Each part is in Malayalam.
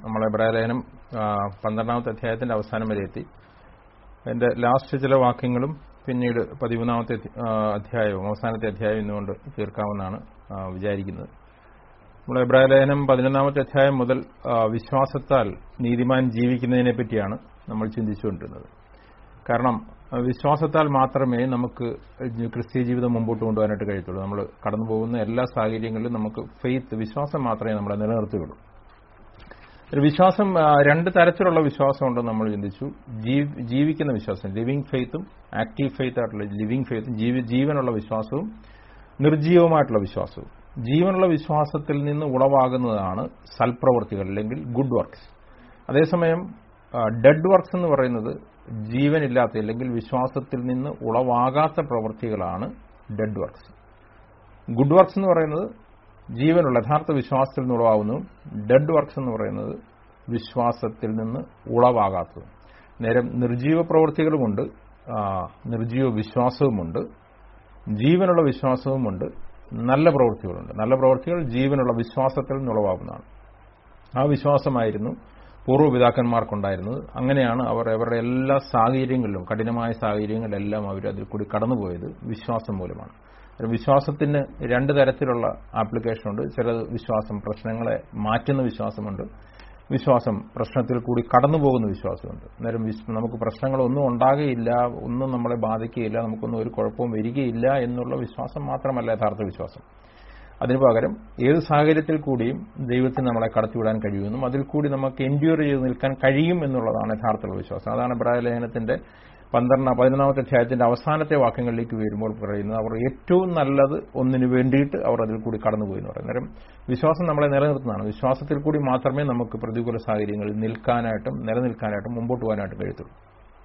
നമ്മൾ എബ്രാലേഖനം പന്ത്രണ്ടാമത്തെ അധ്യായത്തിന്റെ അവസാനം വരെ എത്തി അതിന്റെ ലാസ്റ്റ് ചില വാക്യങ്ങളും പിന്നീട് പതിമൂന്നാമത്തെ ആ, അധ്യായവും അവസാനത്തെ അധ്യായം ഇന്നുകൊണ്ട് തീർക്കാമെന്നാണ് ആ, വിചാരിക്കുന്നത് നമ്മൾ എബ്രാലേഖനം പതിനൊന്നാമത്തെ അധ്യായം മുതൽ ആ, വിശ്വാസത്താൽ നീതിമാൻ ജീവിക്കുന്നതിനെ പറ്റിയാണ് നമ്മൾ ചിന്തിച്ചുകൊണ്ടിരുന്നത് കാരണം ആ, വിശ്വാസത്താൽ മാത്രമേ നമുക്ക് ക്രിസ്തീയ ജീവിതം മുമ്പോട്ട് കൊണ്ടുപോകാനായിട്ട് കഴിയത്തുള്ളൂ നമ്മൾ കടന്നു പോകുന്ന എല്ലാ സാഹചര്യങ്ങളിലും നമുക്ക് ഫെയ്ത്ത് വിശ്വാസം മാത്രമേ നമ്മളെ നിലനിർത്തുകയുള്ളൂ ഒരു വിശ്വാസം ആ, രണ്ട് തരത്തിലുള്ള വിശ്വാസമുണ്ടെന്ന് നമ്മൾ ചിന്തിച്ചു ജീവ്- ജീവിക്കുന്ന വിശ്വാസം ലിവിങ് ഫെയ്ത്തും ആക്റ്റീവ് ഫെയ്ത്ത് ആയിട്ടുള്ള ലിവിങ് ഫെയ്ത്തും ജീവ- ജീവനുള്ള വിശ്വാസവും നിർജീവമായിട്ടുള്ള വിശ്വാസവും ജീവനുള്ള വിശ്വാസത്തിൽ നിന്ന് ഉളവാകുന്നതാണ് സൽപ്രവർത്തികൾ അല്ലെങ്കിൽ ഗുഡ് വർക്ക്സ് അതേസമയം ഡെഡ് വർക്ക്സ് എന്ന് പറയുന്നത് ജീവനില്ലാത്ത അല്ലെങ്കിൽ വിശ്വാസത്തിൽ നിന്ന് ഉളവാകാത്ത പ്രവൃത്തികളാണ് ഡെഡ് വർക്ക്സ് ഗുഡ് വർക്ക്സ് എന്ന് പറയുന്നത് ജീവനുള്ള യഥാർത്ഥ വിശ്വാസത്തിൽ നിന്ന് ഉളവാകുന്നു ഡെഡ് വർക്ക്സ് എന്ന് പറയുന്നത് വിശ്വാസത്തിൽ നിന്ന് ഉളവാകാത്തതും നേരം നിർജീവ പ്രവൃത്തികളുമുണ്ട് ആ, നിർജീവ വിശ്വാസവുമുണ്ട് ജീവനുള്ള വിശ്വാസവുമുണ്ട് നല്ല പ്രവൃത്തികളുണ്ട് നല്ല പ്രവൃത്തികൾ ജീവനുള്ള വിശ്വാസത്തിൽ നിന്ന് ഉളവാകുന്നതാണ് ആ വിശ്വാസമായിരുന്നു പൂർവ്വപിതാക്കന്മാർക്കുണ്ടായിരുന്നത് അങ്ങനെയാണ് അവർ അവരുടെ എല്ലാ സാഹചര്യങ്ങളിലും കഠിനമായ സാഹചര്യങ്ങളിലെല്ലാം അവർ അതിൽ കൂടി കടന്നുപോയത് വിശ്വാസം മൂലമാണ് ഒരു വിശ്വാസത്തിന് രണ്ട് തരത്തിലുള്ള ആപ്ലിക്കേഷൻ ഉണ്ട് ചില വിശ്വാസം പ്രശ്നങ്ങളെ മാറ്റുന്ന വിശ്വാസമുണ്ട് വിശ്വാസം പ്രശ്നത്തിൽ കൂടി കടന്നു പോകുന്ന വിശ്വാസമുണ്ട് അന്നേരം വിശ്- നമുക്ക് പ്രശ്നങ്ങളൊന്നും ഉണ്ടാകുകയില്ല ഒന്നും നമ്മളെ ബാധിക്കുകയില്ല നമുക്കൊന്നും ഒരു കുഴപ്പവും വരികയില്ല എന്നുള്ള വിശ്വാസം മാത്രമല്ല യഥാർത്ഥ വിശ്വാസം അതിനു പകരം ഏത് സാഹചര്യത്തിൽ കൂടിയും ദൈവത്തിന് നമ്മളെ കടത്തിവിടാൻ കഴിയുമെന്നും അതിൽ കൂടി നമുക്ക് എൻഡ്യൂർ ചെയ്ത് നിൽക്കാൻ കഴിയും എന്നുള്ളതാണ് യഥാർത്ഥമുള്ള വിശ്വാസം അതാണ് ലേഖനത്തിന്റെ പന്ത്രണ്ട് പതിനൊന്നാമത്തെ അധ്യായത്തിന്റെ അവസാനത്തെ വാക്യങ്ങളിലേക്ക് വരുമ്പോൾ പറയുന്നത് അവർ ഏറ്റവും നല്ലത് ഒന്നിനു വേണ്ടിയിട്ട് അവർ അതിൽ കൂടി കടന്നുപോയി എന്ന് പറയും അന്നേരം വിശ്വാസം നമ്മളെ നിലനിർത്തുന്നതാണ് വിശ്വാസത്തിൽ കൂടി മാത്രമേ നമുക്ക് പ്രതികൂല സാഹചര്യങ്ങളിൽ നിൽക്കാനായിട്ടും നിലനിൽക്കാനായിട്ടും മുമ്പോട്ട് പോകാനായിട്ടും കഴിയത്തുള്ളൂ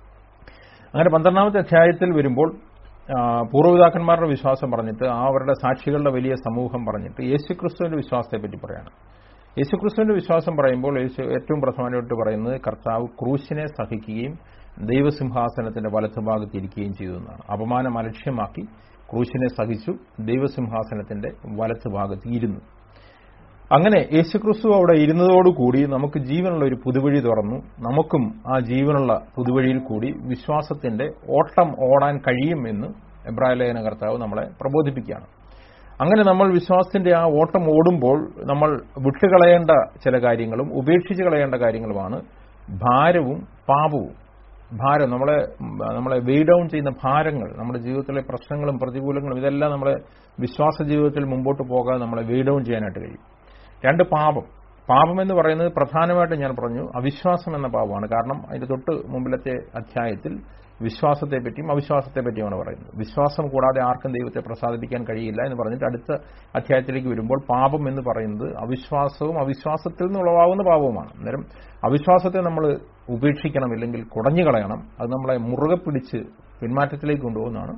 അങ്ങനെ പന്ത്രണ്ടാമത്തെ അധ്യായത്തിൽ വരുമ്പോൾ ആ, പൂർവ്വപിതാക്കന്മാരുടെ വിശ്വാസം പറഞ്ഞിട്ട് ആ അവരുടെ സാക്ഷികളുടെ വലിയ സമൂഹം പറഞ്ഞിട്ട് യേശുക്രിസ്തുവിന്റെ വിശ്വാസത്തെ പറ്റി പറയാണ് യേശുക്രിസ്തുവിന്റെ വിശ്വാസം പറയുമ്പോൾ യേശു ഏറ്റവും പ്രധാനമായിട്ട് പറയുന്നത് കർത്താവ് ക്രൂശിനെ സഹിക്കുകയും ദൈവസിംഹാസനത്തിന്റെ വലത്തുഭാഗത്ത് ഇരിക്കുകയും ചെയ്തു എന്നാണ് അപമാനം അലക്ഷ്യമാക്കി ക്രൂശിനെ സഹിച്ചു ദൈവസിംഹാസനത്തിന്റെ വലത്തുഭാഗത്ത് ഇരുന്നു അങ്ങനെ യേശുക്രിസ്തു അവിടെ ഇരുന്നതോടുകൂടി നമുക്ക് ജീവനുള്ള ഒരു പുതുവഴി തുറന്നു നമുക്കും ആ ജീവനുള്ള പുതുവഴിയിൽ കൂടി വിശ്വാസത്തിന്റെ ഓട്ടം ഓടാൻ കഴിയും എന്ന് എബ്രാഹിലേഖന കർത്താവ് നമ്മളെ പ്രബോധിപ്പിക്കുകയാണ് അങ്ങനെ നമ്മൾ വിശ്വാസത്തിന്റെ ആ ഓട്ടം ഓടുമ്പോൾ നമ്മൾ വിട്ടുകളയേണ്ട ചില കാര്യങ്ങളും ഉപേക്ഷിച്ച് കളയേണ്ട കാര്യങ്ങളുമാണ് ഭാരവും പാപവും ഭാരം നമ്മളെ നമ്മളെ വെയ് ഡൗൺ ചെയ്യുന്ന ഭാരങ്ങൾ നമ്മുടെ ജീവിതത്തിലെ പ്രശ്നങ്ങളും പ്രതികൂലങ്ങളും ഇതെല്ലാം നമ്മളെ വിശ്വാസ ജീവിതത്തിൽ മുമ്പോട്ട് പോകാതെ നമ്മളെ വെയ് ഡൗൺ ചെയ്യാനായിട്ട് കഴിയും രണ്ട് പാപം പാപം എന്ന് പറയുന്നത് പ്രധാനമായിട്ടും ഞാൻ പറഞ്ഞു അവിശ്വാസം എന്ന പാപമാണ് കാരണം അതിന്റെ തൊട്ട് മുമ്പിലത്തെ അധ്യായത്തിൽ വിശ്വാസത്തെ പറ്റിയും അവിശ്വാസത്തെ പറ്റിയുമാണ് പറയുന്നത് വിശ്വാസം കൂടാതെ ആർക്കും ദൈവത്തെ പ്രസാദിപ്പിക്കാൻ കഴിയില്ല എന്ന് പറഞ്ഞിട്ട് അടുത്ത അധ്യായത്തിലേക്ക് വരുമ്പോൾ പാപം എന്ന് പറയുന്നത് അവിശ്വാസവും അവിശ്വാസത്തിൽ നിന്ന് ഉളവാകുന്ന പാപവുമാണ് അന്നേരം അവിശ്വാസത്തെ നമ്മൾ ഉപേക്ഷിക്കണം ഇല്ലെങ്കിൽ കുടഞ്ഞു കളയണം അത് നമ്മളെ മുറുകെ പിടിച്ച് പിന്മാറ്റത്തിലേക്ക് കൊണ്ടുപോകുന്നതാണ്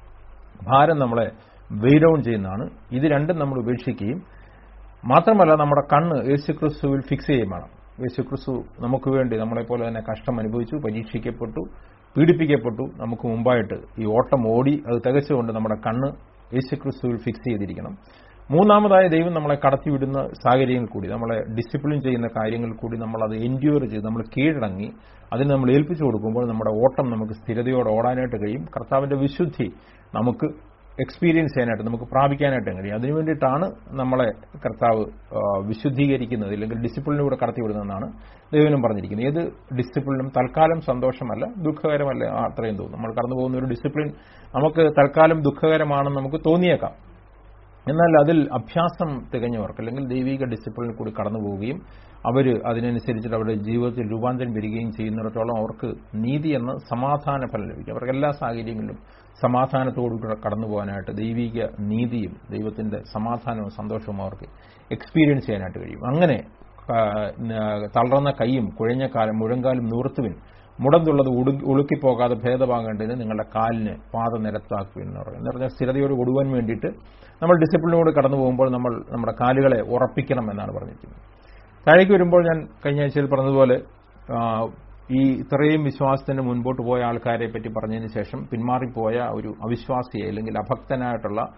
ഭാരം നമ്മളെ വെയ് ഡൗൺ ചെയ്യുന്നതാണ് ഇത് രണ്ടും നമ്മൾ ഉപേക്ഷിക്കുകയും മാത്രമല്ല നമ്മുടെ കണ്ണ് യേശുക്രിസ്തുവിൽ ഫിക്സ് ചെയ്യുകയും വേണം യേശുക്രിസ്തു നമുക്ക് വേണ്ടി നമ്മളെപ്പോലെ തന്നെ കഷ്ടം അനുഭവിച്ചു പരീക്ഷിക്കപ്പെട്ടു പീഡിപ്പിക്കപ്പെട്ടു നമുക്ക് മുമ്പായിട്ട് ഈ ഓട്ടം ഓടി അത് തികച്ചുകൊണ്ട് നമ്മുടെ കണ്ണ് യേശുക്രിസ്തുവിൽ ഫിക്സ് ചെയ്തിരിക്കണം മൂന്നാമതായ ദൈവം നമ്മളെ കടത്തിവിടുന്ന സാഹചര്യങ്ങൾ കൂടി നമ്മളെ ഡിസിപ്ലിൻ ചെയ്യുന്ന കാര്യങ്ങൾ കൂടി നമ്മൾ അത് എൻഡ്യൂർ ചെയ്ത് നമ്മൾ കീഴടങ്ങി അതിന് നമ്മൾ ഏൽപ്പിച്ചു കൊടുക്കുമ്പോൾ നമ്മുടെ ഓട്ടം നമുക്ക് സ്ഥിരതയോടെ ഓടാനായിട്ട് കഴിയും കർത്താവിന്റെ വിശുദ്ധി നമുക്ക് എക്സ്പീരിയൻസ് ചെയ്യാനായിട്ട് നമുക്ക് പ്രാപിക്കാനായിട്ട് കഴിയും അതിനു വേണ്ടിയിട്ടാണ് നമ്മളെ കർത്താവ് ആ, വിശുദ്ധീകരിക്കുന്നത് അല്ലെങ്കിൽ ഡിസിപ്ലിനിലൂടെ കടത്തിവിടുന്നതെന്നാണ് ദൈവനും പറഞ്ഞിരിക്കുന്നത് ഏത് ഡിസിപ്ലിനും തൽക്കാലം സന്തോഷമല്ല ദുഃഖകരമല്ല ആ, അത്രയും തോന്നും നമ്മൾ കടന്നു പോകുന്ന ഒരു ഡിസിപ്ലിൻ നമുക്ക് തൽക്കാലം ദുഃഖകരമാണെന്ന് നമുക്ക് തോന്നിയേക്കാം എന്നാൽ അതിൽ അഭ്യാസം തികഞ്ഞവർക്ക് അല്ലെങ്കിൽ ദൈവിക ഡിസിപ്ലിനിൽ കൂടി കടന്നു പോവുകയും അവർ അതിനനുസരിച്ചിട്ട് അവരുടെ ജീവിതത്തിൽ രൂപാന്തരം വരികയും ചെയ്യുന്നിടത്തോളം അവർക്ക് നീതി എന്ന സമാധാന ഫലം ലഭിക്കും അവർക്ക് എല്ലാ സാഹചര്യങ്ങളിലും സമാധാനത്തോടുകൂടെ കടന്നു പോകാനായിട്ട് ദൈവിക നീതിയും ദൈവത്തിന്റെ സമാധാനവും സന്തോഷവും അവർക്ക് എക്സ്പീരിയൻസ് ചെയ്യാനായിട്ട് കഴിയും അങ്ങനെ ആ, ന- തളർന്ന കൈയും കുഴഞ്ഞ കാലം മുഴങ്കാലും നൂർത്തുവിൻ മുടന്തുള്ളത് ഉടു- ഉളുക്കിപ്പോകാതെ ഭേദമാകേണ്ടതിന് നിങ്ങളുടെ കാലിന് പാത നിരത്താക്കുവിൻ എന്ന് പറയും എന്ന് പറഞ്ഞാൽ സ്ഥിരതയോട് കൊടുവാൻ വേണ്ടിയിട്ട് നമ്മൾ ഡിസിപ്ലിനോട് കടന്നു പോകുമ്പോൾ നമ്മൾ നമ്മുടെ കാലുകളെ ഉറപ്പിക്കണം എന്നാണ് പറഞ്ഞിരിക്കുന്നത് താഴേക്ക് വരുമ്പോൾ ഞാൻ കഴിഞ്ഞ ആഴ്ചയിൽ പറഞ്ഞതുപോലെ ആ, ഈ ഇത്രയും വിശ്വാസത്തിന് മുൻപോട്ട് പോയ ആൾക്കാരെ പറ്റി പറഞ്ഞതിന് ശേഷം പിന്മാറിപ്പോയ ഒരു അവിശ്വാസിയെ അല്ലെങ്കിൽ അഭക്തനായിട്ടുള്ള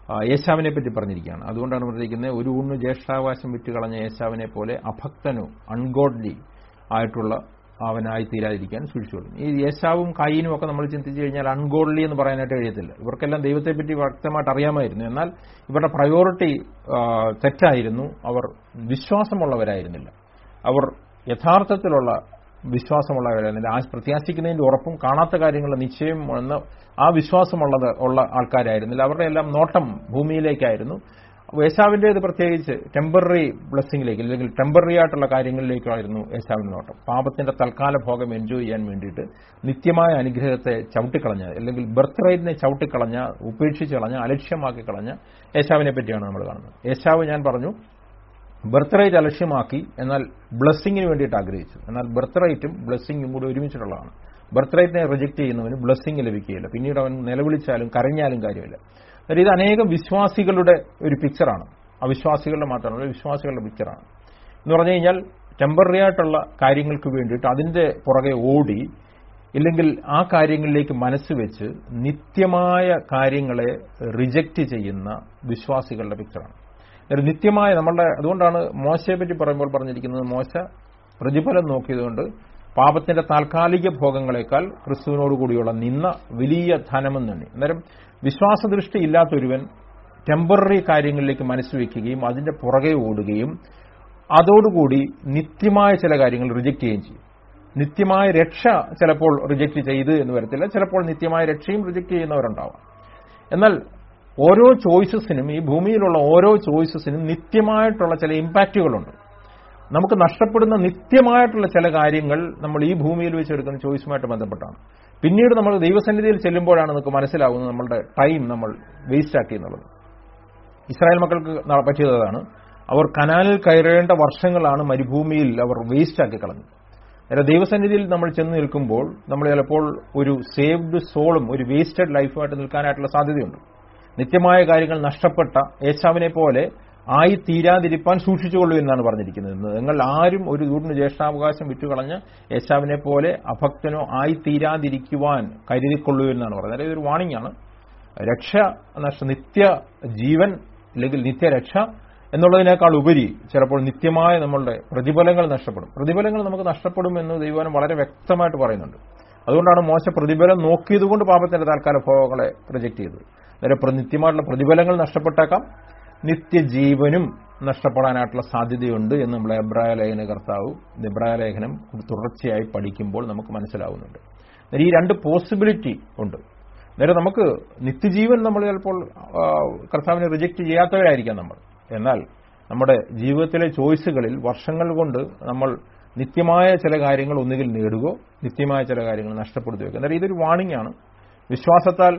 ആ, യേശാവിനെ പറ്റി പറഞ്ഞിരിക്കുകയാണ് അതുകൊണ്ടാണ് പറഞ്ഞിരിക്കുന്നത് ഒരു ഊണ് ജ്യേഷ്ഠാവകാശം വിറ്റുകളഞ്ഞ യേശാവിനെ പോലെ അഭക്തനോ അൺഗോഡ്ലി ആയിട്ടുള്ള അവനായി തീരാതിരിക്കാൻ സൂക്ഷിച്ചോളും ഈ യേശാവും കയ്യനും ഒക്കെ നമ്മൾ ചിന്തിച്ചു കഴിഞ്ഞാൽ അൺഗോഡ്ലി എന്ന് പറയാനായിട്ട് കഴിയത്തില്ല ഇവർക്കെല്ലാം ദൈവത്തെപ്പറ്റി വ്യക്തമായിട്ട് അറിയാമായിരുന്നു എന്നാൽ ഇവരുടെ പ്രയോറിറ്റി തെറ്റായിരുന്നു അവർ വിശ്വാസമുള്ളവരായിരുന്നില്ല അവർ യഥാർത്ഥത്തിലുള്ള വിശ്വാസമുള്ളവരായിരുന്നില്ല ആ പ്രത്യാശിക്കുന്നതിന്റെ ഉറപ്പും കാണാത്ത കാര്യങ്ങളുടെ നിശ്ചയം എന്ന ആ വിശ്വാസമുള്ളത് ഉള്ള ആൾക്കാരായിരുന്നില്ല അവരുടെ എല്ലാം നോട്ടം ഭൂമിയിലേക്കായിരുന്നു യേശാവിൻ്റേത് പ്രത്യേകിച്ച് ടെമ്പററി ബ്ലെസ്സിങ്ങിലേക്ക് അല്ലെങ്കിൽ ടെമ്പററി ആയിട്ടുള്ള കാര്യങ്ങളിലേക്കായിരുന്നു യേശാവിന്റെ നോട്ടം പാപത്തിന്റെ തൽക്കാല ഭോഗം എൻജോയ് ചെയ്യാൻ വേണ്ടിയിട്ട് നിത്യമായ അനുഗ്രഹത്തെ ചവിട്ടിക്കളഞ്ഞ അല്ലെങ്കിൽ ബർത്ത് റൈറ്റിനെ ചവിട്ടിക്കളഞ്ഞ ഉപേക്ഷിച്ച് കളഞ്ഞ അലക്ഷ്യമാക്കി കളഞ്ഞ യേശാവിനെ പറ്റിയാണ് നമ്മൾ കാണുന്നത് യേശാവ് ഞാൻ പറഞ്ഞു ബർത്ത് റൈറ്റ് അലക്ഷ്യമാക്കി എന്നാൽ ബ്ലെസ്സിങ്ങിന് വേണ്ടിയിട്ട് ആഗ്രഹിച്ചു എന്നാൽ ബർത്ത് റൈറ്റും ബ്ലെസ്സിങ്ങും കൂടി ഒരുമിച്ചിട്ടുള്ളതാണ് ബർത്ത് റൈറ്റിനെ റിജക്ട് ചെയ്യുന്നവന് ബ്ലെസ്സിങ് ലഭിക്കുകയില്ല പിന്നീട് അവൻ നിലവിളിച്ചാലും കരഞ്ഞാലും കാര്യമില്ല അതായത് ഇത് അനേകം വിശ്വാസികളുടെ ഒരു പിക്ചറാണ് അവിശ്വാസികളുടെ മാത്രമല്ല വിശ്വാസികളുടെ പിക്ചറാണ് എന്ന് പറഞ്ഞു കഴിഞ്ഞാൽ ടെമ്പററി ആയിട്ടുള്ള കാര്യങ്ങൾക്ക് വേണ്ടിയിട്ട് അതിന്റെ പുറകെ ഓടി ഇല്ലെങ്കിൽ ആ കാര്യങ്ങളിലേക്ക് മനസ്സ് വെച്ച് നിത്യമായ കാര്യങ്ങളെ റിജക്റ്റ് ചെയ്യുന്ന വിശ്വാസികളുടെ പിക്ചറാണ് ഒരു നിത്യമായ നമ്മളുടെ അതുകൊണ്ടാണ് മോശയെ പറ്റി പറയുമ്പോൾ പറഞ്ഞിരിക്കുന്നത് മോശ പ്രതിഫലം നോക്കിയതുകൊണ്ട് പാപത്തിന്റെ താൽക്കാലിക ഭോഗങ്ങളെക്കാൾ ക്രിസ്തുവിനോട് കൂടിയുള്ള നിന്ന വലിയ ധനമെന്നുണ്ട് അന്നേരം വിശ്വാസദൃഷ്ടി ഇല്ലാത്തൊരുവൻ ടെമ്പററി കാര്യങ്ങളിലേക്ക് മനസ്സ് വയ്ക്കുകയും അതിന്റെ പുറകെ ഓടുകയും അതോടുകൂടി നിത്യമായ ചില കാര്യങ്ങൾ റിജക്റ്റ് ചെയ്യുകയും ചെയ്യും നിത്യമായ രക്ഷ ചിലപ്പോൾ റിജക്റ്റ് ചെയ്ത് എന്ന് വരത്തില്ല ചിലപ്പോൾ നിത്യമായ രക്ഷയും റിജക്റ്റ് ചെയ്യുന്നവരുണ്ടാവാം എന്നാൽ ഓരോ ചോയ്സസിനും ഈ ഭൂമിയിലുള്ള ഓരോ ചോയ്സസിനും നിത്യമായിട്ടുള്ള ചില ഇമ്പാക്റ്റുകളുണ്ട് നമുക്ക് നഷ്ടപ്പെടുന്ന നിത്യമായിട്ടുള്ള ചില കാര്യങ്ങൾ നമ്മൾ ഈ ഭൂമിയിൽ വെച്ചെടുക്കുന്ന ചോയ്സുമായിട്ട് ബന്ധപ്പെട്ടാണ് പിന്നീട് നമ്മൾ ദൈവസന്നിധിയിൽ ചെല്ലുമ്പോഴാണ് നമുക്ക് മനസ്സിലാവുന്നത് നമ്മളുടെ ടൈം നമ്മൾ വേസ്റ്റ് ആക്കി എന്നുള്ളത് ഇസ്രായേൽ മക്കൾക്ക് ന- പറ്റിയതാണ് അവർ കനാലിൽ കയറേണ്ട വർഷങ്ങളാണ് മരുഭൂമിയിൽ അവർ വേസ്റ്റ് ആക്കി കളഞ്ഞത് അതായത് ദൈവസന്നിധിയിൽ നമ്മൾ ചെന്ന് നിൽക്കുമ്പോൾ നമ്മൾ ചിലപ്പോൾ ഒരു സേവ്ഡ് സോളും ഒരു വേസ്റ്റഡ് ലൈഫുമായിട്ട് നിൽക്കാനായിട്ടുള്ള സാധ്യതയുണ്ട് നിത്യമായ കാര്യങ്ങൾ നഷ്ടപ്പെട്ട ഏശാവിനെ പോലെ ആയി തീരാതിരിപ്പാൻ സൂക്ഷിച്ചുകൊള്ളൂ എന്നാണ് പറഞ്ഞിരിക്കുന്നത് നിങ്ങൾ ആരും ഒരു ദൂടിന് ജ്യേഷ്ഠാവകാശം വിറ്റുകളഞ്ഞ് യേശാവിനെ പോലെ അഭക്തനോ ആയി തീരാതിരിക്കുവാൻ കരുതിക്കൊള്ളൂ എന്നാണ് പറയുന്നത് അതായത് ഒരു വാണിംഗ് ആണ് രക്ഷ നഷ്ട നിത്യ ജീവൻ അല്ലെങ്കിൽ നിത്യരക്ഷ എന്നുള്ളതിനേക്കാൾ ഉപരി ചിലപ്പോൾ നിത്യമായ നമ്മളുടെ പ്രതിഫലങ്ങൾ നഷ്ടപ്പെടും പ്രതിഫലങ്ങൾ നമുക്ക് നഷ്ടപ്പെടും എന്ന് ദൈവം വളരെ വ്യക്തമായിട്ട് പറയുന്നുണ്ട് അതുകൊണ്ടാണ് മോശ പ്രതിഫലം നോക്കിയതുകൊണ്ട് പാപത്തിന്റെ താൽക്കാല ഭോഗങ്ങളെ റിജക്ട് ചെയ്തത് അന്നേരം പ്ര- നിത്യമായിട്ടുള്ള പ്രതിഫലങ്ങൾ നഷ്ടപ്പെട്ടേക്കാം നിത്യജീവനും നഷ്ടപ്പെടാനായിട്ടുള്ള സാധ്യതയുണ്ട് എന്ന് നമ്മളെ എബ്രായ ലേഖന കർത്താവ് എബ്രായ ലേഖനം തുടർച്ചയായി പഠിക്കുമ്പോൾ നമുക്ക് മനസ്സിലാവുന്നുണ്ട് അന്നേരം ഈ രണ്ട് പോസിബിലിറ്റി ഉണ്ട് നേരെ നമുക്ക് നിത്യജീവൻ നമ്മൾ ചിലപ്പോൾ ആ, കർത്താവിനെ റിജക്റ്റ് ചെയ്യാത്തവരായിരിക്കാം നമ്മൾ എന്നാൽ നമ്മുടെ ജീവിതത്തിലെ ചോയ്സുകളിൽ വർഷങ്ങൾ കൊണ്ട് നമ്മൾ നിത്യമായ ചില കാര്യങ്ങൾ ഒന്നുകിൽ നേടുകയോ നിത്യമായ ചില കാര്യങ്ങൾ നഷ്ടപ്പെടുത്തുകയോ എന്നാൽ ഇതൊരു വാണിംഗ് ആണ് വിശ്വാസത്താൽ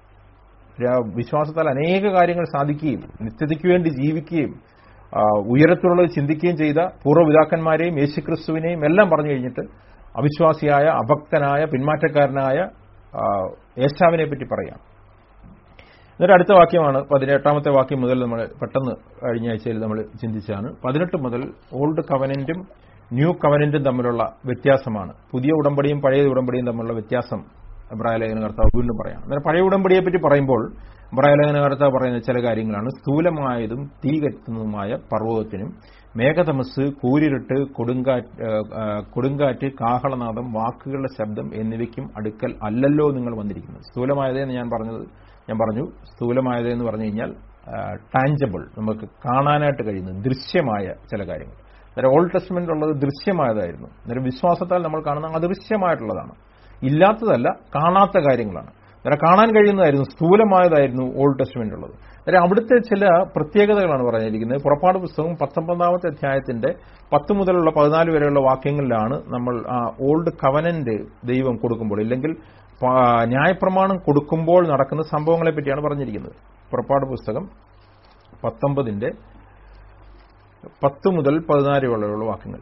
ര- വിശ്വാസത്താൽ അനേക കാര്യങ്ങൾ സാധിക്കുകയും നിത്യതയ്ക്ക് വേണ്ടി ജീവിക്കുകയും ആ, ഉയരത്തിലുള്ളത് ചിന്തിക്കുകയും ചെയ്ത പൂർവ്വപിതാക്കന്മാരെയും യേശുക്രിസ്തുവിനെയും എല്ലാം പറഞ്ഞു കഴിഞ്ഞിട്ട് അവിശ്വാസിയായ അഭക്തനായ പിന്മാറ്റക്കാരനായ ആ, ഏശാവിനെ പറ്റി പറയാം എന്നിട്ട് അടുത്ത വാക്യമാണ് പതിനെട്ടാമത്തെ വാക്യം മുതൽ നമ്മൾ പെട്ടെന്ന് കഴിഞ്ഞ ആഴ്ചയിൽ നമ്മൾ ചിന്തിച്ചാണ് പതിനെട്ട് മുതൽ ഓൾഡ് കവനന്റും ന്യൂ കവനന്റും തമ്മിലുള്ള വ്യത്യാസമാണ് പുതിയ ഉടമ്പടിയും പഴയ ഉടമ്പടിയും തമ്മിലുള്ള വ്യത്യാസം ഇബ്രാഹിം ലേഖന കർത്താവ് വീണ്ടും പറയാം അന്നേരം പഴയ ഉടമ്പടിയെ പറ്റി പറയുമ്പോൾ ഇബ്രാഹിം ലേഖന കർത്താവ് പറയുന്ന ചില കാര്യങ്ങളാണ് സ്ഥൂലമായതും തീ കത്തുന്നതുമായ പർവ്വതത്തിനും മേഘതമസ് കൂരിരുട്ട് കൊടുങ്കാറ്റ് ആ, ആ, കൊടുങ്കാറ്റ് കാഹളനാദം വാക്കുകളുടെ ശബ്ദം എന്നിവയ്ക്കും അടുക്കൽ അല്ലല്ലോ നിങ്ങൾ വന്നിരിക്കുന്നത് സ്ഥൂലമായതെന്ന് ഞാൻ പറഞ്ഞത് ഞാൻ പറഞ്ഞു സ്ഥൂലമായത് എന്ന് പറഞ്ഞു കഴിഞ്ഞാൽ ടാഞ്ചബിൾ നമുക്ക് കാണാനായിട്ട് കഴിയുന്ന ദൃശ്യമായ ചില കാര്യങ്ങൾ അന്നേരം ഓൾഡ് ടെസ്റ്റ്മെന്റ് ഉള്ളത് ദൃശ്യമായതായിരുന്നു അന്നേരം വിശ്വാസത്താൽ നമ്മൾ കാണുന്ന അദൃശ്യമായിട്ടുള്ളതാണ് ഇല്ലാത്തതല്ല കാണാത്ത കാര്യങ്ങളാണ് അന്നേരം കാണാൻ കഴിയുന്നതായിരുന്നു സ്ഥൂലമായതായിരുന്നു ഓൾഡ് ടെസ്റ്റ്മെന്റ് ഉള്ളത് അന്നേരം അവിടുത്തെ ചില പ്രത്യേകതകളാണ് പറഞ്ഞിരിക്കുന്നത് പുറപ്പാട് പുസ്തകം പത്തൊമ്പതാമത്തെ അധ്യായത്തിന്റെ പത്ത് മുതലുള്ള പതിനാല് വരെയുള്ള വാക്യങ്ങളിലാണ് നമ്മൾ ആ ഓൾഡ് കവനന്റ് ദൈവം കൊടുക്കുമ്പോൾ ഇല്ലെങ്കിൽ പ- ന്യായപ്രമാണം കൊടുക്കുമ്പോൾ നടക്കുന്ന സംഭവങ്ങളെ പറ്റിയാണ് പറഞ്ഞിരിക്കുന്നത് പുറപ്പാട് പുസ്തകം പത്തൊമ്പതിന്റെ പത്ത് മുതൽ പതിനാല് വരെയുള്ള വാക്യങ്ങൾ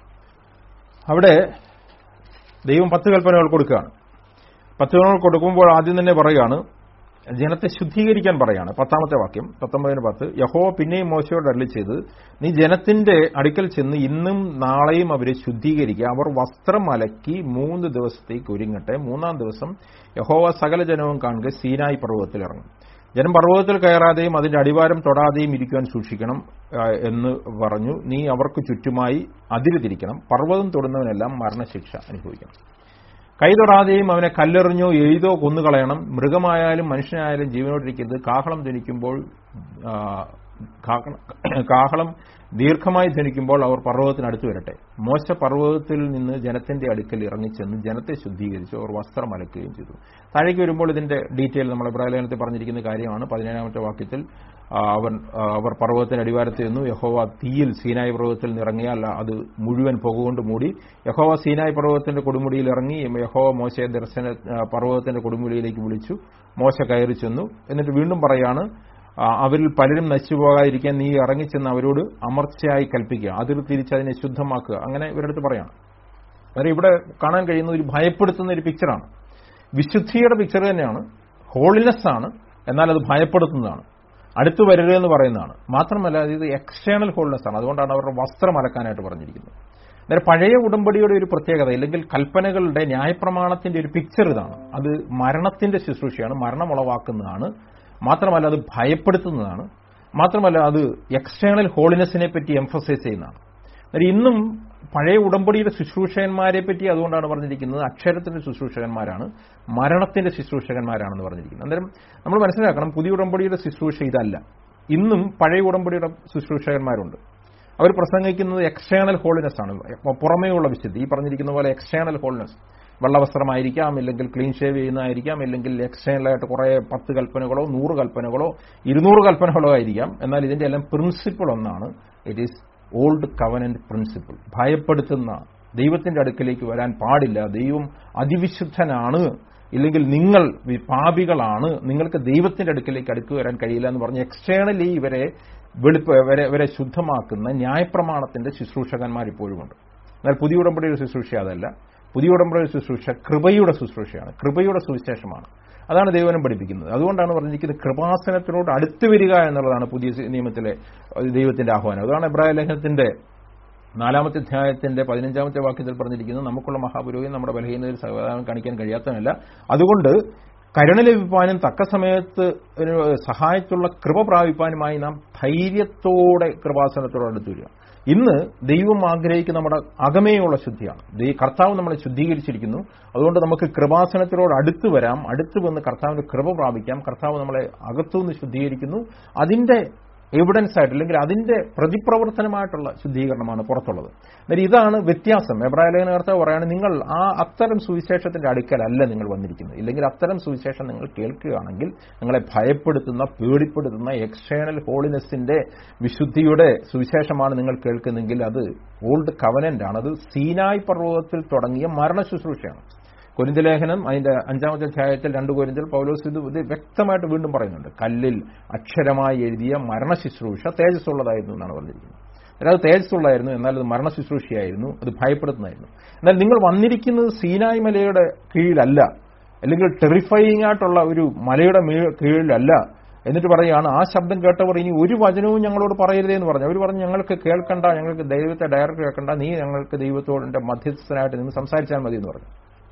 അവിടെ ദൈവം പത്ത് കൽപ്പനകൾ കൊടുക്കുകയാണ് പത്ത് കൽപ്പനകൾ കൊടുക്കുമ്പോൾ ആദ്യം തന്നെ പറയുകയാണ് ജനത്തെ ശുദ്ധീകരിക്കാൻ പറയാണ് പത്താമത്തെ വാക്യം പത്തൊമ്പതിന് പത്ത് യഹോ പിന്നെയും മോശയോട് അരളി ചെയ്ത് നീ ജനത്തിന്റെ അടുക്കൽ ചെന്ന് ഇന്നും നാളെയും അവരെ ശുദ്ധീകരിക്കുക അവർ വസ്ത്രം അലക്കി മൂന്ന് ദിവസത്തേക്ക് ഒരുങ്ങട്ടെ മൂന്നാം ദിവസം യഹോവ സകല ജനവും കാണുക സീനായി പർവ്വതത്തിൽ ഇറങ്ങും ജനം പർവ്വതത്തിൽ കയറാതെയും അതിന്റെ അടിവാരം തൊടാതെയും ഇരിക്കുവാൻ സൂക്ഷിക്കണം ആ, എന്ന് പറഞ്ഞു നീ അവർക്ക് ചുറ്റുമായി അതിര് തിരിക്കണം പർവ്വതം തൊടുന്നവനെല്ലാം മരണശിക്ഷ അനുഭവിക്കണം കൈ തൊടാതെയും അവനെ കല്ലെറിഞ്ഞോ എഴുതോ കൊന്നുകളയണം മൃഗമായാലും മനുഷ്യനായാലും ജീവനോട്ടിരിക്കരുത് കാഹളം ധനിക്കുമ്പോൾ ആ, കാഹളം- കാഹളം ദീർഘമായി ധനിക്കുമ്പോൾ അവർ പർവ്വതത്തിനടുത്ത് വരട്ടെ മോശ പർവ്വതത്തിൽ നിന്ന് ജനത്തിന്റെ അടുക്കൽ ഇറങ്ങിച്ചെന്ന് ജനത്തെ ശുദ്ധീകരിച്ചു അവർ വസ്ത്രം അലക്കുകയും ചെയ്തു താഴേക്ക് വരുമ്പോൾ ഇതിന്റെ ഡീറ്റെയിൽ നമ്മൾ ഇബ്രാഹിലേഖനത്തിൽ പറഞ്ഞിരിക്കുന്ന കാര്യമാണ് പതിനേഴാമത്തെ വാക്യത്തിൽ ആ, അവൻ ആ, അവർ പർവ്വതത്തിന്റെ അടിവാരത്ത് നിന്നു യഹോവ തീയിൽ സീനായി പർവ്വതത്തിൽ നിന്ന് ഇറങ്ങിയാൽ അത് മുഴുവൻ പുകകൊണ്ട് മൂടി യഹോവ സീനായി പർവ്വതത്തിന്റെ കൊടുമുടിയിൽ ഇറങ്ങി യഹോവ മോശയെ ദർശന ആ, പർവ്വതത്തിന്റെ കൊടുമുടിയിലേക്ക് വിളിച്ചു മോശ കയറി ചെന്നു എന്നിട്ട് വീണ്ടും പറയാണ് ആ, അവരിൽ പലരും നശിച്ചു പോകാതിരിക്കാൻ നീ ഇറങ്ങിച്ചെന്ന് അവരോട് അമർച്ചയായി കൽപ്പിക്കുക അതിൽ തിരിച്ചതിനെ ശുദ്ധമാക്കുക അങ്ങനെ ഇവരടുത്ത് പറയാണ് അതായത് ഇവിടെ കാണാൻ കഴിയുന്ന ഒരു ഭയപ്പെടുത്തുന്ന ഒരു പിക്ചറാണ് വിശുദ്ധിയുടെ പിക്ചർ തന്നെയാണ് ഹോളിനെസ് ആണ് എന്നാൽ അത് ഭയപ്പെടുത്തുന്നതാണ് അടുത്തു വരരുത് എന്ന് പറയുന്നതാണ് മാത്രമല്ല ഇത് എക്സ്റ്റേണൽ ഹോളിനെസ് ആണ് അതുകൊണ്ടാണ് അവരുടെ വസ്ത്രം അലക്കാനായിട്ട് പറഞ്ഞിരിക്കുന്നത് അന്നേരം പഴയ ഉടമ്പടിയുടെ ഒരു പ്രത്യേകത അല്ലെങ്കിൽ കൽപ്പനകളുടെ ന്യായപ്രമാണത്തിന്റെ ഒരു പിക്ചർ ഇതാണ് അത് മരണത്തിന്റെ ശുശ്രൂഷയാണ് മരണം ഉളവാക്കുന്നതാണ് മാത്രമല്ല അത് ഭയപ്പെടുത്തുന്നതാണ് മാത്രമല്ല അത് എക്സ്റ്റേണൽ ഹോളിനെസിനെ പറ്റി എംഫസൈസ് ചെയ്യുന്നതാണ് അന്നേരം ഇന്നും പഴയ ഉടമ്പടിയുടെ ശുശ്രൂഷകന്മാരെ പറ്റി അതുകൊണ്ടാണ് പറഞ്ഞിരിക്കുന്നത് അക്ഷരത്തിന്റെ ശുശ്രൂഷകന്മാരാണ് മരണത്തിന്റെ ശുശ്രൂഷകന്മാരാണെന്ന് പറഞ്ഞിരിക്കുന്നത് അന്നേരം നമ്മൾ മനസ്സിലാക്കണം പുതിയ ഉടമ്പടിയുടെ ശുശ്രൂഷ ഇതല്ല ഇന്നും പഴയ ഉടമ്പടിയുടെ ശുശ്രൂഷകന്മാരുണ്ട് അവർ പ്രസംഗിക്കുന്നത് എക്സ്റ്റേണൽ ഹോളിനെസ് ആണ് പുറമേയുള്ള വിശുദ്ധി ഈ പറഞ്ഞിരിക്കുന്ന പോലെ എക്സ്റ്റേണൽ ഹോളിനെസ് വെള്ളവസ്ത്രമായിരിക്കാം ഇല്ലെങ്കിൽ ക്ലീൻ ഷേവ് ചെയ്യുന്നതായിരിക്കാം ഇല്ലെങ്കിൽ എക്സ്റ്റേണലായിട്ട് കുറെ പത്ത് കൽപ്പനകളോ നൂറ് കൽപ്പനകളോ ഇരുന്നൂറ് കൽപ്പനകളോ ആയിരിക്കാം എന്നാൽ ഇതിന്റെ എല്ലാം പ്രിൻസിപ്പിൾ ഒന്നാണ് it is old covenant principle ഭയപ്പെടുത്തുന്ന ദൈവത്തിന്റെ അടുക്കലേക്ക് വരാൻ പാടില്ല ദൈവം അതിവിശുദ്ധനാണ് ഇല്ലെങ്കിൽ നിങ്ങൾ വി- പാപികളാണ് നിങ്ങൾക്ക് ദൈവത്തിന്റെ അടുക്കലേക്ക് അടുക്ക് വരാൻ കഴിയില്ല എന്ന് പറഞ്ഞ് എക്സ്റ്റേണലി ഇവരെ വെളുപ്പ് ഇവരെ ഇവരെ ശുദ്ധമാക്കുന്ന ന്യായപ്രമാണത്തിന്റെ ശുശ്രൂഷകന്മാർ ഇപ്പോഴുമുണ്ട് എന്നാൽ പുതിയ ഉടമ്പടിയുടെ ശുശ്രൂഷ അതല്ല പുതിയ ഉടമ്പടിയുടെ ശുശ്രൂഷ കൃപയുടെ ശുശ്രൂഷയാണ് കൃപയുടെ സുവിശേഷമാണ് അതാണ് ദൈവനം പഠിപ്പിക്കുന്നത് അതുകൊണ്ടാണ് പറഞ്ഞിരിക്കുന്നത് കൃപാസനത്തിനോട് അടുത്ത് വരിക എന്നുള്ളതാണ് പുതിയ നിയമത്തിലെ ഏഹ്, ദൈവത്തിന്റെ ആഹ്വാനം അതാണ് എബ്രാഹിം ലേഖനത്തിന്റെ നാലാമത്തെ അധ്യായത്തിന്റെ പതിനഞ്ചാമത്തെ വാക്യത്തിൽ പറഞ്ഞിരിക്കുന്നത് നമുക്കുള്ള മഹാപുരോഹിതൻ നമ്മുടെ ബലഹീനതയിൽ സഹതാപം കാണിക്കാൻ കഴിയാത്തതല്ല അതുകൊണ്ട് കരുണ ലഭിപ്പാനും തക്ക സമയത്ത് ഒരു സഹായത്തുള്ള കൃപ പ്രാപിപ്പാനുമായി നാം ധൈര്യത്തോടെ കൃപാസനത്തോട് അടുത്ത് വരിക ഇന്ന് ദൈവം ആഗ്രഹിക്കുന്ന നമ്മുടെ അകമേയുള്ള ശുദ്ധിയാണ് ദൈ- കർത്താവ് നമ്മളെ ശുദ്ധീകരിച്ചിരിക്കുന്നു അതുകൊണ്ട് നമുക്ക് കൃപാസനത്തിനോട് അടുത്ത് വരാം അടുത്ത് വന്ന് കർത്താവിന്റെ കൃപ പ്രാപിക്കാം കർത്താവ് നമ്മളെ അകത്തുനിന്ന് ശുദ്ധീകരിക്കുന്നു അതിന്റെ എവിഡൻസ് ആയിട്ട് അല്ലെങ്കിൽ അതിന്റെ പ്രതിപ്രവർത്തനമായിട്ടുള്ള ശുദ്ധീകരണമാണ് പുറത്തുള്ളത് അന്നേരം ഇതാണ് വ്യത്യാസം എബ്രായ ലേഖനകർത്താവ് പറയാണ് നിങ്ങൾ ആ അത്തരം സുവിശേഷത്തിന്റെ അടുക്കലല്ല നിങ്ങൾ വന്നിരിക്കുന്നത് ഇല്ലെങ്കിൽ അത്തരം സുവിശേഷം നിങ്ങൾ കേൾക്കുകയാണെങ്കിൽ നിങ്ങളെ ഭയപ്പെടുത്തുന്ന പേടിപ്പെടുത്തുന്ന എക്സ്റ്റേണൽ ഹോളിനെസിന്റെ വിശുദ്ധിയുടെ സുവിശേഷമാണ് നിങ്ങൾ കേൾക്കുന്നെങ്കിൽ അത് ഓൾഡ് കവനന്റ് ആണ് അത് സീനായ് പർവ്വതത്തിൽ തുടങ്ങിയ മരണ ശുശ്രൂഷയാണ് കൊരിന്ത ലേഖനം അതിന്റെ അഞ്ചാമത്തെ അധ്യായത്തിൽ രണ്ട് കൊരിന്തിൽ പൗലോസ് ഇത് ഇത് വ്യക്തമായിട്ട് വീണ്ടും പറയുന്നുണ്ട് കല്ലിൽ അക്ഷരമായി എഴുതിയ മരണ ശുശ്രൂഷ തേജസ്സുള്ളതായിരുന്നു എന്നാണ് പറഞ്ഞിരിക്കുന്നത് അതായത് അത് തേജസ്സുള്ളതായിരുന്നു എന്നാൽ അത് മരണ ശുശ്രൂഷയായിരുന്നു അത് ഭയപ്പെടുത്തുന്നതായിരുന്നു എന്നാൽ നിങ്ങൾ വന്നിരിക്കുന്നത് സീനായ് മലയുടെ കീഴിലല്ല അല്ലെങ്കിൽ ടെറിഫയിങ് ആയിട്ടുള്ള ഒരു മലയുടെ മീ- കീഴിലല്ല എന്നിട്ട് പറയുകയാണ് ആ ശബ്ദം കേട്ടവർ ഇനി ഒരു വചനവും ഞങ്ങളോട് പറയരുതേ എന്ന് പറഞ്ഞു അവർ പറഞ്ഞു ഞങ്ങൾക്ക് കേൾക്കണ്ട ഞങ്ങൾക്ക് ദൈവത്തെ ഡയറക്റ്റ് കേൾക്കണ്ട നീ ഞങ്ങൾക്ക് ദൈവത്തോടിന്റെ മധ്യസ്ഥനായിട്ട് നിന്ന് സംസാരിച്ചാൽ മതി എന്ന് പറഞ്ഞു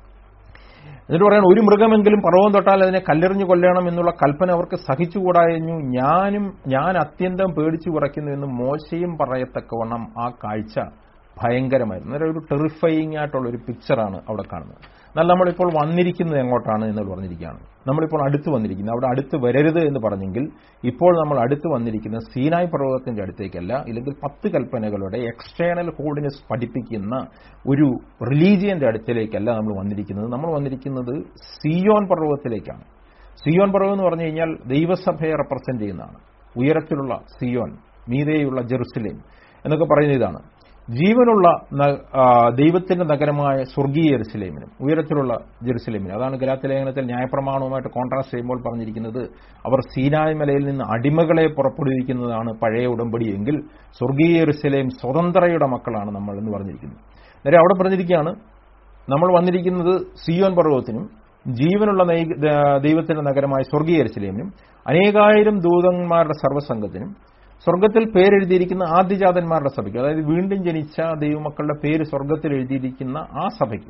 എന്നിട്ട് പറയണം ഒരു മൃഗമെങ്കിലും പർവ്വം തൊട്ടാൽ അതിനെ കല്ലെറിഞ്ഞു കൊല്ലണം എന്നുള്ള കൽപ്പന അവർക്ക് സഹിച്ചുകൂടായിരുന്നു ഞാനും ഞാൻ അത്യന്തം പേടിച്ചു വിറയ്ക്കുന്നു എന്ന് മോശയും പറയത്തക്കവണ്ണം ആ കാഴ്ച ഭയങ്കരമായിരുന്നു അന്നേരം ഒരു ടെറിഫയിങ് ആയിട്ടുള്ള ഒരു പിക്ചറാണ് അവിടെ കാണുന്നത് എന്നാൽ നമ്മളിപ്പോൾ വന്നിരിക്കുന്നത് എങ്ങോട്ടാണ് എന്ന് പറഞ്ഞിരിക്കുകയാണ് നമ്മളിപ്പോൾ അടുത്ത് വന്നിരിക്കുന്നത് അവിടെ അടുത്ത് വരരുത് എന്ന് പറഞ്ഞെങ്കിൽ ഇപ്പോൾ നമ്മൾ അടുത്ത് വന്നിരിക്കുന്നത് സീനായ് പർവ്വതത്തിന്റെ അടുത്തേക്കല്ല ഇല്ലെങ്കിൽ പത്ത് കൽപ്പനകളുടെ എക്സ്റ്റേണൽ ഹോളിനെസ് പഠിപ്പിക്കുന്ന ഒരു റിലീജിയന്റെ അടുത്തിലേക്കല്ല നമ്മൾ വന്നിരിക്കുന്നത് നമ്മൾ വന്നിരിക്കുന്നത് സിയോൻ പർവ്വതത്തിലേക്കാണ് സിയോൻ പർവ്വതം എന്ന് പറഞ്ഞു കഴിഞ്ഞാൽ ദൈവസഭയെ റെപ്രസെന്റ് ചെയ്യുന്നതാണ് ഉയരത്തിലുള്ള സിയോൻ മീതയുള്ള ജെറുസലേം എന്നൊക്കെ പറയുന്ന ഇതാണ് ജീവനുള്ള ന- ആ, ദൈവത്തിന്റെ നഗരമായ സ്വർഗീയ ജെറുസലേമിനും ഉയരത്തിലുള്ള ജെറുസലേമിനും അതാണ് ഗലാത്തിലേഖനത്തിൽ ന്യായപ്രമാണവുമായിട്ട് കോൺട്രാസ്റ്റ് ചെയ്യുമ്പോൾ പറഞ്ഞിരിക്കുന്നത് അവർ സീനായ് മലയിൽ നിന്ന് അടിമകളെ പുറപ്പെടുവിക്കുന്നതാണ് പഴയ ഉടമ്പടിയെങ്കിൽ സ്വർഗീയ ജെറുസലേം സ്വതന്ത്രയുടെ മക്കളാണ് നമ്മൾ എന്ന് പറഞ്ഞിരിക്കുന്നത് നേരെ അവിടെ പറഞ്ഞിരിക്കുകയാണ് നമ്മൾ വന്നിരിക്കുന്നത് സിയോൻ പർവ്വതത്തിനും ജീവനുള്ള നൈ- ദ- ദൈവത്തിന്റെ നഗരമായ സ്വർഗീയ ജെറുസലേമിനും അനേകായിരം ദൂതന്മാരുടെ സർവ്വസംഘത്തിനും സ്വർഗത്തിൽ പേരെഴുതിയിരിക്കുന്ന ആദ്യജാതന്മാരുടെ സഭയ്ക്ക് അതായത് വീണ്ടും ജനിച്ച ദൈവമക്കളുടെ പേര് സ്വർഗത്തിൽ എഴുതിയിരിക്കുന്ന ആ സഭയ്ക്ക്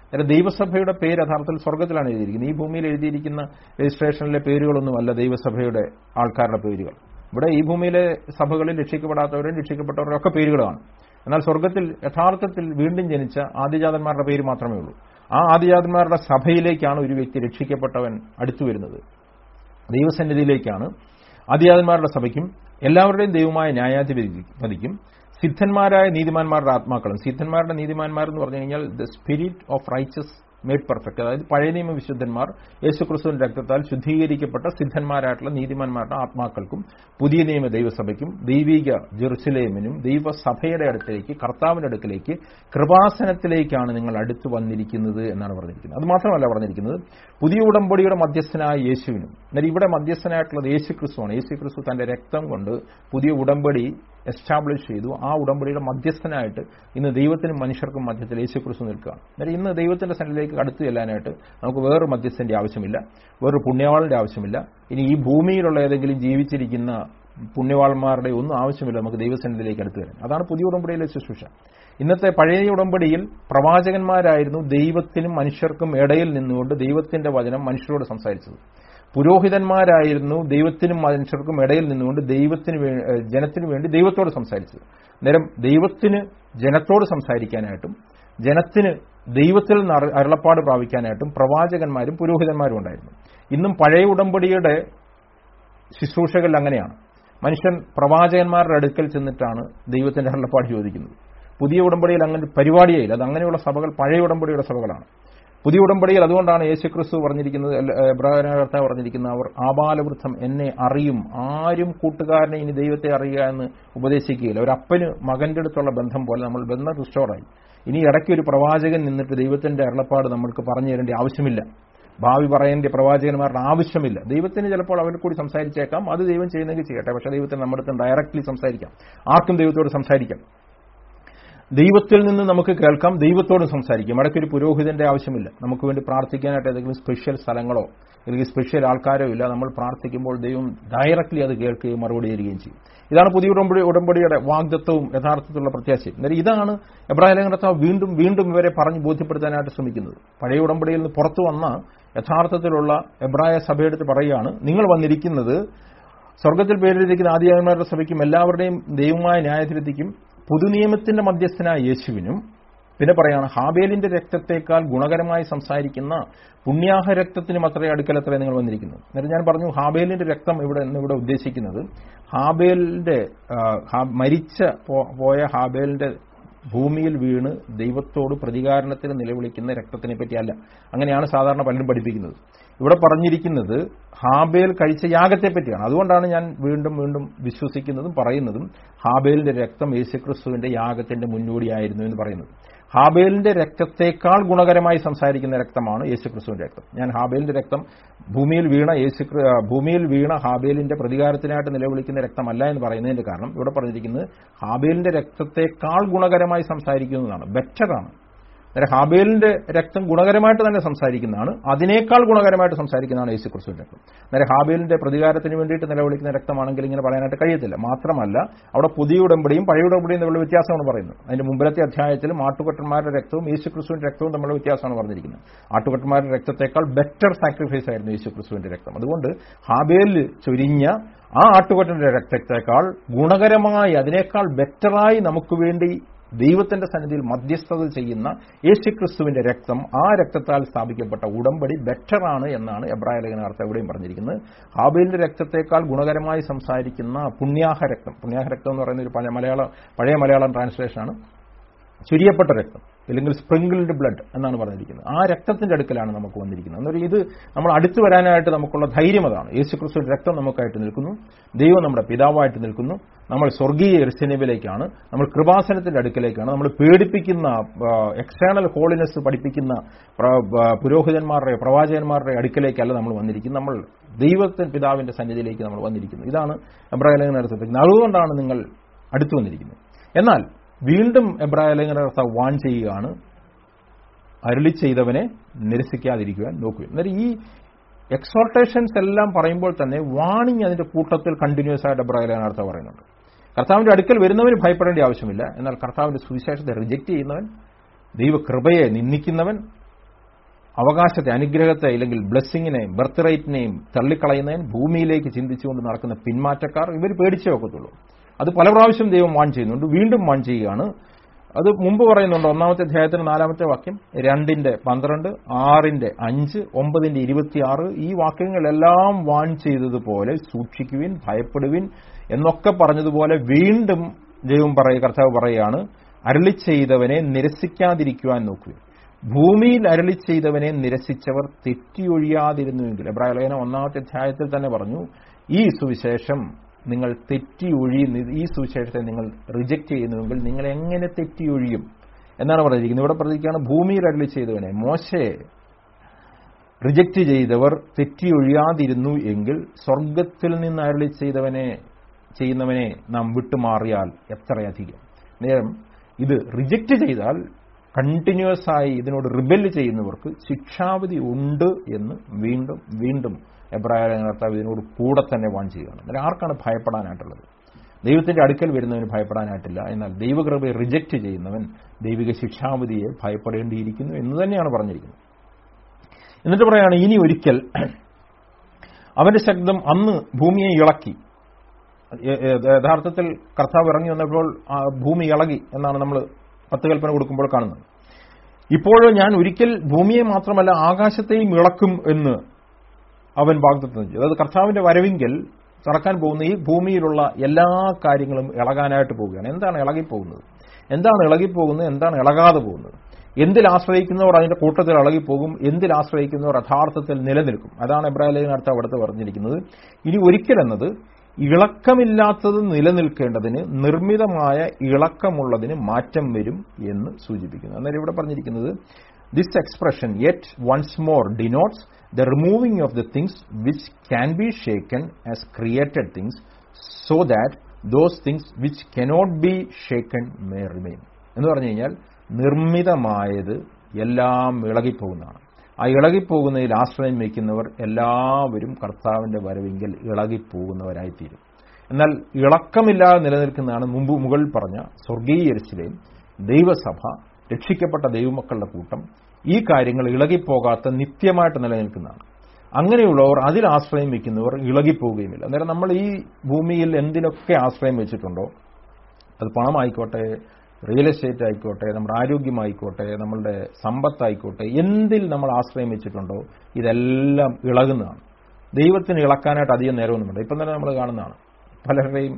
അതായത് ദൈവസഭയുടെ പേര് യഥാർത്ഥത്തിൽ സ്വർഗത്തിലാണ് എഴുതിയിരിക്കുന്നത് ഈ ഭൂമിയിൽ എഴുതിയിരിക്കുന്ന രജിസ്ട്രേഷനിലെ പേരുകളൊന്നുമല്ല ദൈവസഭയുടെ ആൾക്കാരുടെ പേരുകൾ ഇവിടെ ഈ ഭൂമിയിലെ സഭകളിൽ രക്ഷിക്കപ്പെടാത്തവരും രക്ഷിക്കപ്പെട്ടവരുടെ ഒക്കെ പേരുകളാണ് എന്നാൽ സ്വർഗത്തിൽ യഥാർത്ഥത്തിൽ വീണ്ടും ജനിച്ച ആദിജാതന്മാരുടെ പേര് മാത്രമേ ഉള്ളൂ ആ ആദിജാതന്മാരുടെ സഭയിലേക്കാണ് ഒരു വ്യക്തി രക്ഷിക്കപ്പെട്ടവൻ അടുത്തു വരുന്നത് ദൈവസന്നിധിയിലേക്കാണ് ആദിജാതന്മാരുടെ സഭയ്ക്കും എല്ലാവരുടെയും ദൈവമായ ന്യായാധിപതിക്കും സിദ്ധന്മാരായ നീതിമാന്മാരുടെ ആത്മാക്കളും സിദ്ധന്മാരുടെ നീതിമാന്മാർ എന്ന് പറഞ്ഞു കഴിഞ്ഞാൽ the spirit of righteous made perfect അതായത് പഴയ നിയമ വിശുദ്ധന്മാർ യേശുക്രിസ്തുവിന്റെ രക്തത്താൽ ശുദ്ധീകരിക്കപ്പെട്ട സിദ്ധന്മാരായിട്ടുള്ള നീതിമാന്മാരുടെ ആത്മാക്കൾക്കും പുതിയ നിയമ ദൈവസഭയ്ക്കും ദൈവിക ജെറുസലേമിനും ദൈവസഭയുടെ അടുത്തേക്ക് കർത്താവിന്റെ അടുക്കിലേക്ക് കൃപാസനത്തിലേക്കാണ് നിങ്ങൾ അടുത്തു വന്നിരിക്കുന്നത് എന്നാണ് പറഞ്ഞിരിക്കുന്നത് അത് മാത്രമല്ല പറഞ്ഞിരിക്കുന്നത് പുതിയ ഉടമ്പടിയുടെ മധ്യസ്ഥനായ യേശുവിനും എന്നാൽ ഇവിടെ മധ്യസ്ഥനായിട്ടുള്ളത് യേശു ക്രിസ്തുവാണ് യേശു ക്രിസ്തു തന്റെ രക്തം കൊണ്ട് പുതിയ ഉടമ്പടി എസ്റ്റാബ്ലിഷ് ചെയ്തു ആ ഉടമ്പടിയുടെ മധ്യസ്ഥനായിട്ട് ഇന്ന് ദൈവത്തിനും മനുഷ്യർക്കും മധ്യത്തിൽ യേശു ക്രിസ്തു നിൽക്കുകയാണ് എന്നാൽ ഇന്ന് ദൈവത്തിന്റെ സന്നിധിയിലേക്ക് അടുത്തു ചെല്ലാനായിട്ട് നമുക്ക് വേറൊരു മധ്യസ്ഥന്റെ ആവശ്യമില്ല വേറൊരു പുണ്യവാളിന്റെ ആവശ്യമില്ല ഇനി ഈ ഭൂമിയിലുള്ള ഏതെങ്കിലും ജീവിച്ചിരിക്കുന്ന പുണ്യവാളന്മാരുടെ ഒന്നും ആവശ്യമില്ല നമുക്ക് ദൈവസന്നിധിയിലേക്ക് അടുത്തു വരാൻ അതാണ് പുതിയ ഉടമ്പടിയിലെ ശുശ്രൂഷ ഇന്നത്തെ പഴയ ഉടമ്പടിയിൽ പ്രവാചകന്മാരായിരുന്നു ദൈവത്തിനും മനുഷ്യർക്കും ഇടയിൽ നിന്നുകൊണ്ട് ദൈവത്തിന്റെ വചനം മനുഷ്യരോട് സംസാരിച്ചത് പുരോഹിതന്മാരായിരുന്നു ദൈവത്തിനും മനുഷ്യർക്കും ഇടയിൽ നിന്നുകൊണ്ട് ദൈവത്തിന് ജനത്തിനു വേണ്ടി ദൈവത്തോട് സംസാരിച്ചത് നേരം ദൈവത്തിന് ജനത്തോട് സംസാരിക്കാനായിട്ടും ജനത്തിന് ദൈവത്തിൽ നിന്ന് അരുളപ്പാട് പ്രാപിക്കാനായിട്ടും പ്രവാചകന്മാരും പുരോഹിതന്മാരും ഉണ്ടായിരുന്നു ഇന്നും പഴയ ഉടമ്പടിയുടെ ശുശ്രൂഷകൾ അങ്ങനെയാണ് മനുഷ്യൻ പ്രവാചകന്മാരുടെ അടുക്കൽ ചെന്നിട്ടാണ് ദൈവത്തിന്റെ അരുളപ്പാട് ചോദിക്കുന്നത് പുതിയ ഉടമ്പടിയിൽ അങ്ങനെ പരിപാടിയായില്ല അത് അങ്ങനെയുള്ള സഭകൾ പഴയ ഉടമ്പടിയുടെ സഭകളാണ് പുതിയ ഉടമ്പടിയിൽ അതുകൊണ്ടാണ് യേശുക്രിസ്തു പറഞ്ഞിരിക്കുന്നത് എബ്രാഹിം പറഞ്ഞിരിക്കുന്ന അവർ ആബാലവൃദ്ധം എന്നെ അറിയും ആരും കൂട്ടുകാരനെ ഇനി ദൈവത്തെ അറിയുക എന്ന് ഉപദേശിക്കുകയില്ല ഒരു അപ്പന് മകന്റെ അടുത്തുള്ള ബന്ധം പോലെ നമ്മൾ ബന്ധം റിസ്റ്റോറായി ഇനി ഇടയ്ക്ക് ഒരു പ്രവാചകൻ നിന്നിട്ട് ദൈവത്തിന്റെ അരുളപ്പാട് നമ്മൾക്ക് പറഞ്ഞു തരേണ്ട ആവശ്യമില്ല ഭാവി പറയേണ്ട പ്രവാചകന്മാരുടെ ആവശ്യമില്ല ദൈവത്തിന് ചിലപ്പോൾ അവരെ കൂടി സംസാരിച്ചേക്കാം അത് ദൈവം ചെയ്യുന്നെങ്കിൽ ചെയ്യട്ടെ പക്ഷേ ദൈവത്തിന് നമ്മുടെ അടുത്ത് ഡയറക്റ്റ്ലി സംസാരിക്കാം ആർക്കും ദൈവത്തോട് സംസാരിക്കാം ദൈവത്തിൽ നിന്ന് നമുക്ക് കേൾക്കാം ദൈവത്തോടും സംസാരിക്കാം ഇടയ്ക്കൊരു പുരോഹിതന്റെ ആവശ്യമില്ല നമുക്ക് വേണ്ടി പ്രാർത്ഥിക്കാനായിട്ട് ഏതെങ്കിലും സ്പെഷ്യൽ സ്ഥലങ്ങളോ അല്ലെങ്കിൽ സ്പെഷ്യൽ ആൾക്കാരോ ഇല്ല നമ്മൾ പ്രാർത്ഥിക്കുമ്പോൾ ദൈവം ഡയറക്റ്റ്ലി അത് കേൾക്കുകയും മറുപടി തരികയും ചെയ്യും ഇതാണ് പുതിയ ഉടമ്പടി ഉടമ്പടിയുടെ വാഗ്ദത്വവും യഥാർത്ഥത്തിലുള്ള പ്രത്യാശയും എന്നാൽ ഇതാണ് എബ്രാഹിം ലേഖനത്താവ് വീണ്ടും വീണ്ടും ഇവരെ പറഞ്ഞ് ബോധ്യപ്പെടുത്താനായിട്ട് ശ്രമിക്കുന്നത് പഴയ ഉടമ്പടിയിൽ നിന്ന് പുറത്തു വന്ന യഥാർത്ഥത്തിലുള്ള എബ്രായ സഭയെടുത്ത് പറയുകയാണ് നിങ്ങൾ വന്നിരിക്കുന്നത് സ്വർഗത്തിൽ പേരെഴുതിയിരിക്കുന്ന ആദിയായന്മാരുടെ സഭയ്ക്കും എല്ലാവരുടെയും ദൈവമായ ന്യായത്തിലെത്തിക്കും പുതുനിയമത്തിന്റെ മധ്യസ്ഥനായ യേശുവിനും പിന്നെ പറയാണ് ഹാബേലിന്റെ രക്തത്തെക്കാൾ ഗുണകരമായി സംസാരിക്കുന്ന പുണ്യാഹ രക്തത്തിനും അത്രയും അടുക്കലത്രേ നിങ്ങൾ വന്നിരിക്കുന്നത് എന്നിട്ട് ഞാൻ പറഞ്ഞു ഹാബേലിന്റെ രക്തം ഇവിടെ ഇവിടെ ഉദ്ദേശിക്കുന്നത് ഹാബേലിന്റെ മരിച്ച പോയ ഹാബേലിന്റെ ഭൂമിയിൽ വീണ് ദൈവത്തോട് പ്രതികാരണത്തിന് നിലവിളിക്കുന്ന രക്തത്തിനെ പറ്റിയല്ല അങ്ങനെയാണ് സാധാരണ പലരും പഠിപ്പിക്കുന്നത് ഇവിടെ പറഞ്ഞിരിക്കുന്നത് ഹാബേൽ കഴിച്ച യാഗത്തെ പറ്റിയാണ് അതുകൊണ്ടാണ് ഞാൻ വീണ്ടും വീണ്ടും വിശ്വസിക്കുന്നതും പറയുന്നതും ഹാബേലിന്റെ രക്തം യേശുക്രിസ്തുവിന്റെ യാഗത്തിന്റെ മുന്നോടിയായിരുന്നു എന്ന് പറയുന്നത് ഹാബേലിന്റെ രക്തത്തെക്കാൾ ഗുണകരമായി സംസാരിക്കുന്ന രക്തമാണ് യേശുക്രിസ്തുവിന്റെ രക്തം ഞാൻ ഹാബേലിന്റെ രക്തം ഭൂമിയിൽ വീണ യേശു ഭൂമിയിൽ വീണ ഹാബേലിന്റെ പ്രതികാരത്തിനായിട്ട് നിലവിളിക്കുന്ന രക്തമല്ല എന്ന് പറയുന്നതിന്റെ കാരണം ഇവിടെ പറഞ്ഞിരിക്കുന്നത് ഹാബേലിന്റെ രക്തത്തെക്കാൾ ഗുണകരമായി സംസാരിക്കുന്നതാണ് ബെറ്ററാണ് അന്നേരം ഹാബേലിന്റെ രക്തം ഗുണകരമായിട്ട് തന്നെ സംസാരിക്കുന്നതാണ് അതിനേക്കാൾ ഗുണകരമായിട്ട് സംസാരിക്കുന്നതാണ് യേശു ക്രിസ്തുവിന്റെ രക്തം അന്നേരം ഹാബേലിന്റെ പ്രതികാരത്തിന് വേണ്ടിയിട്ട് നിലവിളിക്കുന്ന രക്തമാണെങ്കിൽ ഇങ്ങനെ പറയാനായിട്ട് കഴിയത്തില്ല മാത്രമല്ല അവിടെ പുതിയ ഉടമ്പടിയും പഴയ ഉടമ്പടിയും തമ്മിലുള്ള വ്യത്യാസമാണ് പറയുന്നത് അതിന്റെ മുമ്പിലത്തെ അധ്യായത്തിൽ ആട്ടുകൊട്ടന്മാരുടെ രക്തവും യേശു ക്രിസ്തുവിന്റെ രക്തവും തമ്മിലുള്ള വ്യത്യാസമാണ് പറഞ്ഞിരിക്കുന്നത് ആട്ടുകൊട്ടന്മാരുടെ രക്തത്തെക്കാൾ ബെറ്റർ സാക്രിഫൈസ് ആയിരുന്നു യേശു ക്രിസ്തുവിന്റെ രക്തം അതുകൊണ്ട് ഹാബേലിൽ ചൊരിഞ്ഞ ആ ആട്ടുകൊട്ടന്റെ രക്തത്തെക്കാൾ ഗുണകരമായി അതിനേക്കാൾ ബെറ്ററായി നമുക്ക് വേണ്ടി ദൈവത്തിന്റെ സന്നിധിയിൽ മധ്യസ്ഥത ചെയ്യുന്ന യേശുക്രിസ്തുവിന്റെ രക്തം ആ രക്തത്താൽ സ്ഥാപിക്കപ്പെട്ട ഉടമ്പടി ബെറ്ററാണ് എന്നാണ് എബ്രായ ലേഖനാർത്ഥ ഇവിടെയും പറഞ്ഞിരിക്കുന്നത് ഹാബേലിന്റെ രക്തത്തെക്കാൾ ഗുണകരമായി സംസാരിക്കുന്ന പുണ്യാഹ രക്തം പുണ്യാഹ രക്തം എന്ന് പറയുന്ന ഒരു പഴയ മലയാള പഴയ മലയാളം ട്രാൻസ്ലേഷനാണ് ചുരിയപ്പെട്ട രക്തം അല്ലെങ്കിൽ സ്പ്രിങ്കിൾഡ് ബ്ലഡ് എന്നാണ് പറഞ്ഞിരിക്കുന്നത് ആ രക്തത്തിന്റെ അടുക്കലാണ് നമുക്ക് വന്നിരിക്കുന്നത് എന്നൊരു ഇത് നമ്മൾ അടുത്തു വരാനായിട്ട് നമുക്കുള്ള ധൈര്യം അതാണ് യേശുക്രിസ്തുവിന്റെ രക്തം നമുക്കായിട്ട് നിൽക്കുന്നു ദൈവം നമ്മുടെ പിതാവായിട്ട് നിൽക്കുന്നു നമ്മൾ സ്വർഗീയ എർസനേബിലേക്കാണ് നമ്മൾ കൃപാസനത്തിന്റെ അടുക്കലേക്കാണ് നമ്മൾ പേടിപ്പിക്കുന്ന എക്സ്റ്റേണൽ ഹോളിനെസ് പഠിപ്പിക്കുന്ന പുരോഹിതന്മാരുടെ പ്രവാചകന്മാരുടെ അടുക്കലേക്കല്ല നമ്മൾ വന്നിരിക്കുന്നത് നമ്മൾ ദൈവത്തിൻ പിതാവിന്റെ സന്നിധിയിലേക്ക് നമ്മൾ വന്നിരിക്കുന്നു ഇതാണ് എബ്രാഹിം നടത്തിയിരിക്കുന്നത് അതുകൊണ്ടാണ് നിങ്ങൾ അടുത്തു വന്നിരിക്കുന്നത് എന്നാൽ വീണ്ടും എബ്രാഹിം ലേഖനകർത്ത വാൺ ചെയ്യുകയാണ് അരുളി ചെയ്തവനെ നിരസിക്കാതിരിക്കുവാൻ നോക്കുക അന്നേരം ഈ എക്സോർട്ടേഷൻസ് എല്ലാം പറയുമ്പോൾ തന്നെ വാണിംഗ് അതിന്റെ കൂട്ടത്തിൽ കണ്ടിന്യൂസ് ആയിട്ട് എബ്രാഹിം ലേഖനാർത്ഥ പറയുന്നുണ്ട് കർത്താവിന്റെ അടുക്കൽ വരുന്നവന് ഭയപ്പെടേണ്ട ആവശ്യമില്ല എന്നാൽ കർത്താവിന്റെ സുവിശേഷത്തെ റിജക്ട് ചെയ്യുന്നവൻ ദൈവകൃപയെ നിന്ദിക്കുന്നവൻ അവകാശത്തെ അനുഗ്രഹത്തെ അല്ലെങ്കിൽ ബ്ലെസ്സിങ്ങിനെയും ബർത്ത് റേറ്റിനെയും തള്ളിക്കളയുന്നതിന് ഭൂമിയിലേക്ക് ചിന്തിച്ചുകൊണ്ട് നടക്കുന്ന പിന്മാറ്റക്കാർ ഇവർ പേടിച്ചേ ഒക്കത്തുള്ളൂ അത് പല പ്രാവശ്യം ദൈവം വാൺ ചെയ്യുന്നുണ്ട് വീണ്ടും വാൺ ചെയ്യുകയാണ് അത് മുമ്പ് പറയുന്നുണ്ട് ഒന്നാമത്തെ അധ്യായത്തിന് നാലാമത്തെ വാക്യം രണ്ടിന്റെ പന്ത്രണ്ട് ആറിന്റെ അഞ്ച് ഒമ്പതിന്റെ ഇരുപത്തിയാറ് ഈ വാക്യങ്ങളെല്ലാം വാൺ ചെയ്തതുപോലെ സൂക്ഷിക്കുവിൻ ഭയപ്പെടുവിൻ എന്നൊക്കെ പറഞ്ഞതുപോലെ വീണ്ടും ദൈവം പറയുക കർത്താവ് പറയുകയാണ് അരളി ചെയ്തവനെ നിരസിക്കാതിരിക്കുവാൻ നോക്കുവിൻ ഭൂമിയിൽ അരളി ചെയ്തവനെ നിരസിച്ചവർ തെറ്റിയൊഴിയാതിരുന്നുവെങ്കിൽ എബ്രാഹിം ലേഖനം ഒന്നാമത്തെ അധ്യായത്തിൽ തന്നെ പറഞ്ഞു ഈ സുവിശേഷം നിങ്ങൾ തെറ്റിയൊഴി ഈ സുവിശേഷത്തെ നിങ്ങൾ റിജക്റ്റ് ചെയ്യുന്നുവെങ്കിൽ നിങ്ങൾ എങ്ങനെ തെറ്റിയൊഴിയും എന്നാണ് പറഞ്ഞിരിക്കുന്നത് ഇവിടെ പറഞ്ഞിരിക്കുകയാണ് ഭൂമിയിൽ അരളി ചെയ്തവനെ മോശയെ റിജക്റ്റ് ചെയ്തവർ തെറ്റിയൊഴിയാതിരുന്നു എങ്കിൽ സ്വർഗത്തിൽ നിന്ന് അരളി ചെയ്തവനെ ചെയ്യുന്നവനെ നാം വിട്ടുമാറിയാൽ എത്രയധികം നേരം ഇത് റിജക്റ്റ് ചെയ്താൽ കണ്ടിന്യൂസ് ആയി ഇതിനോട് റിബെല് ചെയ്യുന്നവർക്ക് ശിക്ഷാവിധി ഉണ്ട് എന്ന് വീണ്ടും വീണ്ടും എബ്രാഹിം കർത്താവ് ഇതിനോട് കൂടെ തന്നെ വാൺ ചെയ്യുകയാണ് എന്നാൽ ആർക്കാണ് ഭയപ്പെടാനായിട്ടുള്ളത് ദൈവത്തിന്റെ അടുക്കൽ വരുന്നവന് ഭയപ്പെടാനായിട്ടില്ല എന്നാൽ ദൈവകൃപയെ റിജക്റ്റ് ചെയ്യുന്നവൻ ദൈവിക ശിക്ഷാവിധിയെ ഭയപ്പെടേണ്ടിയിരിക്കുന്നു എന്ന് തന്നെയാണ് പറഞ്ഞിരിക്കുന്നത് എന്നിട്ട് പറയാണ് ഇനി ഒരിക്കൽ അവന്റെ ശബ്ദം അന്ന് ഭൂമിയെ ഇളക്കി യഥാർത്ഥത്തിൽ കർത്താവ് ഇറങ്ങി വന്നപ്പോൾ ഭൂമി ഇളകി എന്നാണ് നമ്മൾ പത്ത് കൽപ്പന കൊടുക്കുമ്പോൾ കാണുന്നത് ഇപ്പോഴോ ഞാൻ ഒരിക്കൽ ഭൂമിയെ മാത്രമല്ല ആകാശത്തെയും ഇളക്കും എന്ന് അവൻ വാഗ്ദത്തം ചെയ്തു അതായത് കർത്താവിന്റെ വരവിങ്കൽ നടക്കാൻ പോകുന്ന ഈ ഭൂമിയിലുള്ള എല്ലാ കാര്യങ്ങളും ഇളകാനായിട്ട് പോവുകയാണ് എന്താണ് ഇളകിപ്പോകുന്നത് എന്താണ് ഇളകിപ്പോകുന്നത് എന്താണ് ഇളകാതെ പോകുന്നത് എന്തിൽ ആശ്രയിക്കുന്നവർ അതിന്റെ കൂട്ടത്തിൽ ഇളകിപ്പോകും എന്തിൽ ആശ്രയിക്കുന്നവർ യഥാർത്ഥത്തിൽ നിലനിൽക്കും അതാണ് എബ്രാഹിം അടുത്ത് അവിടുത്തെ പറഞ്ഞിരിക്കുന്നത് ഇനി ഒരിക്കലെന്നത് ഇളക്കമില്ലാത്തത് നിലനിൽക്കേണ്ടതിന് നിർമ്മിതമായ ഇളക്കമുള്ളതിന് മാറ്റം വരും എന്ന് സൂചിപ്പിക്കുന്നു അന്നേരം ഇവിടെ പറഞ്ഞിരിക്കുന്നത് this expression yet once more denotes the removing of the things which can be shaken as created things so that those things which cannot be shaken may remain എന്ന് പറഞ്ഞു കഴിഞ്ഞാൽ നിർമ്മിതമായത് എല്ലാം ഇളകിപ്പോകുന്നതാണ് ആ ഇളകിപ്പോകുന്നതിൽ ആശ്രയം വയ്ക്കുന്നവർ എല്ലാവരും കർത്താവിന്റെ വരവെങ്കിൽ ഇളകിപ്പോകുന്നവരായിത്തീരും എന്നാൽ ഇളക്കമില്ലാതെ നിലനിൽക്കുന്നതാണ് മുമ്പ് മുകളിൽ പറഞ്ഞ സ്വർഗീയരിച്ചിലെയും ദൈവസഭ രക്ഷിക്കപ്പെട്ട ദൈവമക്കളുടെ കൂട്ടം ഈ കാര്യങ്ങൾ ഇളകിപ്പോകാത്ത നിത്യമായിട്ട് നിലനിൽക്കുന്നതാണ് അങ്ങനെയുള്ളവർ അതിൽ ആശ്രയം വയ്ക്കുന്നവർ ഇളകിപ്പോവുകയുമില്ല അന്നേരം നമ്മൾ ഈ ഭൂമിയിൽ എന്തിനൊക്കെ ആശ്രയം വെച്ചിട്ടുണ്ടോ അത് പണമായിക്കോട്ടെ റിയൽ എസ്റ്റേറ്റ് ആയിക്കോട്ടെ നമ്മുടെ ആരോഗ്യമായിക്കോട്ടെ നമ്മളുടെ സമ്പത്തായിക്കോട്ടെ എന്തിൽ നമ്മൾ ആശ്രയം വെച്ചിട്ടുണ്ടോ ഇതെല്ലാം ഇളകുന്നതാണ് ദൈവത്തിന് ഇളക്കാനായിട്ട് അധികം നേരമൊന്നുമില്ല ഇപ്പം തന്നെ നമ്മൾ കാണുന്നതാണ് പലരുടെയും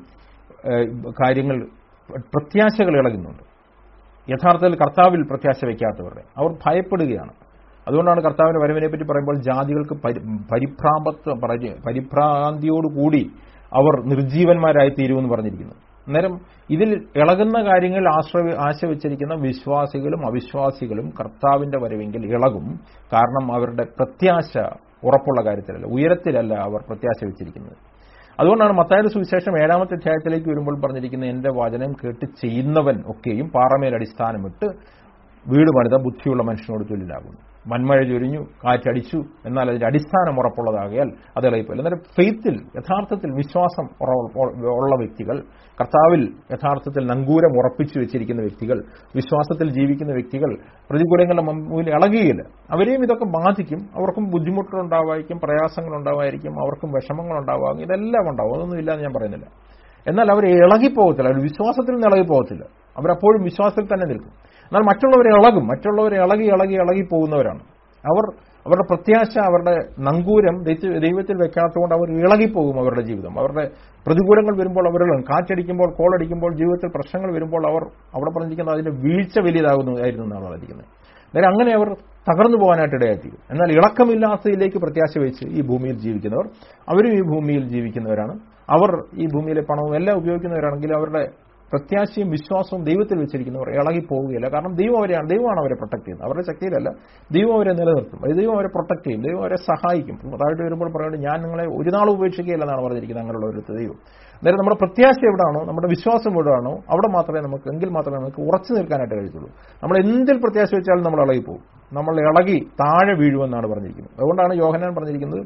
കാര്യങ്ങൾ പ്രത്യാശകൾ ഇളകുന്നുണ്ട് യഥാർത്ഥത്തിൽ കർത്താവിൽ പ്രത്യാശ വയ്ക്കാത്തവരുടെ അവർ ഭയപ്പെടുകയാണ് അതുകൊണ്ടാണ് കർത്താവിന്റെ വരവിനെ പറ്റി പറയുമ്പോൾ ജാതികൾക്ക് പരിഭ്രാമത്വം പരിഭ്രാന്തിയോടുകൂടി അവർ നിർജീവന്മാരായി തീരുമെന്ന് പറഞ്ഞിരിക്കുന്നത് അന്നേരം ഇതിൽ ഇളകുന്ന കാര്യങ്ങൾ ആശ്രയ ആശ വെച്ചിരിക്കുന്ന വിശ്വാസികളും അവിശ്വാസികളും കർത്താവിന്റെ വരവെങ്കിൽ ഇളകും കാരണം അവരുടെ പ്രത്യാശ ഉറപ്പുള്ള കാര്യത്തിലല്ല ഉയരത്തിലല്ല അവർ പ്രത്യാശ വെച്ചിരിക്കുന്നത് അതുകൊണ്ടാണ് മത്തായുടെ സുവിശേഷം ഏഴാമത്തെ അധ്യായത്തിലേക്ക് വരുമ്പോൾ പറഞ്ഞിരിക്കുന്ന എന്റെ വചനം കേട്ട് ചെയ്യുന്നവൻ ഒക്കെയും പാറമേൽ അടിസ്ഥാനമിട്ട് വീട് പണിത ബുദ്ധിയുള്ള മനുഷ്യനോട് തുല്യനാകുന്നു മന്മഴ ചൊരിഞ്ഞു കാറ്റടിച്ചു എന്നാൽ അതിന്റെ അടിസ്ഥാനം ഉറപ്പുള്ളതാകിയാൽ അത് ഇളയിപ്പോയില്ല അന്നേരം ഫെയ്ത്തിൽ യഥാർത്ഥത്തിൽ വിശ്വാസം ഉള്ള വ്യക്തികൾ കർത്താവിൽ യഥാർത്ഥത്തിൽ നങ്കൂരം ഉറപ്പിച്ചു വെച്ചിരിക്കുന്ന വ്യക്തികൾ വിശ്വാസത്തിൽ ജീവിക്കുന്ന വ്യക്തികൾ പ്രതികൂലങ്ങളുടെ മുമ്പിൽ ഇളകുകയില്ല അവരെയും ഇതൊക്കെ ബാധിക്കും അവർക്കും ബുദ്ധിമുട്ടുകളുണ്ടാവായിരിക്കും പ്രയാസങ്ങളുണ്ടാവായിരിക്കും അവർക്കും വിഷമങ്ങളുണ്ടാവാം ഇതെല്ലാം ഉണ്ടാവും അതൊന്നും ഇല്ലാന്ന് ഞാൻ പറയുന്നില്ല എന്നാൽ അവർ ഇളകിപ്പോകത്തില്ല അവർ വിശ്വാസത്തിൽ നിന്ന് ഇളകിപ്പോകത്തില്ല അവരപ്പോഴും വിശ്വാസത്തിൽ തന്നെ നിൽക്കും എന്നാൽ മറ്റുള്ളവരെ ഇളകും മറ്റുള്ളവരെ ഇളകി ഇളകി ഇളകി പോകുന്നവരാണ് അവർ അവരുടെ പ്രത്യാശ അവരുടെ നങ്കൂരം ദൈവത്തിൽ വെക്കാത്തതുകൊണ്ട് അവർ ഇളകിപ്പോകും അവരുടെ ജീവിതം അവരുടെ പ്രതികൂലങ്ങൾ വരുമ്പോൾ അവർ കാറ്റടിക്കുമ്പോൾ കോളടിക്കുമ്പോൾ ജീവിതത്തിൽ പ്രശ്നങ്ങൾ വരുമ്പോൾ അവർ അവിടെ പറഞ്ഞിരിക്കുന്നത് അതിന്റെ വീഴ്ച വലിയതാകുന്നതായിരുന്നു എന്നാണ് പറഞ്ഞിരിക്കുന്നത് അന്നേരം അങ്ങനെ അവർ തകർന്നു പോകാനായിട്ട് ഇടയായിത്തീരും എന്നാൽ ഇളക്കമില്ലാത്തതിലേക്ക് പ്രത്യാശ വെച്ച് ഈ ഭൂമിയിൽ ജീവിക്കുന്നവർ അവരും ഈ ഭൂമിയിൽ ജീവിക്കുന്നവരാണ് അവർ ഈ ഭൂമിയിലെ പണവും എല്ലാം ഉപയോഗിക്കുന്നവരാണെങ്കിൽ അവരുടെ പ്രത്യാശയും വിശ്വാസവും ദൈവത്തിൽ വെച്ചിരിക്കുന്നവർ ഇളകി പോവുകയില്ല കാരണം ദൈവം അവരെയാണ് ദൈവമാണ് അവരെ പ്രൊട്ടക്ട് ചെയ്യുന്നത് അവരുടെ ശക്തിയിലല്ല ദൈവം അവരെ നിലനിർത്തും അത് ദൈവം അവരെ പ്രൊട്ടക്ട് ചെയ്യും ദൈവം അവരെ സഹായിക്കും താഴോട്ട് വരുമ്പോൾ പറയുന്നത് ഞാൻ നിങ്ങളെ ഒരു നാൾ ഉപേക്ഷിക്കുകയില്ല എന്നാണ് പറഞ്ഞിരിക്കുന്നത് അങ്ങനെയുള്ള ഒരു ദൈവം അന്നേരം നമ്മുടെ പ്രത്യാശ എവിടെയാണോ നമ്മുടെ വിശ്വാസം എവിടെയാണോ അവിടെ മാത്രമേ നമുക്ക് എങ്കിൽ മാത്രമേ നമുക്ക് ഉറച്ചു നിൽക്കാനായിട്ട് കഴിയുള്ളൂ നമ്മൾ എന്തിൽ പ്രത്യാശ വെച്ചാലും നമ്മൾ ഇളകി പോകും നമ്മൾ ഇളകി താഴെ വീഴുമെന്നാണ് പറഞ്ഞിരിക്കുന്നത് അതുകൊണ്ടാണ് യോഹനാൻ പറഞ്ഞിരിക്കുന്നത്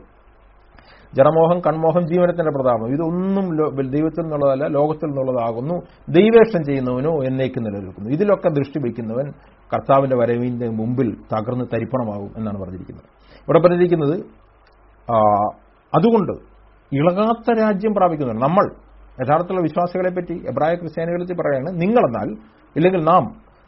ജഡമോഹം കൺമോഹം ജീവനത്തിന്റെ പ്രതാപം ഇതൊന്നും ദൈവത്തിൽ നിന്നുള്ളതല്ല ലോകത്തിൽ നിന്നുള്ളതാകുന്നു ദൈവേഷം ചെയ്യുന്നവനോ എന്നേക്ക് നിലനിൽക്കുന്നു ഇതിലൊക്കെ ദൃഷ്ടി വയ്ക്കുന്നവൻ കർത്താവിന്റെ വരവിന്റെ മുമ്പിൽ തകർന്ന് തരിപ്പണമാകും എന്നാണ് പറഞ്ഞിരിക്കുന്നത് ഇവിടെ പറഞ്ഞിരിക്കുന്നത് ആ, അതുകൊണ്ട് ഇളകാത്ത രാജ്യം പ്രാപിക്കുന്നുണ്ട് നമ്മൾ യഥാർത്ഥത്തിലുള്ള വിശ്വാസികളെ പറ്റി എബ്രായ ക്രിസ്ത്യാനികളെ പറ്റി പറയാണ് നിങ്ങളെന്നാൽ ഇല്ലെങ്കിൽ നാം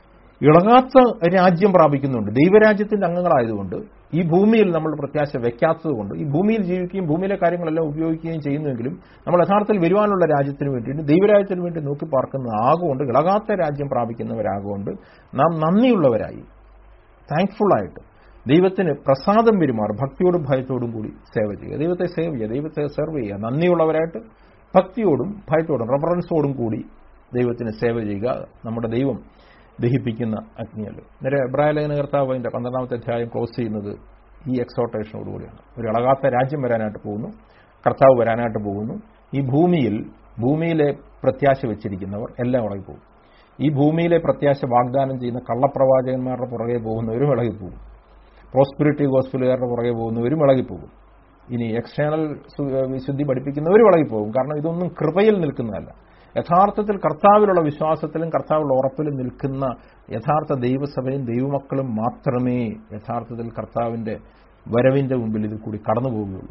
ഇളകാത്ത രാജ്യം പ്രാപിക്കുന്നുണ്ട് ദൈവരാജ്യത്തിന്റെ അംഗങ്ങളായതുകൊണ്ട് ഈ ഭൂമിയിൽ നമ്മൾ പ്രത്യാശ വെക്കാത്തതുകൊണ്ട് ഈ ഭൂമിയിൽ ജീവിക്കുകയും ഭൂമിയിലെ കാര്യങ്ങളെല്ലാം ഉപയോഗിക്കുകയും ചെയ്യുന്നുവെങ്കിലും നമ്മൾ യഥാർത്ഥത്തിൽ വരുവാനുള്ള രാജ്യത്തിന് വേണ്ടിയിട്ട് ദൈവരാജ്യത്തിന് വേണ്ടി നോക്കി പാർക്കുന്ന ആകൊണ്ട് ഇളകാത്ത രാജ്യം പ്രാപിക്കുന്നവരാകൊണ്ട് നാം നന്ദിയുള്ളവരായി താങ്ക്ഫുള്ളായിട്ട് ദൈവത്തിന് പ്രസാദം പെരുമാറും ഭക്തിയോടും ഭയത്തോടും കൂടി സേവ ചെയ്യുക ദൈവത്തെ സേവ് ചെയ്യുക ദൈവത്തെ സെർവ് ചെയ്യുക നന്ദിയുള്ളവരായിട്ട് ഭക്തിയോടും ഭയത്തോടും റെഫറൻസോടും കൂടി ദൈവത്തിന് സേവ ചെയ്യുക നമ്മുടെ ദൈവം ദഹിപ്പിക്കുന്ന അഗ്നിയല്ല നേരെ എബ്രായ ലേഖന കർത്താവ് അതിന്റെ പന്ത്രണ്ടാമത്തെ അധ്യായം ക്ലോസ് ചെയ്യുന്നത് ഈ എക്സോട്ടേഷനോടുകൂടിയാണ് ഒരു ഇളകാത്ത രാജ്യം വരാനായിട്ട് പോകുന്നു കർത്താവ് വരാനായിട്ട് പോകുന്നു ഈ ഭൂമിയിൽ ഭൂമിയിലെ പ്രത്യാശ വെച്ചിരിക്കുന്നവർ എല്ലാം ഇളകിപ്പോകും ഈ ഭൂമിയിലെ പ്രത്യാശ വാഗ്ദാനം ചെയ്യുന്ന കള്ളപ്രവാചകന്മാരുടെ പുറകെ പോകുന്നവരും ഇളകിപ്പോകും പ്രോസ്പിരിറ്റി ഗോസ്പിലുകാരുടെ പുറകെ പോകുന്നവരും ഇളകിപ്പോകും ഇനി എക്സ്റ്റേണൽ സു- വിശുദ്ധി പഠിപ്പിക്കുന്നവരും ഇളകിപ്പോകും കാരണം ഇതൊന്നും കൃപയിൽ നിൽക്കുന്നതല്ല യഥാർത്ഥത്തിൽ കർത്താവിലുള്ള വിശ്വാസത്തിലും കർത്താവിലുള്ള ഉറപ്പിലും നിൽക്കുന്ന യഥാർത്ഥ ദൈവസഭയും ദൈവമക്കളും മാത്രമേ യഥാർത്ഥത്തിൽ കർത്താവിന്റെ വരവിന്റെ മുമ്പിൽ ഇതിൽ കൂടി കടന്നു പോവുകയുള്ളൂ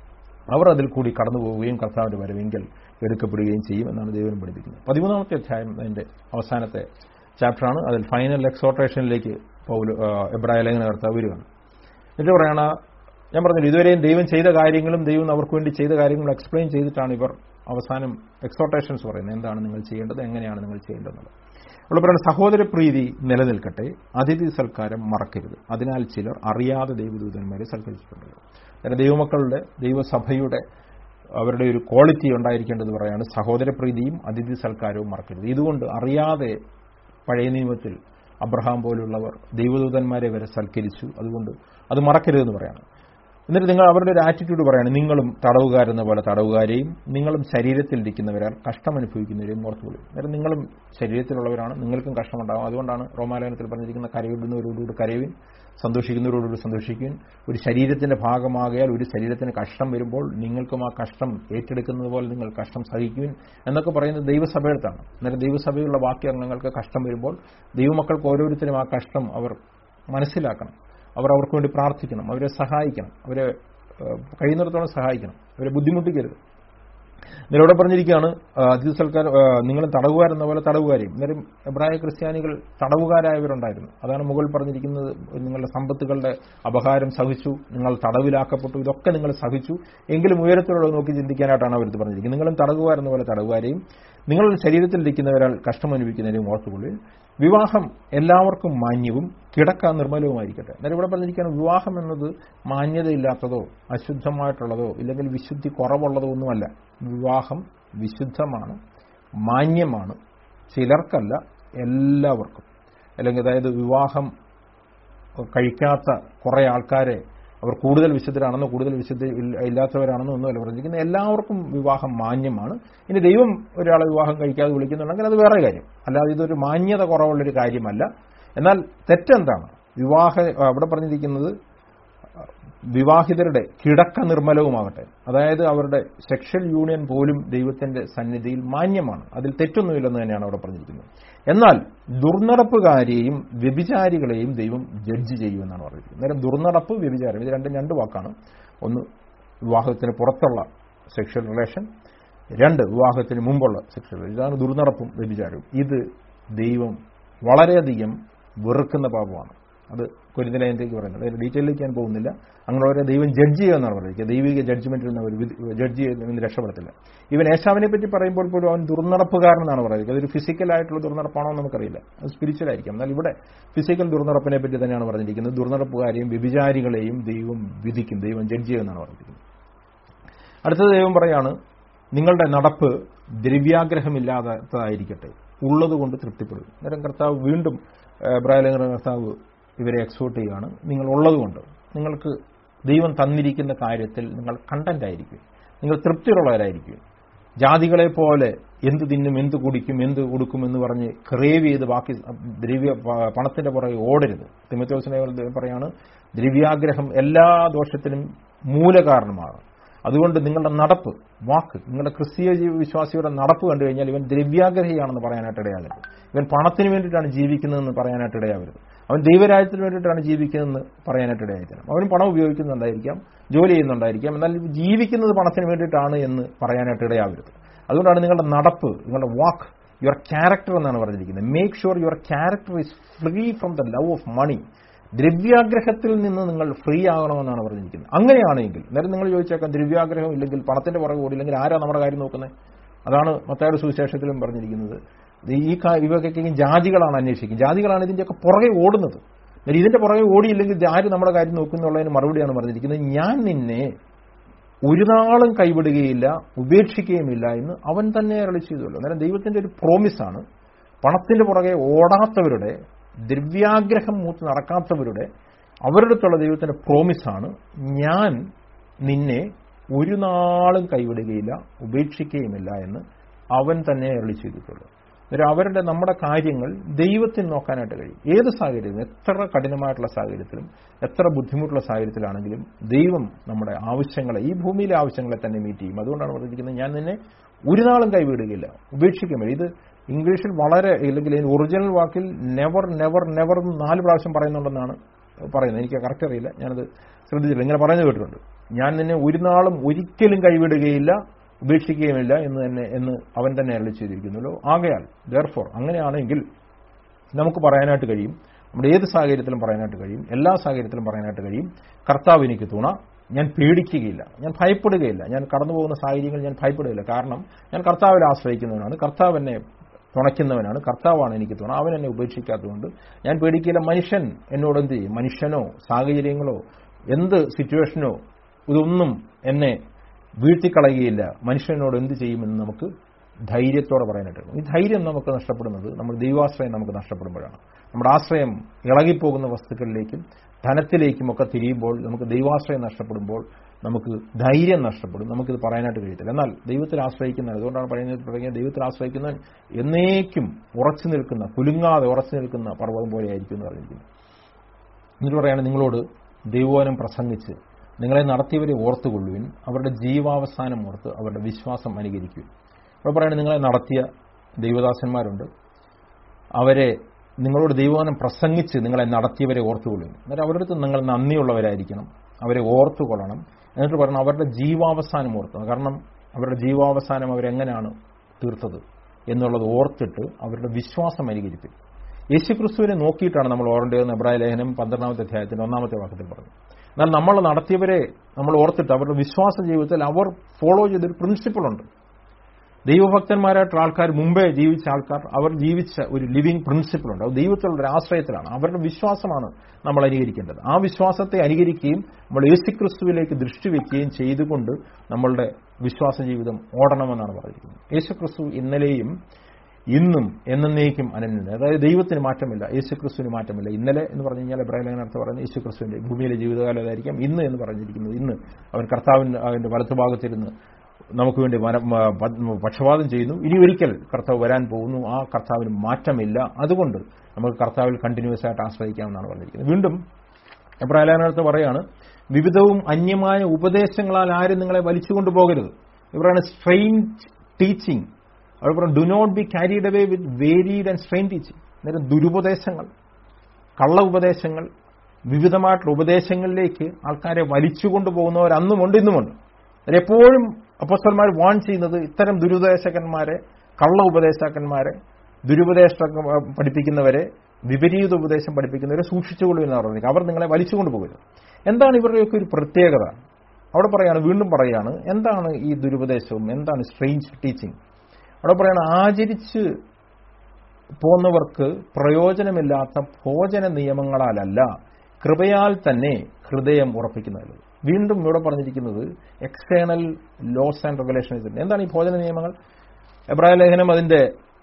അവർ അതിൽ കൂടി കടന്നു പോവുകയും കർത്താവിന്റെ വരവെങ്കിൽ എടുക്കപ്പെടുകയും ചെയ്യും എന്നാണ് ദൈവം പഠിപ്പിക്കുന്നത് പതിമൂന്നാമത്തെ അധ്യായം അതിന്റെ അവസാനത്തെ ചാപ്റ്ററാണ് അതിൽ ഫൈനൽ എക്സോട്ടേഷനിലേക്ക് പൗല് ആ, എബ്രായ ലേഖന കർത്താവ് വരികയാണ് എന്നിട്ട് പറയണ ഞാൻ പറഞ്ഞില്ല ഇതുവരെയും ദൈവം ചെയ്ത കാര്യങ്ങളും ദൈവം അവർക്ക് വേണ്ടി ചെയ്ത കാര്യങ്ങളും എക്സ്പ്ലെയിൻ ചെയ്തിട്ടാണ് ഇവർ അവസാനം എക്സോട്ടേഷൻസ് പറയുന്നത് എന്താണ് നിങ്ങൾ ചെയ്യേണ്ടത് എങ്ങനെയാണ് നിങ്ങൾ ചെയ്യേണ്ടതെന്നുള്ളത് ഇവിടെ പറയുന്നത് സഹോദര പ്രീതി നിലനിൽക്കട്ടെ അതിഥി സൽക്കാരം മറക്കരുത് അതിനാൽ ചിലർ അറിയാതെ ദൈവദൂതന്മാരെ സൽക്കരിച്ചിട്ടുണ്ട് അങ്ങനെ ദൈവമക്കളുടെ ദൈവസഭയുടെ അവരുടെ ഒരു ക്വാളിറ്റി ഉണ്ടായിരിക്കേണ്ടത് പറയാണ് സഹോദരപ്രീതിയും അതിഥി സൽക്കാരവും മറക്കരുത് ഇതുകൊണ്ട് അറിയാതെ പഴയ നിയമത്തിൽ അബ്രഹാം പോലുള്ളവർ ദൈവദൂതന്മാരെ വരെ സൽക്കരിച്ചു അതുകൊണ്ട് അത് മറക്കരുതെന്ന് പറയാണ് എന്നിട്ട് നിങ്ങൾ അവരുടെ ഒരു ആറ്റിറ്റ്യൂഡ് പറയാണ് നിങ്ങളും തടവുകാരെന്ന പോലെ തടവുകാരെയും നിങ്ങളും ശരീരത്തിലിരിക്കുന്നവരാൽ കഷ്ടം അനുഭവിക്കുന്നവരെയും ഓർത്തുകൊള്ളും അന്നേരം നിങ്ങളും ശരീരത്തിലുള്ളവരാണ് നിങ്ങൾക്കും കഷ്ടമുണ്ടാകും അതുകൊണ്ടാണ് റോമാലയനത്തിൽ പറഞ്ഞിരിക്കുന്ന കരയിടുന്നവരോടുകൂടി കരയുവിൻ സന്തോഷിക്കുന്നവരോടുകൂടി സന്തോഷിക്കുവിൻ ഒരു ശരീരത്തിന്റെ ഭാഗമാകിയാൽ ഒരു ശരീരത്തിന് കഷ്ടം വരുമ്പോൾ നിങ്ങൾക്കും ആ കഷ്ടം ഏറ്റെടുക്കുന്നത് പോലെ നിങ്ങൾ കഷ്ടം സഹിക്കുവിൻ എന്നൊക്കെ പറയുന്നത് ദൈവസഭയെടുത്താണ് അന്നേരം ദൈവസഭയുള്ള ബാക്കി അംഗങ്ങൾക്ക് കഷ്ടം വരുമ്പോൾ ദൈവമക്കൾക്ക് ഓരോരുത്തരും ആ കഷ്ടം അവർ മനസ്സിലാക്കണം അവർ അവർക്ക് വേണ്ടി പ്രാർത്ഥിക്കണം അവരെ സഹായിക്കണം അവരെ ഏഹ്, കഴിയുന്നിടത്തോളം സഹായിക്കണം അവരെ ബുദ്ധിമുട്ടിക്കരുത് നിലവിടെ പറഞ്ഞിരിക്കുകയാണ് ആ, അതിഥി സൽക്കാർ നിങ്ങൾ തടവുകാരെന്ന പോലെ തടവുകാരെയും അന്നേരം എബ്രായ ക്രിസ്ത്യാനികൾ തടവുകാരായവരുണ്ടായിരുന്നു അതാണ് മുകളിൽ പറഞ്ഞിരിക്കുന്നത് നിങ്ങളുടെ സമ്പത്തുകളുടെ അപകാരം സഹിച്ചു നിങ്ങൾ തടവിലാക്കപ്പെട്ടു ഇതൊക്കെ നിങ്ങൾ സഹിച്ചു എങ്കിലും ഉയരത്തിലുള്ളത് നോക്കി ചിന്തിക്കാനായിട്ടാണ് അവരത് പറഞ്ഞിരിക്കുന്നത് നിങ്ങളും തടവുകാരെന്ന പോലെ തടവുകാരെയും നിങ്ങളുടെ ശരീരത്തിലിരിക്കുന്നവരാൽ കഷ്ടമനുഭവിക്കുന്നവരെയും ഓർത്തുകൊള്ളിൽ വിവാഹം എല്ലാവർക്കും മാന്യവും കിടക്ക നിർമ്മലവുമായിരിക്കട്ടെ എന്നാൽ ഇവിടെ പറഞ്ഞിരിക്കുകയാണ് വിവാഹം എന്നത് മാന്യതയില്ലാത്തതോ അശുദ്ധമായിട്ടുള്ളതോ ഇല്ലെങ്കിൽ വിശുദ്ധി കുറവുള്ളതോ ഒന്നുമല്ല വിവാഹം വിശുദ്ധമാണ് മാന്യമാണ് ചിലർക്കല്ല എല്ലാവർക്കും അല്ലെങ്കിൽ അതായത് വിവാഹം കഴിക്കാത്ത കുറെ ആൾക്കാരെ അവർ കൂടുതൽ വിശുദ്ധരാണെന്നോ കൂടുതൽ വിശുദ്ധ ഇല്ല- ഇല്ലാത്തവരാണെന്നോ ഒന്നുമല്ല പറഞ്ഞിരിക്കുന്നത് എല്ലാവർക്കും വിവാഹം മാന്യമാണ് ഇനി ദൈവം ഒരാളെ വിവാഹം കഴിക്കാതെ വിളിക്കുന്നുണ്ടെങ്കിൽ അത് വേറെ കാര്യം അല്ലാതെ ഇതൊരു മാന്യത കുറവുള്ളൊരു കാര്യമല്ല എന്നാൽ തെറ്റെന്താണ് വിവാഹ അവിടെ പറഞ്ഞിരിക്കുന്നത് വിവാഹിതരുടെ കിടക്ക നിർമ്മലവുമാകട്ടെ അതായത് അവരുടെ സെക്ഷൽ യൂണിയൻ പോലും ദൈവത്തിന്റെ സന്നിധിയിൽ മാന്യമാണ് അതിൽ തെറ്റൊന്നുമില്ലെന്ന് തന്നെയാണ് അവിടെ പറഞ്ഞിരിക്കുന്നത് എന്നാൽ ദുർനടപ്പുകാരെയും വ്യഭിചാരികളെയും ദൈവം ജഡ്ജ് ചെയ്യുമെന്നാണ് പറഞ്ഞിരിക്കുന്നത് നേരം ദുർനടപ്പ് വ്യഭിചാരം ഇത് രണ്ടും രണ്ട് വാക്കാണ് ഒന്ന് വിവാഹത്തിന് പുറത്തുള്ള സെക്ഷൽ റിലേഷൻ രണ്ട് വിവാഹത്തിന് മുമ്പുള്ള സെക്ഷൽ റിലേഷൻ ഇതാണ് ദുർനടപ്പും വ്യഭിചാരവും ഇത് ദൈവം വളരെയധികം വെറുക്കുന്ന പാപമാണ് അത് കുരുതലയത്തേക്ക് പറയുന്നത് അതിന്റെ ഡീറ്റെയിലേക്ക് ഞാൻ പോകുന്നില്ല അങ്ങനെയുള്ളവരെ ദൈവം ജഡ്ജ് ചെയ്യുമെന്നാണ് പറയുന്നത് ദൈവിക ജഡ്ജ്മെന്റിൽ നിന്ന് അവർ ജഡ്ജ് ചെയ്ത് നിന്ന് രക്ഷപ്പെടത്തില്ല ഇവൻ ഏശാവിനെ പറ്റി പറയുമ്പോൾ പോലും അവൻ ദുർനടപ്പുകാരനാണ് പറയുന്നത് അതൊരു ഫിസിക്കൽ ആയിട്ടുള്ള ദുർനടപ്പാണോ എന്ന് നമുക്കറിയില്ല അത് സ്പിരിച്വൽ ആയിരിക്കും എന്നാൽ ഇവിടെ ഫിസിക്കൽ ദുർനടപ്പിനെ പറ്റി തന്നെയാണ് പറഞ്ഞിരിക്കുന്നത് ദുർനടപ്പുകാരെയും വ്യഭിചാരികളെയും ദൈവം വിധിക്കും ദൈവം ജഡ്ജ് ചെയ്യുമെന്നാണ് പറഞ്ഞിരിക്കുന്നത് അടുത്തത് ദൈവം പറയാണ് നിങ്ങളുടെ നടപ്പ് ദ്രവ്യാഗ്രഹമില്ലാത്തതായിരിക്കട്ടെ ഉള്ളതുകൊണ്ട് തൃപ്തിപ്പെടും അന്നേരം കർത്താവ് വീണ്ടും ബ്രായലേഖന കർത്താവ് ഇവരെ എക്സോട്ട് ചെയ്യുകയാണ് നിങ്ങൾ ഉള്ളതുകൊണ്ട് നിങ്ങൾക്ക് ദൈവം തന്നിരിക്കുന്ന കാര്യത്തിൽ നിങ്ങൾ കണ്ടന്റ് ആയിരിക്കും നിങ്ങൾ തൃപ്തിയുള്ളവരായിരിക്കും ജാതികളെ പോലെ എന്ത് തിന്നും എന്ത് കുടിക്കും എന്ത് കൊടുക്കും എന്ന് പറഞ്ഞ് ക്രേവ് ചെയ്ത് ബാക്കി ദ്രവ്യ പ- പണത്തിന്റെ പുറകെ ഓടരുത് തിമത്തോസിനെ പറയാണ് ദ്രവ്യാഗ്രഹം എല്ലാ ദോഷത്തിനും മൂലകാരണമാണ് അതുകൊണ്ട് നിങ്ങളുടെ നടപ്പ് വാക്ക് നിങ്ങളുടെ ക്രിസ്തീയ ജീവ വിശ്വാസിയുടെ നടപ്പ് കണ്ടു കഴിഞ്ഞാൽ ഇവൻ ദ്രവ്യാഗ്രഹിയാണെന്ന് പറയാനായിട്ട് ഇടയാകരുത് ഇവൻ പണത്തിന് വേണ്ടിയിട്ടാണ് ജീവിക്കുന്നതെന്ന് പറയാനായിട്ട് ഇടയാവരുത് അവൻ ദൈവരാജ്യത്തിന് വേണ്ടിയിട്ടാണ് ജീവിക്കുന്നതെന്ന് പറയാനായിട്ട് ഇടയായിരിക്കണം അവൻ പണം ഉപയോഗിക്കുന്നുണ്ടായിരിക്കാം ജോലി ചെയ്യുന്നുണ്ടായിരിക്കാം എന്നാൽ ജീവിക്കുന്നത് പണത്തിന് വേണ്ടിയിട്ടാണ് എന്ന് പറയാനായിട്ട് ഇടയാവരുത് അതുകൊണ്ടാണ് നിങ്ങളുടെ നടപ്പ് നിങ്ങളുടെ വാക്ക് യുവർ ക്യാരക്ടർ എന്നാണ് പറഞ്ഞിരിക്കുന്നത് make sure your character is free from the love of money ദ്രവ്യാഗ്രഹത്തിൽ നിന്ന് നിങ്ങൾ ഫ്രീ ആകണമെന്നാണ് പറഞ്ഞിരിക്കുന്നത് അങ്ങനെയാണെങ്കിൽ നേരം നിങ്ങൾ ചോദിച്ചേക്കാം ദ്രവ്യാഗ്രഹം ഇല്ലെങ്കിൽ പണത്തിന്റെ പുറകെ ഓടില്ലെങ്കിൽ ആരാ നമ്മുടെ കാര്യം നോക്കുന്നത് അതാണ് മത്തായുടെ സുവിശേഷത്തിലും പറഞ്ഞിരിക്കുന്നത് ഇത് ഈ കാ- ഇവയൊക്കെ ജാതികളാണ് അന്വേഷിക്കുന്നത് ജാതികളാണ് ഇതിന്റെയൊക്കെ പുറകെ ഓടുന്നത് എന്നാൽ ഇതിന്റെ പുറകെ ഓടിയില്ലെങ്കിൽ ഇത് ആര് നമ്മുടെ കാര്യം നോക്കുന്നുള്ളതിന് മറുപടിയാണ് പറഞ്ഞിരിക്കുന്നത് ഞാൻ നിന്നെ ഒരു നാളും കൈവിടുകയില്ല ഉപേക്ഷിക്കുകയുമില്ല എന്ന് അവൻ തന്നെ അരളി ചെയ്തുള്ളൂ അന്നേരം ദൈവത്തിന്റെ ഒരു പ്രോമിസാണ് പണത്തിന്റെ പുറകെ ഓടാത്തവരുടെ ദ്രവ്യാഗ്രഹം മൂത്ത് നടക്കാത്തവരുടെ അവരുടെ അടുത്തുള്ള ദൈവത്തിന്റെ പ്രോമിസാണ് ഞാൻ നിന്നെ ഒരു നാളും കൈവിടുകയില്ല ഉപേക്ഷിക്കുകയുമില്ല എന്ന് അവൻ തന്നെ അരളി ചെയ്തിട്ടുള്ളൂ അന്നേരം അവരുടെ നമ്മുടെ കാര്യങ്ങൾ ദൈവത്തിന് നോക്കാനായിട്ട് കഴിയും ഏത് സാഹചര്യത്തിലും എത്ര കഠിനമായിട്ടുള്ള സാഹചര്യത്തിലും എത്ര ബുദ്ധിമുട്ടുള്ള സാഹചര്യത്തിലാണെങ്കിലും ദൈവം നമ്മുടെ ആവശ്യങ്ങളെ ഈ ഭൂമിയിലെ ആവശ്യങ്ങളെ തന്നെ മീറ്റ് ചെയ്യും അതുകൊണ്ടാണ് പറഞ്ഞിരിക്കുന്നത് ഞാൻ നിന്നെ ഒരു നാളും കൈവിടുകയില്ല ഉപേക്ഷിക്കുമ്പോൾ ഇത് ഇംഗ്ലീഷിൽ വളരെ ഇല്ലെങ്കിൽ ഇതിന് ഒറിജിനൽ വാക്കിൽ നെവർ നെവർ നെവർ എന്ന് നാല് പ്രാവശ്യം പറയുന്നുണ്ടെന്നാണ് പറയുന്നത് എനിക്ക് കറക്റ്റ് അറിയില്ല ഞാനത് ശ്രദ്ധിച്ചില്ല ഇങ്ങനെ പറഞ്ഞു കേട്ടിട്ടുണ്ട് ഞാൻ നിന്നെ ഒരു നാളും ഒരിക്കലും കൈവിടുകയില്ല ഉപേക്ഷിക്കുകയുമില്ല എന്ന് തന്നെ എന്ന് അവൻ തന്നെ അരളി ചെയ്തിരിക്കുന്നുള്ളൂ ആകയാൽ ദർഫോർ അങ്ങനെയാണെങ്കിൽ നമുക്ക് പറയാനായിട്ട് കഴിയും നമ്മുടെ ഏത് സാഹചര്യത്തിലും പറയാനായിട്ട് കഴിയും എല്ലാ സാഹചര്യത്തിലും പറയാനായിട്ട് കഴിയും കർത്താവ് എനിക്ക് തുണ ഞാൻ പേടിക്കുകയില്ല ഞാൻ ഭയപ്പെടുകയില്ല ഞാൻ കടന്നു പോകുന്ന സാഹചര്യങ്ങൾ ഞാൻ ഭയപ്പെടുകയില്ല കാരണം ഞാൻ കർത്താവിൽ ആശ്രയിക്കുന്നവനാണ് കർത്താവ് എന്നെ തുണയ്ക്കുന്നവനാണ് കർത്താവാണ് എനിക്ക് തുണ അവൻ എന്നെ ഉപേക്ഷിക്കാത്തതുകൊണ്ട് ഞാൻ പേടിക്കില്ല മനുഷ്യൻ എന്നോട് എന്ത് ചെയ്യും മനുഷ്യനോ സാഹചര്യങ്ങളോ എന്ത് സിറ്റുവേഷനോ ഇതൊന്നും എന്നെ വീഴ്ത്തിക്കളയുകയില്ല മനുഷ്യനോട് എന്ത് ചെയ്യുമെന്ന് നമുക്ക് ധൈര്യത്തോടെ പറയാനായിട്ട് കഴിയും. ഈ ധൈര്യം നമുക്ക് നഷ്ടപ്പെടുന്നത് നമ്മൾ ദൈവാശ്രയം നമുക്ക് നഷ്ടപ്പെടുമ്പോഴാണ് നമ്മുടെ ആശ്രയം ഇളകിപ്പോകുന്ന വസ്തുക്കളിലേക്കും ധനത്തിലേക്കും ഒക്കെ തിരിയുമ്പോൾ നമുക്ക് ദൈവാശ്രയം നഷ്ടപ്പെടുമ്പോൾ നമുക്ക് ധൈര്യം നഷ്ടപ്പെടും നമുക്കിത് പറയാനായിട്ട് കഴിയത്തില്ല എന്നാൽ ദൈവത്തിൽ ആശ്രയിക്കുന്ന അതുകൊണ്ടാണ് പറയുന്നത് തുടങ്ങിയ ദൈവത്തിൽ ആശ്രയിക്കുന്നവൻ എന്നേക്കും ഉറച്ചു നിൽക്കുന്ന കുലുങ്ങാതെ ഉറച്ചു നിൽക്കുന്ന പർവ്വതം പോലെയായിരിക്കും എന്ന് പറഞ്ഞിരിക്കുന്നു എന്നിട്ട് പറയാണ് നിങ്ങളോട് ദൈവവനം പ്രസംഗിച്ച് നിങ്ങളെ നടത്തിയവരെ ഓർത്തുകൊള്ളുവിൻ അവരുടെ ജീവാവസാനം ഓർത്ത് അവരുടെ വിശ്വാസം അനുകരിക്കും ഇവിടെ പറയുന്നത് നിങ്ങളെ നടത്തിയ ദൈവദാസന്മാരുണ്ട് അവരെ നിങ്ങളോട് ദൈവവനം പ്രസംഗിച്ച് നിങ്ങളെ നടത്തിയവരെ ഓർത്തുകൊള്ളുവിൻ എന്നിട്ട് അവരുടെ അടുത്ത് നിങ്ങൾ നന്ദിയുള്ളവരായിരിക്കണം അവരെ ഓർത്തുകൊള്ളണം എന്നിട്ട് പറയണം അവരുടെ ജീവാവസാനം ഓർക്കണം കാരണം അവരുടെ ജീവാവസാനം അവരെങ്ങനെയാണ് തീർത്തത് എന്നുള്ളത് ഓർത്തിട്ട് അവരുടെ വിശ്വാസം അനുകരിപ്പിക്കും യേശുക്രിസ്തുവിനെ നോക്കിയിട്ടാണ് നമ്മൾ ഓർണ്ടതെന്ന് എബ്രായ ലേഖനം പന്ത്രണ്ടാമത്തെ അധ്യായത്തിന്റെ ഒന്നാമത്തെ വാക്യത്തിൽ പറഞ്ഞു എന്നാൽ നമ്മൾ നടത്തിയവരെ നമ്മൾ ഓർത്തിട്ട് അവരുടെ വിശ്വാസ ജീവിതത്തിൽ അവർ ഫോളോ ചെയ്തൊരു പ്രിൻസിപ്പിളുണ്ട് ദൈവഭക്തന്മാരായിട്ടുള്ള ആൾക്കാർ മുമ്പേ ജീവിച്ച ആൾക്കാർ അവർ ജീവിച്ച ഒരു ലിവിങ് പ്രിൻസിപ്പിളുണ്ട് അത് ദൈവത്തിലുള്ള ഒരു ആശ്രയത്തിലാണ് അവരുടെ വിശ്വാസമാണ് നമ്മൾ അനുകരിക്കേണ്ടത് ആ വിശ്വാസത്തെ അനുകരിക്കുകയും നമ്മൾ യേശുക്രിസ്തുവിലേക്ക് ദൃഷ്ടി വയ്ക്കുകയും ചെയ്തുകൊണ്ട് നമ്മളുടെ വിശ്വാസ ജീവിതം ഓടണമെന്നാണ് പറഞ്ഞിരിക്കുന്നത് യേശുക്രിസ്തു ഇന്നലെയും ഇന്നും എന്നേക്കും അനന്യത അതായത് ദൈവത്തിന് മാറ്റമില്ല യേശുക്രിസ്തുവിന് മാറ്റമില്ല ഇന്നലെ എന്ന് പറഞ്ഞു കഴിഞ്ഞാൽ ഇബ്രാഹിമിനർത്ഥം പറയുന്നത് യേശുക്രിസ്തുവിന്റെ ഭൂമിയിലെ ജീവിതകാലം അതായിരിക്കാം ഇന്ന് എന്ന് പറഞ്ഞിരിക്കുന്നത് ഇന്ന് അവൻ കർത്താവിന്റെ അവന്റെ വലത്തുഭാഗത്തിരുന്ന് നമുക്ക് വേണ്ടി വന- മ- പ- പക്ഷപാതം ചെയ്യുന്നു ഇനി ഒരിക്കൽ കർത്താവ് വരാൻ പോകുന്നു ആ കർത്താവിന് മാറ്റമില്ല അതുകൊണ്ട് നമുക്ക് കർത്താവിൽ കണ്ടിന്യൂസ് ആയിട്ട് ആശ്രയിക്കാമെന്നാണ് പറഞ്ഞിരിക്കുന്നത് വീണ്ടും എബ്രാഹിമിനർത്ഥം പറയാണ് വിവിധവും അന്യമായ ഉപദേശങ്ങളാൽ ആരും നിങ്ങളെ വലിച്ചുകൊണ്ടു പോകരുത് ഇവരാണ് സ്ട്രെയിൻ ടീച്ചിങ് അവർ പറഞ്ഞു do not be carried away with varied and strange teaching അന്നേരം ദുരുപദേശങ്ങൾ കള്ള ഉപദേശങ്ങൾ വിവിധമായിട്ടുള്ള ഉപദേശങ്ങളിലേക്ക് ആൾക്കാരെ വലിച്ചുകൊണ്ടു പോകുന്നവർ അന്നുമുണ്ട് ഇന്നുമുണ്ട് എപ്പോഴും അപ്പോസ്റ്റന്മാർ വാൺ ചെയ്യുന്നത് ഇത്തരം ദുരുപദേശകന്മാരെ കള്ള ഉപദേശകന്മാരെ ദുരുപദേശ പഠിപ്പിക്കുന്നവരെ വിപരീത ഉപദേശം പഠിപ്പിക്കുന്നവരെ സൂക്ഷിച്ചുകൊള്ളു എന്ന് പറഞ്ഞത് അവർ നിങ്ങളെ വലിച്ചുകൊണ്ട് പോകരുത് എന്താണ് ഇവരുടെയൊക്കെ ഒരു പ്രത്യേകത അവിടെ പറയാണ് വീണ്ടും പറയാണ് എന്താണ് ഈ ദുരുപദേശവും എന്താണ് സ്ട്രെയിഞ്ച് ടീച്ചിങ് അവിടെ പറയാണ് ആചരിച്ച് പോന്നവർക്ക് പ്രയോജനമില്ലാത്ത ഭോജന നിയമങ്ങളാലല്ല കൃപയാൽ തന്നെ ഹൃദയം ഉറപ്പിക്കുന്നതല്ല വീണ്ടും ഇവിടെ പറഞ്ഞിരിക്കുന്നത് എക്സ്റ്റേണൽ ലോസ് ആൻഡ് റെഗുലേഷൻസ് എന്താണ് ഈ ഭോജന നിയമങ്ങൾ എബ്രാഹിം ലേഖനം അതിന്റെ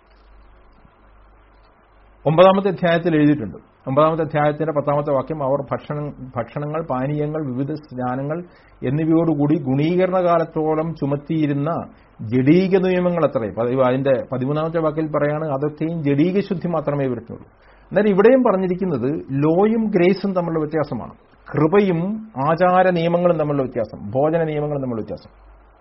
ഒമ്പതാമത്തെ അധ്യായത്തിൽ എഴുതിയിട്ടുണ്ട് ഒമ്പതാമത്തെ അധ്യായത്തിന്റെ പത്താമത്തെ വാക്യം അവർ ഭക്ഷണം ഭക്ഷണങ്ങൾ പാനീയങ്ങൾ വിവിധ സ്നാനങ്ങൾ എന്നിവയോടുകൂടി ഗുണീകരണ കാലത്തോളം ചുമത്തിയിരുന്ന ജഡീക നിയമങ്ങൾ അത്രയും പതി- അതിന്റെ പതിമൂന്നാമത്തെ വാക്കിൽ പറയാണ് അതൊക്കെയും ജഡീക ശുദ്ധി മാത്രമേ വരുത്തുള്ളൂ എന്നാൽ ഇവിടെയും പറഞ്ഞിരിക്കുന്നത് ലോയും ഗ്രേസും തമ്മിലുള്ള വ്യത്യാസമാണ് കൃപയും ആചാര നിയമങ്ങളും തമ്മിലുള്ള വ്യത്യാസം ഭോജന നിയമങ്ങളും തമ്മിലുള്ള വ്യത്യാസം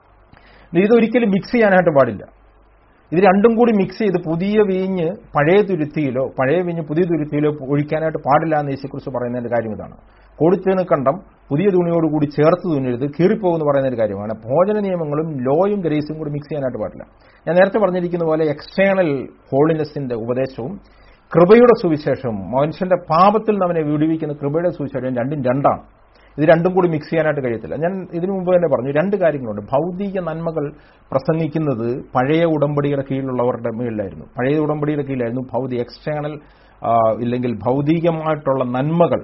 ഇതൊരിക്കലും മിക്സ് ചെയ്യാനായിട്ട് പാടില്ല ഇത് രണ്ടും കൂടി മിക്സ് ചെയ്ത് പുതിയ വീഞ്ഞ് പഴയ തുരുത്തിയിലോ പഴയ വീഞ്ഞ് പുതിയ തുരുത്തിയിലോ ഒഴിക്കാനായിട്ട് പാടില്ല എന്ന് യേശുക്കുറിച്ച് പറയുന്നതിന്റെ കാര്യം ഇതാണ് കൊടുത്തതിന് കണ്ടം പുതിയ തുണിയോടുകൂടി ചേർത്ത് തുന്നരുത് കീറിപ്പോകുന്ന പറയുന്ന ഒരു കാര്യമാണ് ഭോജന നിയമങ്ങളും ലോയും ഗ്രേസും കൂടി മിക്സ് ചെയ്യാനായിട്ട് പാടില്ല ഞാൻ നേരത്തെ പറഞ്ഞിരിക്കുന്ന പോലെ എക്സ്റ്റേണൽ ഹോളിനെസിന്റെ ഉപദേശവും കൃപയുടെ സുവിശേഷവും മനുഷ്യന്റെ പാപത്തിൽ നിന്ന് അവനെ വിടുവിക്കുന്ന കൃപയുടെ സുവിശേഷം രണ്ടും രണ്ടാണ് ഇത് രണ്ടും കൂടി മിക്സ് ചെയ്യാനായിട്ട് കഴിയത്തില്ല ഞാൻ ഇതിനു മുമ്പ് തന്നെ പറഞ്ഞു രണ്ട് കാര്യങ്ങളുണ്ട് ഭൗതിക നന്മകൾ പ്രസംഗിക്കുന്നത് പഴയ ഉടമ്പടിയുടെ കീഴിലുള്ളവരുടെ മേളിലായിരുന്നു പഴയ ഉടമ്പടിയുടെ കീഴിലായിരുന്നു ഭൗതിക എക്സ്റ്റേണൽ ഇല്ലെങ്കിൽ ഭൗതികമായിട്ടുള്ള നന്മകൾ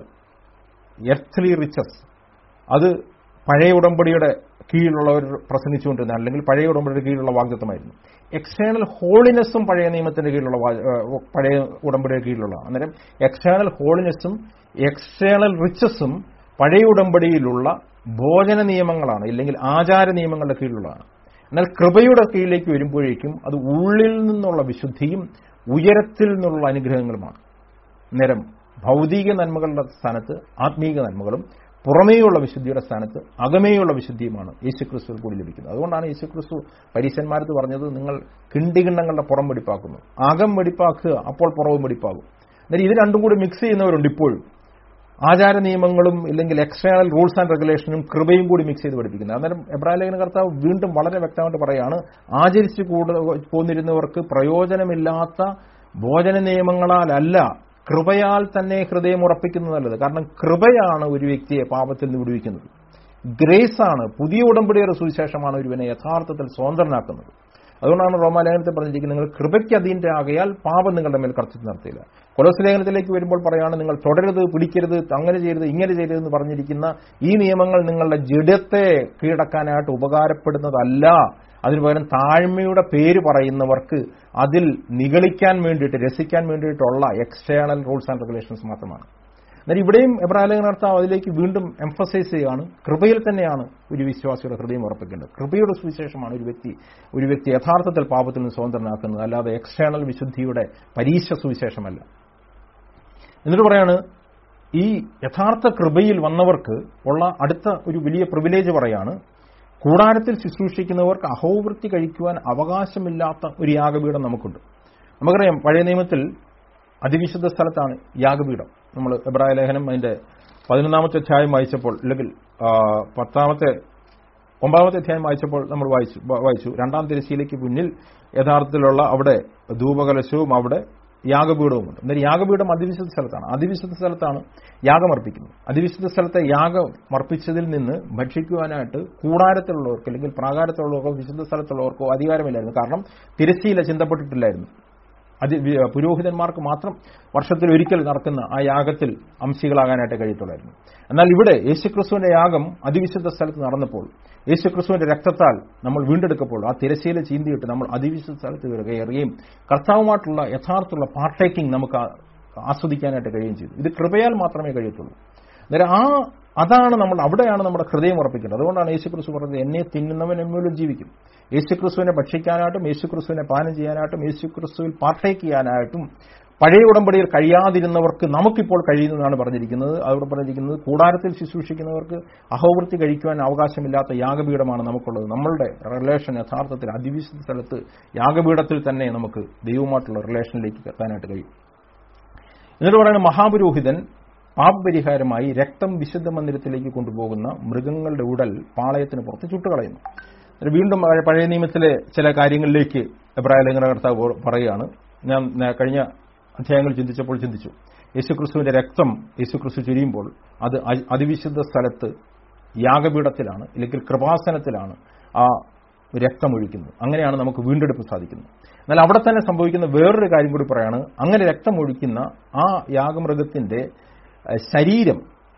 എർത്ത്ലി റിച്ചസ് അത് പഴയ ഉടമ്പടിയുടെ കീഴിലുള്ളവർ പ്രസംഗിച്ചുകൊണ്ടിരുന്ന അല്ലെങ്കിൽ പഴയ ഉടമ്പടിയുടെ കീഴിലുള്ള വാഗ്ദത്തമായിരുന്നു എക്സ്റ്റേണൽ ഹോളിനെസ്സും പഴയ നിയമത്തിന്റെ കീഴിലുള്ള പഴയ ഉടമ്പടിയുടെ കീഴിലുള്ളതാണ് അന്നേരം എക്സ്റ്റേണൽ ഹോളിനെസ്സും എക്സ്റ്റേണൽ റിച്ചസും പഴയ ഉടമ്പടിയിലുള്ള ഭോജന നിയമങ്ങളാണ് ഇല്ലെങ്കിൽ ആചാര നിയമങ്ങളുടെ കീഴിലുള്ളതാണ് എന്നാൽ കൃപയുടെ കീഴിലേക്ക് വരുമ്പോഴേക്കും അത് ഉള്ളിൽ നിന്നുള്ള വിശുദ്ധിയും ഉയരത്തിൽ നിന്നുള്ള അനുഗ്രഹങ്ങളുമാണ് നേരം ഭൗതിക നന്മകളുടെ സ്ഥാനത്ത് ആത്മീക നന്മകളും പുറമേയുള്ള വിശുദ്ധിയുടെ സ്ഥാനത്ത് അകമേയുള്ള വിശുദ്ധിയുമാണ് യേശുക്രിസ്തുവിൽ കൂടി ലഭിക്കുന്നത് അതുകൊണ്ടാണ് യേശുക്രിസ്തു പരീശന്മാരത്ത് പറഞ്ഞത് നിങ്ങൾ കിണ്ടികിണ്ണങ്ങളുടെ പുറം വെടിപ്പാക്കുന്നു അകം വെടിപ്പാക്കുക അപ്പോൾ പുറവും വെടിപ്പാകും എന്നാൽ ഇത് രണ്ടും കൂടി മിക്സ് ചെയ്യുന്നവരുണ്ട് ഇപ്പോഴും ആചാര നിയമങ്ങളും ഇല്ലെങ്കിൽ എക്സ്റ്റേണൽ റൂൾസ് ആൻഡ് റെഗുലേഷനും കൃപയും കൂടി മിക്സ് ചെയ്ത് പഠിപ്പിക്കുന്നത് അന്നേരം എബ്രാഹിം കർത്താവ് വീണ്ടും വളരെ വ്യക്തമായിട്ട് പറയാണ് ആചരിച്ചു കൂട പോന്നിരുന്നവർക്ക് പ്രയോജനമില്ലാത്ത ഭോജന നിയമങ്ങളാലല്ല കൃപയാൽ തന്നെ ഹൃദയം ഉറപ്പിക്കുന്നത് നല്ലത് കാരണം കൃപയാണ് ഒരു വ്യക്തിയെ പാപത്തിൽ നിന്ന് വിടുവിക്കുന്നത് ഗ്രേസ് ആണ് പുതിയ ഉടമ്പടിയുടെ സുവിശേഷമാണ് ഒരുവനെ യഥാർത്ഥത്തിൽ സ്വതന്ത്രനാക്കുന്നത് അതുകൊണ്ടാണ് റോമാലേഖനത്തിൽ പറഞ്ഞിരിക്കുന്നത് നിങ്ങൾ കൃപയ്ക്ക് അധീൻ്റെ ആകയാൽ പാപം നിങ്ങളുടെ മേൽ കർത്തൃത്വം നടത്തിയില്ല കൊലോസ് ലേഖനത്തിലേക്ക് വരുമ്പോൾ പറയാണ് നിങ്ങൾ തുടരുത് പിടിക്കരുത് അങ്ങനെ ചെയ്യരുത് ഇങ്ങനെ ചെയ്യരുത് എന്ന് പറഞ്ഞിരിക്കുന്ന ഈ നിയമങ്ങൾ നിങ്ങളുടെ ജഡത്തെ കീഴടക്കാനായിട്ട് ഉപകാരപ്പെടുന്നതല്ല അതിനു പകരം താഴ്മയുടെ പേര് പറയുന്നവർക്ക് അതിൽ നിഗളിക്കാൻ വേണ്ടിയിട്ട് രസിക്കാൻ വേണ്ടിയിട്ടുള്ള എക്സ്റ്റേണൽ റൂൾസ് ആൻഡ് റെഗുലേഷൻസ് മാത്രമാണ് എന്നാൽ ഇവിടെയും എബ്രാഹിലേഖനർത്ഥം അതിലേക്ക് വീണ്ടും എംഫസൈസ് ചെയ്യുകയാണ് കൃപയിൽ തന്നെയാണ് ഒരു വിശ്വാസിയുടെ ഹൃദയം ഉറപ്പിക്കേണ്ടത് കൃപയുടെ സുവിശേഷമാണ് ഒരു വ്യക്തി ഒരു വ്യക്തി യഥാർത്ഥത്തിൽ പാപത്തിൽ നിന്ന് സ്വതന്ത്രനാക്കുന്നത് അല്ലാതെ എക്സ്റ്റേണൽ വിശുദ്ധിയുടെ പരീക്ഷ സുവിശേഷമല്ല എന്നിട്ട് പറയാണ് ഈ യഥാർത്ഥ കൃപയിൽ വന്നവർക്ക് ഉള്ള അടുത്ത ഒരു വലിയ പ്രിവിലേജ് പറയാണ് കൂടാരത്തിൽ ശുശ്രൂഷിക്കുന്നവർക്ക് അഹോവൃത്തി കഴിക്കുവാൻ അവകാശമില്ലാത്ത ഒരു യാഗപീഠം നമുക്കുണ്ട് നമുക്കറിയാം പഴയ നിയമത്തിൽ അതിവിശുദ്ധ സ്ഥലത്താണ് യാഗപീഠം നമ്മൾ എബ്രായ ലേഖനം അതിന്റെ പതിനൊന്നാമത്തെ അധ്യായം വായിച്ചപ്പോൾ അല്ലെങ്കിൽ പത്താമത്തെ ഒമ്പതാമത്തെ അധ്യായം വായിച്ചപ്പോൾ നമ്മൾ വായിച്ചു വായിച്ചു രണ്ടാം തിരശ്ശീലയ്ക്ക് മുന്നിൽ യഥാർത്ഥത്തിലുള്ള അവിടെ ധൂപകലശവും അവിടെ യാഗപീഠവുമുണ്ട് എന്നാൽ യാഗപീഠം അതിവിശുദ്ധ സ്ഥലത്താണ് അതിവിശുദ്ധ സ്ഥലത്താണ് യാഗമർപ്പിക്കുന്നത് അതിവിശുദ്ധ സ്ഥലത്തെ യാഗം അർപ്പിച്ചതിൽ നിന്ന് ഭക്ഷിക്കുവാനായിട്ട് കൂടാരത്തിലുള്ളവർക്ക് അല്ലെങ്കിൽ പ്രാകാരത്തിലുള്ളവർക്കോ വിശുദ്ധ സ്ഥലത്തുള്ളവർക്കോ അധികാരമില്ലായിരുന്നു കാരണം തിരശ്ശീല ചിന്തപ്പെട്ടിട്ടില്ലായിരുന്നു അത് പുരോഹിതന്മാർക്ക് മാത്രം വർഷത്തിൽ ഒരിക്കൽ നടക്കുന്ന ആ യാഗത്തിൽ അംശികളാകാനായിട്ട് കഴിയത്തുള്ളായിരുന്നു എന്നാൽ ഇവിടെ യേശുക്രിസ്തുവിന്റെ യാഗം അതിവിശുദ്ധ സ്ഥലത്ത് നടന്നപ്പോൾ യേശുക്രിസ്തുവിന്റെ രക്തത്താൽ നമ്മൾ വീണ്ടെടുക്കപ്പോൾ ആ തിരശ്ശീല ചീന്തിയിട്ട് നമ്മൾ അതിവിശുദ്ധ സ്ഥലത്ത് കയറുകയും കർത്താവുമായിട്ടുള്ള യഥാർത്ഥമുള്ള പാർട്ടേക്കിംഗ് നമുക്ക് ആസ്വദിക്കാനായിട്ട് കഴിയുകയും ചെയ്തു ഇത് കൃപയാൽ മാത്രമേ കഴിയത്തുള്ളൂ അന്നേരം ആ അതാണ് നമ്മൾ അവിടെയാണ് നമ്മുടെ ഹൃദയം ഉറപ്പിക്കേണ്ടത് അതുകൊണ്ടാണ് യേശുക്രിസ്തു പറഞ്ഞത് എന്നെ തിന്നുന്നവൻ എന്നോലും ജീവിക്കും യേശുക്രിസ്തുവിനെ ഭക്ഷിക്കാനായിട്ടും യേശുക്രിസ്തുവിനെ പാനം ചെയ്യാനായിട്ടും യേശുക്രിസ്തുവിൽ പാർട്ടേക്ക് ചെയ്യാനായിട്ടും പഴയ ഉടമ്പടിയിൽ കഴിയാതിരുന്നവർക്ക് നമുക്കിപ്പോൾ കഴിയുന്നതാണ് പറഞ്ഞിരിക്കുന്നത് അവിടെ പറഞ്ഞിരിക്കുന്നത് കൂടാരത്തിൽ ശുശ്രൂഷിക്കുന്നവർക്ക് അഹോവൃത്തി കഴിക്കുവാൻ അവകാശമില്ലാത്ത യാഗപീഠമാണ് നമുക്കുള്ളത് നമ്മളുടെ റിലേഷൻ യഥാർത്ഥത്തിൽ അതിവിശുദ്ധ സ്ഥലത്ത് യാഗപീഠത്തിൽ തന്നെ നമുക്ക് ദൈവമായിട്ടുള്ള റിലേഷനിലേക്ക് എത്താനായിട്ട് കഴിയും എന്നിട്ട് പറയുന്നത് മഹാപുരോഹിതൻ പാപപരിഹാരമായി രക്തം വിശുദ്ധ മന്ദിരത്തിലേക്ക് കൊണ്ടുപോകുന്ന മൃഗങ്ങളുടെ ഉടൽ പാളയത്തിന് പുറത്ത് ചുട്ടുകളയുന്നു വീണ്ടും പഴയ നിയമത്തിലെ ചില കാര്യങ്ങളിലേക്ക് എബ്രാഹിം ലേഖന കർത്താവ് പറയുകയാണ് ഞാൻ കഴിഞ്ഞ അധ്യായങ്ങൾ ചിന്തിച്ചപ്പോൾ ചിന്തിച്ചു യേശുക്രിസ്തുവിന്റെ രക്തം യേശുക്രിസ്തു ചുരിയുമ്പോൾ അത് അതിവിശുദ്ധ സ്ഥലത്ത് യാഗപീഠത്തിലാണ് അല്ലെങ്കിൽ കൃപാസനത്തിലാണ് ആ രക്തമൊഴിക്കുന്നത് അങ്ങനെയാണ് നമുക്ക് വീണ്ടെടുപ്പ് സാധിക്കുന്നത് എന്നാൽ അവിടെ തന്നെ സംഭവിക്കുന്ന വേറൊരു കാര്യം കൂടി പറയാണ് അങ്ങനെ രക്തമൊഴിക്കുന്ന ആ യാഗമൃഗത്തിന്റെ ശരീരം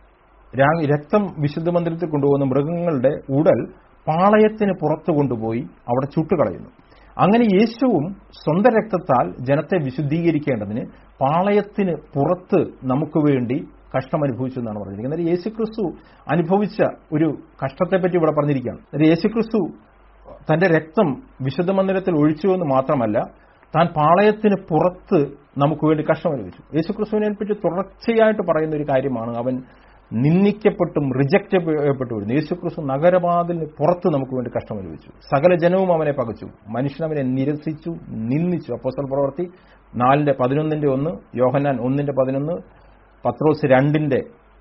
രക്തം വിശുദ്ധ മന്ദിരത്തിൽ കൊണ്ടുപോകുന്ന മൃഗങ്ങളുടെ ഉടൽ പാളയത്തിന് പുറത്തു കൊണ്ടുപോയി അവിടെ ചുട്ടുകളയുന്നു അങ്ങനെ യേശുവും സ്വന്തം രക്തത്താൽ ജനത്തെ വിശുദ്ധീകരിക്കേണ്ടതിന് പാളയത്തിന് പുറത്ത് നമുക്ക് വേണ്ടി കഷ്ടം അനുഭവിച്ചു എന്നാണ് പറഞ്ഞിരിക്കുന്നത് എന്നാൽ യേശുക്രിസ്തു അനുഭവിച്ച ഒരു കഷ്ടത്തെപ്പറ്റി ഇവിടെ പറഞ്ഞിരിക്കുകയാണ് യേശുക്രിസ്തു തന്റെ രക്തം വിശുദ്ധ മന്ദിരത്തിൽ ഒഴിച്ചു എന്ന് മാത്രമല്ല താൻ പാളയത്തിന് പുറത്ത് നമുക്ക് വേണ്ടി കഷ്ടം അനുഭവിച്ചു യേശുക്രിസ്തുവിനെ പറ്റി തുടർച്ചയായിട്ട് പറയുന്ന ഒരു കാര്യമാണ് അവൻ നിന്ദിക്കപ്പെട്ടും റിജക്റ്റ് ചെയ്യപ്പെട്ടു വരുന്നു യേശുക്രിസ്തു നഗരവാതിലിന് പുറത്ത് നമുക്ക് വേണ്ടി കഷ്ടം അനുഭവിച്ചു സകല ജനവും അവനെ പകച്ചു മനുഷ്യൻ അവനെ നിരസിച്ചു നിന്ദിച്ചു അപ്പോസ്റ്റൽ പ്രവർത്തി നാലിന്റെ പതിനൊന്നിന്റെ ഒന്ന് യോഹന്നാൻ ഒന്നിന്റെ പതിനൊന്ന് പത്രോസ് രണ്ടിന്റെ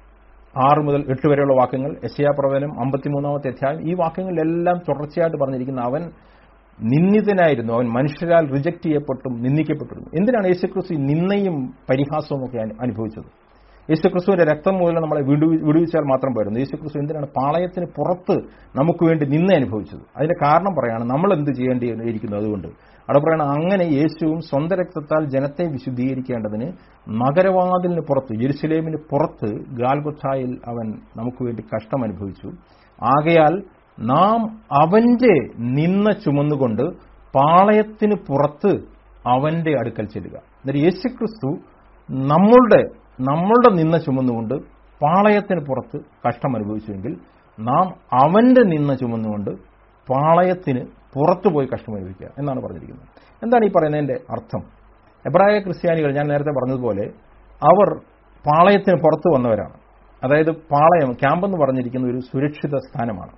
ആറ് മുതൽ എട്ട് വരെയുള്ള വാക്യങ്ങൾ യശയാ പ്രവചനം അമ്പത്തിമൂന്നാമത്തെ അധ്യായം ഈ വാക്യങ്ങളിലെല്ലാം തുടർച്ചയായിട്ട് പറഞ്ഞിരിക്കുന്ന അവൻ നിന്ദിതനായിരുന്നു അവൻ മനുഷ്യരാൽ റിജക്ട് ചെയ്യപ്പെട്ടും നിന്ദിക്കപ്പെട്ടിരുന്നു എന്തിനാണ് യേശുക്രിസ്തു ഈ നിന്നയും പരിഹാസവും ഒക്കെ അനു- അനുഭവിച്ചത് യേശുക്രിസ്തുവിന്റെ രക്തം മൂലം നമ്മളെ വിടു- വിടുവിച്ചാൽ മാത്രം പോരുന്നു യേശുക്രിസ്തു എന്തിനാണ് പാളയത്തിന് പുറത്ത് നമുക്ക് വേണ്ടി നിന്ന അനുഭവിച്ചത് അതിന്റെ കാരണം പറയാണ് നമ്മൾ എന്ത് ചെയ്യേണ്ടിയിരിക്കുന്നു അതുകൊണ്ട് അവിടെ പറയണം അങ്ങനെ യേശുവും സ്വന്തം രക്തത്താൽ ജനത്തെ വിശുദ്ധീകരിക്കേണ്ടതിന് നഗരവാതിലിന് പുറത്ത് യെരുസലേമിന് പുറത്ത് ഗാൽഗൊത്തായിൽ അവൻ നമുക്ക് വേണ്ടി കഷ്ടം അനുഭവിച്ചു ആകയാൽ നാം അവന്റെ നിന്ന ചുമന്നുകൊണ്ട് പാളയത്തിന് പുറത്ത് അവന്റെ അടുക്കൽ ചെല്ലുക എന്നിട്ട് യേശുക്രിസ്തു നമ്മളുടെ നമ്മളുടെ നിന്ന ചുമന്നുകൊണ്ട് പാളയത്തിന് പുറത്ത് കഷ്ടം അനുഭവിച്ചുവെങ്കിൽ നാം അവന്റെ നിന്ന ചുമന്നുകൊണ്ട് പാളയത്തിന് പുറത്തു പോയി കഷ്ടം അനുഭവിക്കുക എന്നാണ് പറഞ്ഞിരിക്കുന്നത് എന്താണ് ഈ പറയുന്നതിന്റെ അർത്ഥം എബ്രായ ക്രിസ്ത്യാനികൾ ഞാൻ നേരത്തെ പറഞ്ഞതുപോലെ അവർ പാളയത്തിന് പുറത്ത് വന്നവരാണ് അതായത് പാളയം ക്യാമ്പെന്ന് പറഞ്ഞിരിക്കുന്ന ഒരു സുരക്ഷിത സ്ഥാനമാണ്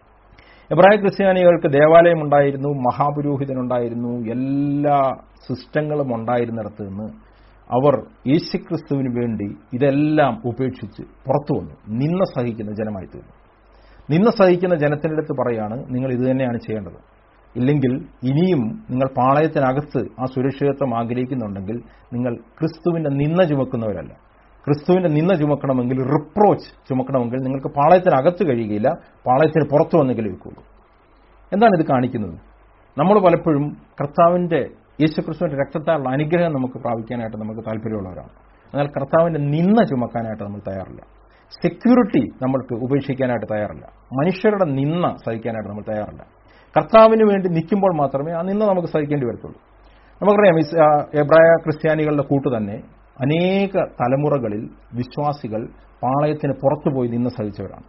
എബ്രായ ക്രിസ്ത്യാനികൾക്ക് ദേവാലയം ഉണ്ടായിരുന്നു മഹാപുരോഹിതനുണ്ടായിരുന്നു എല്ലാ സിസ്റ്റങ്ങളും ഉണ്ടായിരുന്നിടത്ത് നിന്ന് അവർ യേശുക്രിസ്തുവിന് വേണ്ടി ഇതെല്ലാം ഉപേക്ഷിച്ച് പുറത്തു വന്നു നിന്ന സഹിക്കുന്ന ജനമായി തീർന്നു നിന്ന സഹിക്കുന്ന ജനത്തിൻ്റെ അടുത്ത് പറയാണ് നിങ്ങൾ ഇത് തന്നെയാണ് ചെയ്യേണ്ടത് ഇല്ലെങ്കിൽ ഇനിയും നിങ്ങൾ പാളയത്തിനകത്ത് ആ സുരക്ഷിതത്വം ആഗ്രഹിക്കുന്നുണ്ടെങ്കിൽ നിങ്ങൾ ക്രിസ്തുവിന്റെ നിന്ന ചുമക്കുന്നവരല്ല ക്രിസ്തുവിന്റെ നിന്ന ചുമക്കണമെങ്കിൽ റിപ്രോച്ച് ചുമക്കണമെങ്കിൽ നിങ്ങൾക്ക് പാളയത്തിനകത്ത് കഴിയുകയില്ല പാളയത്തിന് പുറത്തു വന്നെങ്കിലും വെക്കുള്ളൂ എന്താണ് ഇത് കാണിക്കുന്നത് നമ്മൾ പലപ്പോഴും കർത്താവിന്റെ യേശുക്രിസ്തുവിന്റെ രക്തത്താലുള്ള അനുഗ്രഹം നമുക്ക് പ്രാപിക്കാനായിട്ട് നമുക്ക് താല്പര്യമുള്ളവരാണ് എന്നാൽ കർത്താവിന്റെ നിന്ന ചുമക്കാനായിട്ട് നമ്മൾ തയ്യാറില്ല സെക്യൂരിറ്റി നമ്മൾക്ക് ഉപേക്ഷിക്കാനായിട്ട് തയ്യാറില്ല മനുഷ്യരുടെ നിന്ന സഹിക്കാനായിട്ട് നമ്മൾ തയ്യാറില്ല കർത്താവിന് വേണ്ടി നിൽക്കുമ്പോൾ മാത്രമേ ആ നിന്ന നമുക്ക് സഹിക്കേണ്ടി വരത്തുള്ളൂ നമുക്കറിയാം ഇസ്- ആ, എബ്രായ ക്രിസ്ത്യാനികളുടെ കൂട്ട് തന്നെ അനേക തലമുറകളിൽ വിശ്വാസികൾ പാളയത്തിന് പുറത്തുപോയി നിന്ന് സഹിച്ചവരാണ്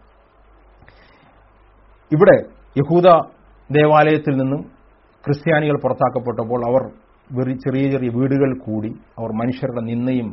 ഇവിടെ യഹൂദ ദേവാലയത്തിൽ നിന്നും ക്രിസ്ത്യാനികൾ പുറത്താക്കപ്പെട്ടപ്പോൾ അവർ വെറി ചെറിയ ചെറിയ വീടുകൾ കൂടി അവർ മനുഷ്യരുടെ നിന്നയും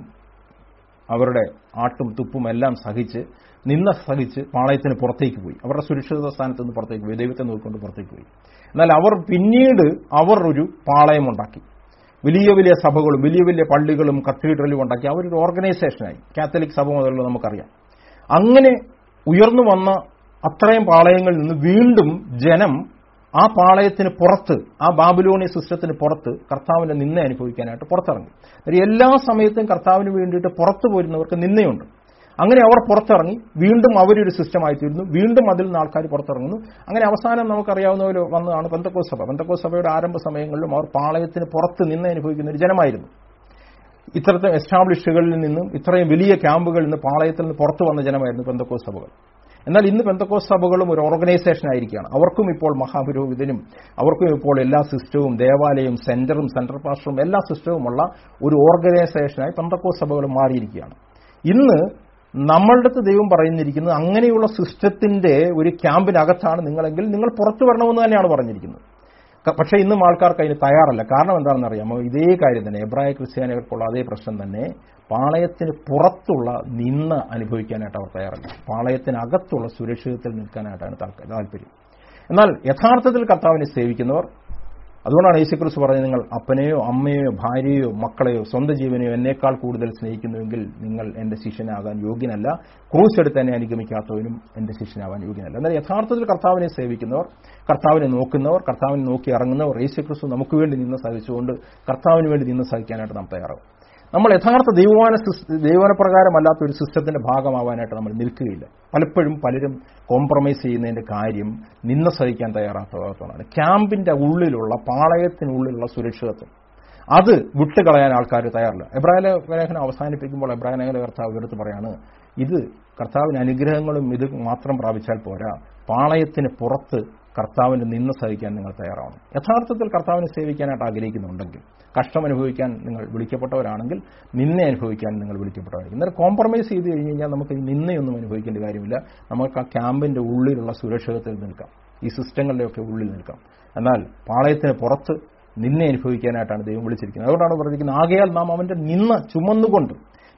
അവരുടെ ആട്ടും തുപ്പും എല്ലാം സഹിച്ച് നിന്ന സഹിച്ച് പാളയത്തിന് പുറത്തേക്ക് പോയി അവരുടെ സുരക്ഷിത സ്ഥാനത്ത് നിന്ന് പുറത്തേക്ക് പോയി ദൈവത്തെ നോക്കിക്കൊണ്ട് പുറത്തേക്ക് പോയി എന്നാൽ അവർ പിന്നീട് അവർ ഒരു പാളയമുണ്ടാക്കി വലിയ വലിയ സഭകളും വലിയ വലിയ പള്ളികളും കത്തീഡ്രലും ഉണ്ടാക്കി അവരൊരു ഓർഗനൈസേഷനായി കാത്തലിക് സഭ മുതലുള്ള നമുക്കറിയാം അങ്ങനെ ഉയർന്നു വന്ന അത്രയും പാളയങ്ങളിൽ നിന്ന് വീണ്ടും ജനം ആ പാളയത്തിന് പുറത്ത് ആ ബാബുലോണി സിസ്റ്റത്തിന് പുറത്ത് കർത്താവിന്റെ നിന്ന അനുഭവിക്കാനായിട്ട് പുറത്തിറങ്ങി ഒരു എല്ലാ സമയത്തും കർത്താവിന് വേണ്ടിയിട്ട് പുറത്തു പോരുന്നവർക്ക് നിന്നയുണ്ട് അങ്ങനെ അവർ പുറത്തിറങ്ങി വീണ്ടും അവരൊരു സിസ്റ്റമായി തീരുന്നു വീണ്ടും അതിൽ നിന്ന് ആൾക്കാർ പുറത്തിറങ്ങുന്നു അങ്ങനെ അവസാനം നമുക്കറിയാവുന്ന പോലെ വന്നതാണ് പെന്തക്കോ സഭ പെന്തക്കോ സഭയുടെ ആരംഭ സമയങ്ങളിലും അവർ പാളയത്തിന് പുറത്ത് നിന്ന് അനുഭവിക്കുന്ന ഒരു ജനമായിരുന്നു ഇത്തരത്തിൽ എസ്റ്റാബ്ലിഷുകളിൽ നിന്നും ഇത്രയും വലിയ ക്യാമ്പുകളിൽ നിന്ന് പാളയത്തിൽ നിന്ന് പുറത്തു വന്ന ജനമായിരുന്നു പെന്തക്കോ സഭകൾ എന്നാൽ ഇന്ന് പെന്തക്കോ സഭകളും ഒരു ഓർഗനൈസേഷൻ ആയിരിക്കുകയാണ് അവർക്കും ഇപ്പോൾ മഹാപുരോഹിതനും അവർക്കും ഇപ്പോൾ എല്ലാ സിസ്റ്റവും ദേവാലയവും സെന്ററും സെൻട്രൽ പാസ്റ്ററും എല്ലാ സിസ്റ്റവുമുള്ള ഒരു ഓർഗനൈസേഷനായി പെന്തക്കോ സഭകളും മാറിയിരിക്കുകയാണ് ഇന്ന് നമ്മളുടെ അടുത്ത് ദൈവം പറയുന്നിരിക്കുന്നത് അങ്ങനെയുള്ള സിസ്റ്റത്തിന്റെ ഒരു ക്യാമ്പിനകത്താണ് നിങ്ങളെങ്കിൽ നിങ്ങൾ പുറത്തു വരണമെന്ന് തന്നെയാണ് പറഞ്ഞിരിക്കുന്നത് ക- പക്ഷേ ഇന്നും ആൾക്കാർക്ക് അതിന് തയ്യാറല്ല കാരണം എന്താണെന്ന് അറിയാമോ ഇതേ കാര്യം തന്നെ എബ്രായ ക്രിസ്ത്യാനികൾക്കുള്ള അതേ പ്രശ്നം തന്നെ പാളയത്തിന് പുറത്തുള്ള നിന്ന് അനുഭവിക്കാനായിട്ട് അവർ തയ്യാറല്ല പാളയത്തിനകത്തുള്ള സുരക്ഷിതത്തിൽ നിൽക്കാനായിട്ടാണ് താൽക്ക- താല്പര്യം എന്നാൽ യഥാർത്ഥത്തിൽ കർത്താവിനെ സേവിക്കുന്നവർ അതുകൊണ്ടാണ് യേശുക്രിസ്തു പറഞ്ഞത് നിങ്ങൾ അപ്പനെയോ അമ്മയോ ഭാര്യയോ മക്കളെയോ സ്വന്തം ജീവനെയോ എന്നേക്കാൾ കൂടുതൽ സ്നേഹിക്കുന്നുവെങ്കിൽ നിങ്ങൾ എന്റെ ശിഷ്യനാകാൻ യോഗ്യനല്ല ക്രൂസ് എടുത്ത് എന്നെ അനുഗമിക്കാത്തവനും എന്റെ ശിഷ്യനാവാൻ യോഗ്യനല്ല എന്നാൽ യഥാർത്ഥത്തിൽ കർത്താവിനെ സേവിക്കുന്നവർ കർത്താവിനെ നോക്കുന്നവർ കർത്താവിനെ നോക്കി ഇറങ്ങുന്നവർ യേശുക്രിസ്തു നമുക്ക് വേണ്ടി നിന്ന് സഹിച്ചുകൊണ്ട് കർത്താവിന് വേണ്ടി നിന്ന് സഹിക്കാനായിട്ട് നാം തയ്യാറാവും നമ്മൾ യഥാർത്ഥ ദൈവമാന ദൈവനപ്രകാരമല്ലാത്ത ഒരു സിസ്റ്റത്തിന്റെ ഭാഗമാവാനായിട്ട് നമ്മൾ നിൽക്കുകയില്ല പലപ്പോഴും പലരും കോംപ്രമൈസ് ചെയ്യുന്നതിന്റെ കാര്യം നിന്ന സഹിക്കാൻ തയ്യാറാക്കാത്തതാണ് ക്യാമ്പിന്റെ ഉള്ളിലുള്ള പാളയത്തിനുള്ളിലുള്ള സുരക്ഷിതത്വം അത് വിട്ടുകളയാൻ ആൾക്കാർ തയ്യാറില്ല എബ്രാഹിം ലേഖനം അവസാനിപ്പിക്കുമ്പോൾ എബ്രാഹിം ലേഖന കർത്താവ് എടുത്ത് പറയാണ് ഇത് കർത്താവിന് അനുഗ്രഹങ്ങളും ഇത് മാത്രം പ്രാപിച്ചാൽ പോരാ പാളയത്തിന് പുറത്ത് കർത്താവിന് നിന്ന് സഹിക്കാൻ നിങ്ങൾ തയ്യാറാവണം യഥാർത്ഥത്തിൽ കർത്താവിനെ സേവിക്കാനായിട്ട് ആഗ്രഹിക്കുന്നുണ്ടെങ്കിൽ കഷ്ടം അനുഭവിക്കാൻ നിങ്ങൾ വിളിക്കപ്പെട്ടവരാണെങ്കിൽ നിന്നെ അനുഭവിക്കാൻ നിങ്ങൾ വിളിക്കപ്പെട്ടവരായിരിക്കും എന്നാൽ കോംപ്രമൈസ് ചെയ്ത് കഴിഞ്ഞ് കഴിഞ്ഞാൽ നമുക്ക് ഈ നിന്നയൊന്നും അനുഭവിക്കേണ്ട കാര്യമില്ല നമുക്ക് ആ ക്യാമ്പിന്റെ ഉള്ളിലുള്ള സുരക്ഷിതത്തിൽ നിൽക്കാം ഈ സിസ്റ്റങ്ങളുടെയൊക്കെ ഉള്ളിൽ നിൽക്കാം എന്നാൽ പാളയത്തിന് പുറത്ത് നിന്നെ അനുഭവിക്കാനായിട്ടാണ് ദൈവം വിളിച്ചിരിക്കുന്നത് അതുകൊണ്ടാണ് പറഞ്ഞിരിക്കുന്നത് ആകയാൽ നാം അവന്റെ നിന്ന ചുമന്നുകൊണ്ട്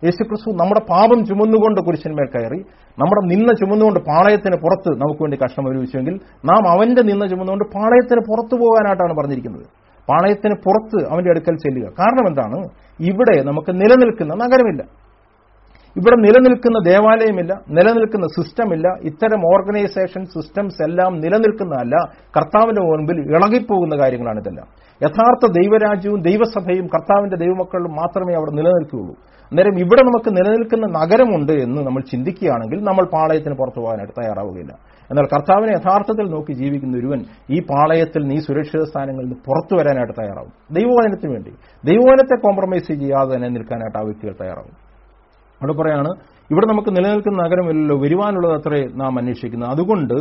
യേശുക്രിസ്തു നമ്മുടെ പാപം ചുമന്നുകൊണ്ട് കുരിശന്മേൽ കയറി നമ്മുടെ നിന്ന ചുമന്നുകൊണ്ട് പാളയത്തിന് പുറത്ത് നമുക്ക് വേണ്ടി കഷ്ണം അനുഭവിച്ചുവെങ്കിൽ നാം അവന്റെ നിന്ന ചുമന്നുകൊണ്ട് പാളയത്തിന് പുറത്തു പോകാനായിട്ടാണ് പറഞ്ഞിരിക്കുന്നത് പാളയത്തിന് പുറത്ത് അവന്റെ അടുക്കൽ ചെല്ലുക കാരണം എന്താണ് ഇവിടെ നമുക്ക് നിലനിൽക്കുന്ന നഗരമില്ല ഇവിടെ നിലനിൽക്കുന്ന ദേവാലയമില്ല നിലനിൽക്കുന്ന സിസ്റ്റമില്ല ഇത്തരം ഓർഗനൈസേഷൻ സിസ്റ്റംസ് എല്ലാം നിലനിൽക്കുന്നതല്ല കർത്താവിന്റെ മുൻപിൽ ഇളകിപ്പോകുന്ന കാര്യങ്ങളാണ് ഇതെല്ലാം യഥാർത്ഥ ദൈവരാജ്യവും ദൈവസഭയും കർത്താവിന്റെ ദൈവമക്കളും മാത്രമേ അവിടെ നിലനിൽക്കുകയുള്ളൂ അന്നേരം ഇവിടെ നമുക്ക് നിലനിൽക്കുന്ന നഗരമുണ്ട് എന്ന് നമ്മൾ ചിന്തിക്കുകയാണെങ്കിൽ നമ്മൾ പാളയത്തിന് പുറത്തു പോകാനായിട്ട് തയ്യാറാവുകയില്ല എന്നാൽ കർത്താവിനെ യഥാർത്ഥത്തിൽ നോക്കി ജീവിക്കുന്ന ഒരുവൻ ഈ പാളയത്തിൽ നീ സുരക്ഷിത സ്ഥാനങ്ങളിൽ നിന്ന് പുറത്തു വരാനായിട്ട് തയ്യാറാവും ദൈവവചനത്തിന് വേണ്ടി ദൈവവചനത്തെ കോംപ്രമൈസ് ചെയ്യാതെ തന്നെ നിൽക്കാനായിട്ട് ആ വ്യക്തികൾ തയ്യാറാവും അവിടെ പറയാണ് ഇവിടെ നമുക്ക് നിലനിൽക്കുന്ന നഗരമില്ലല്ലോ വരുവാനുള്ളത് അത്രേ നാം അന്വേഷിക്കുന്നത് അതുകൊണ്ട്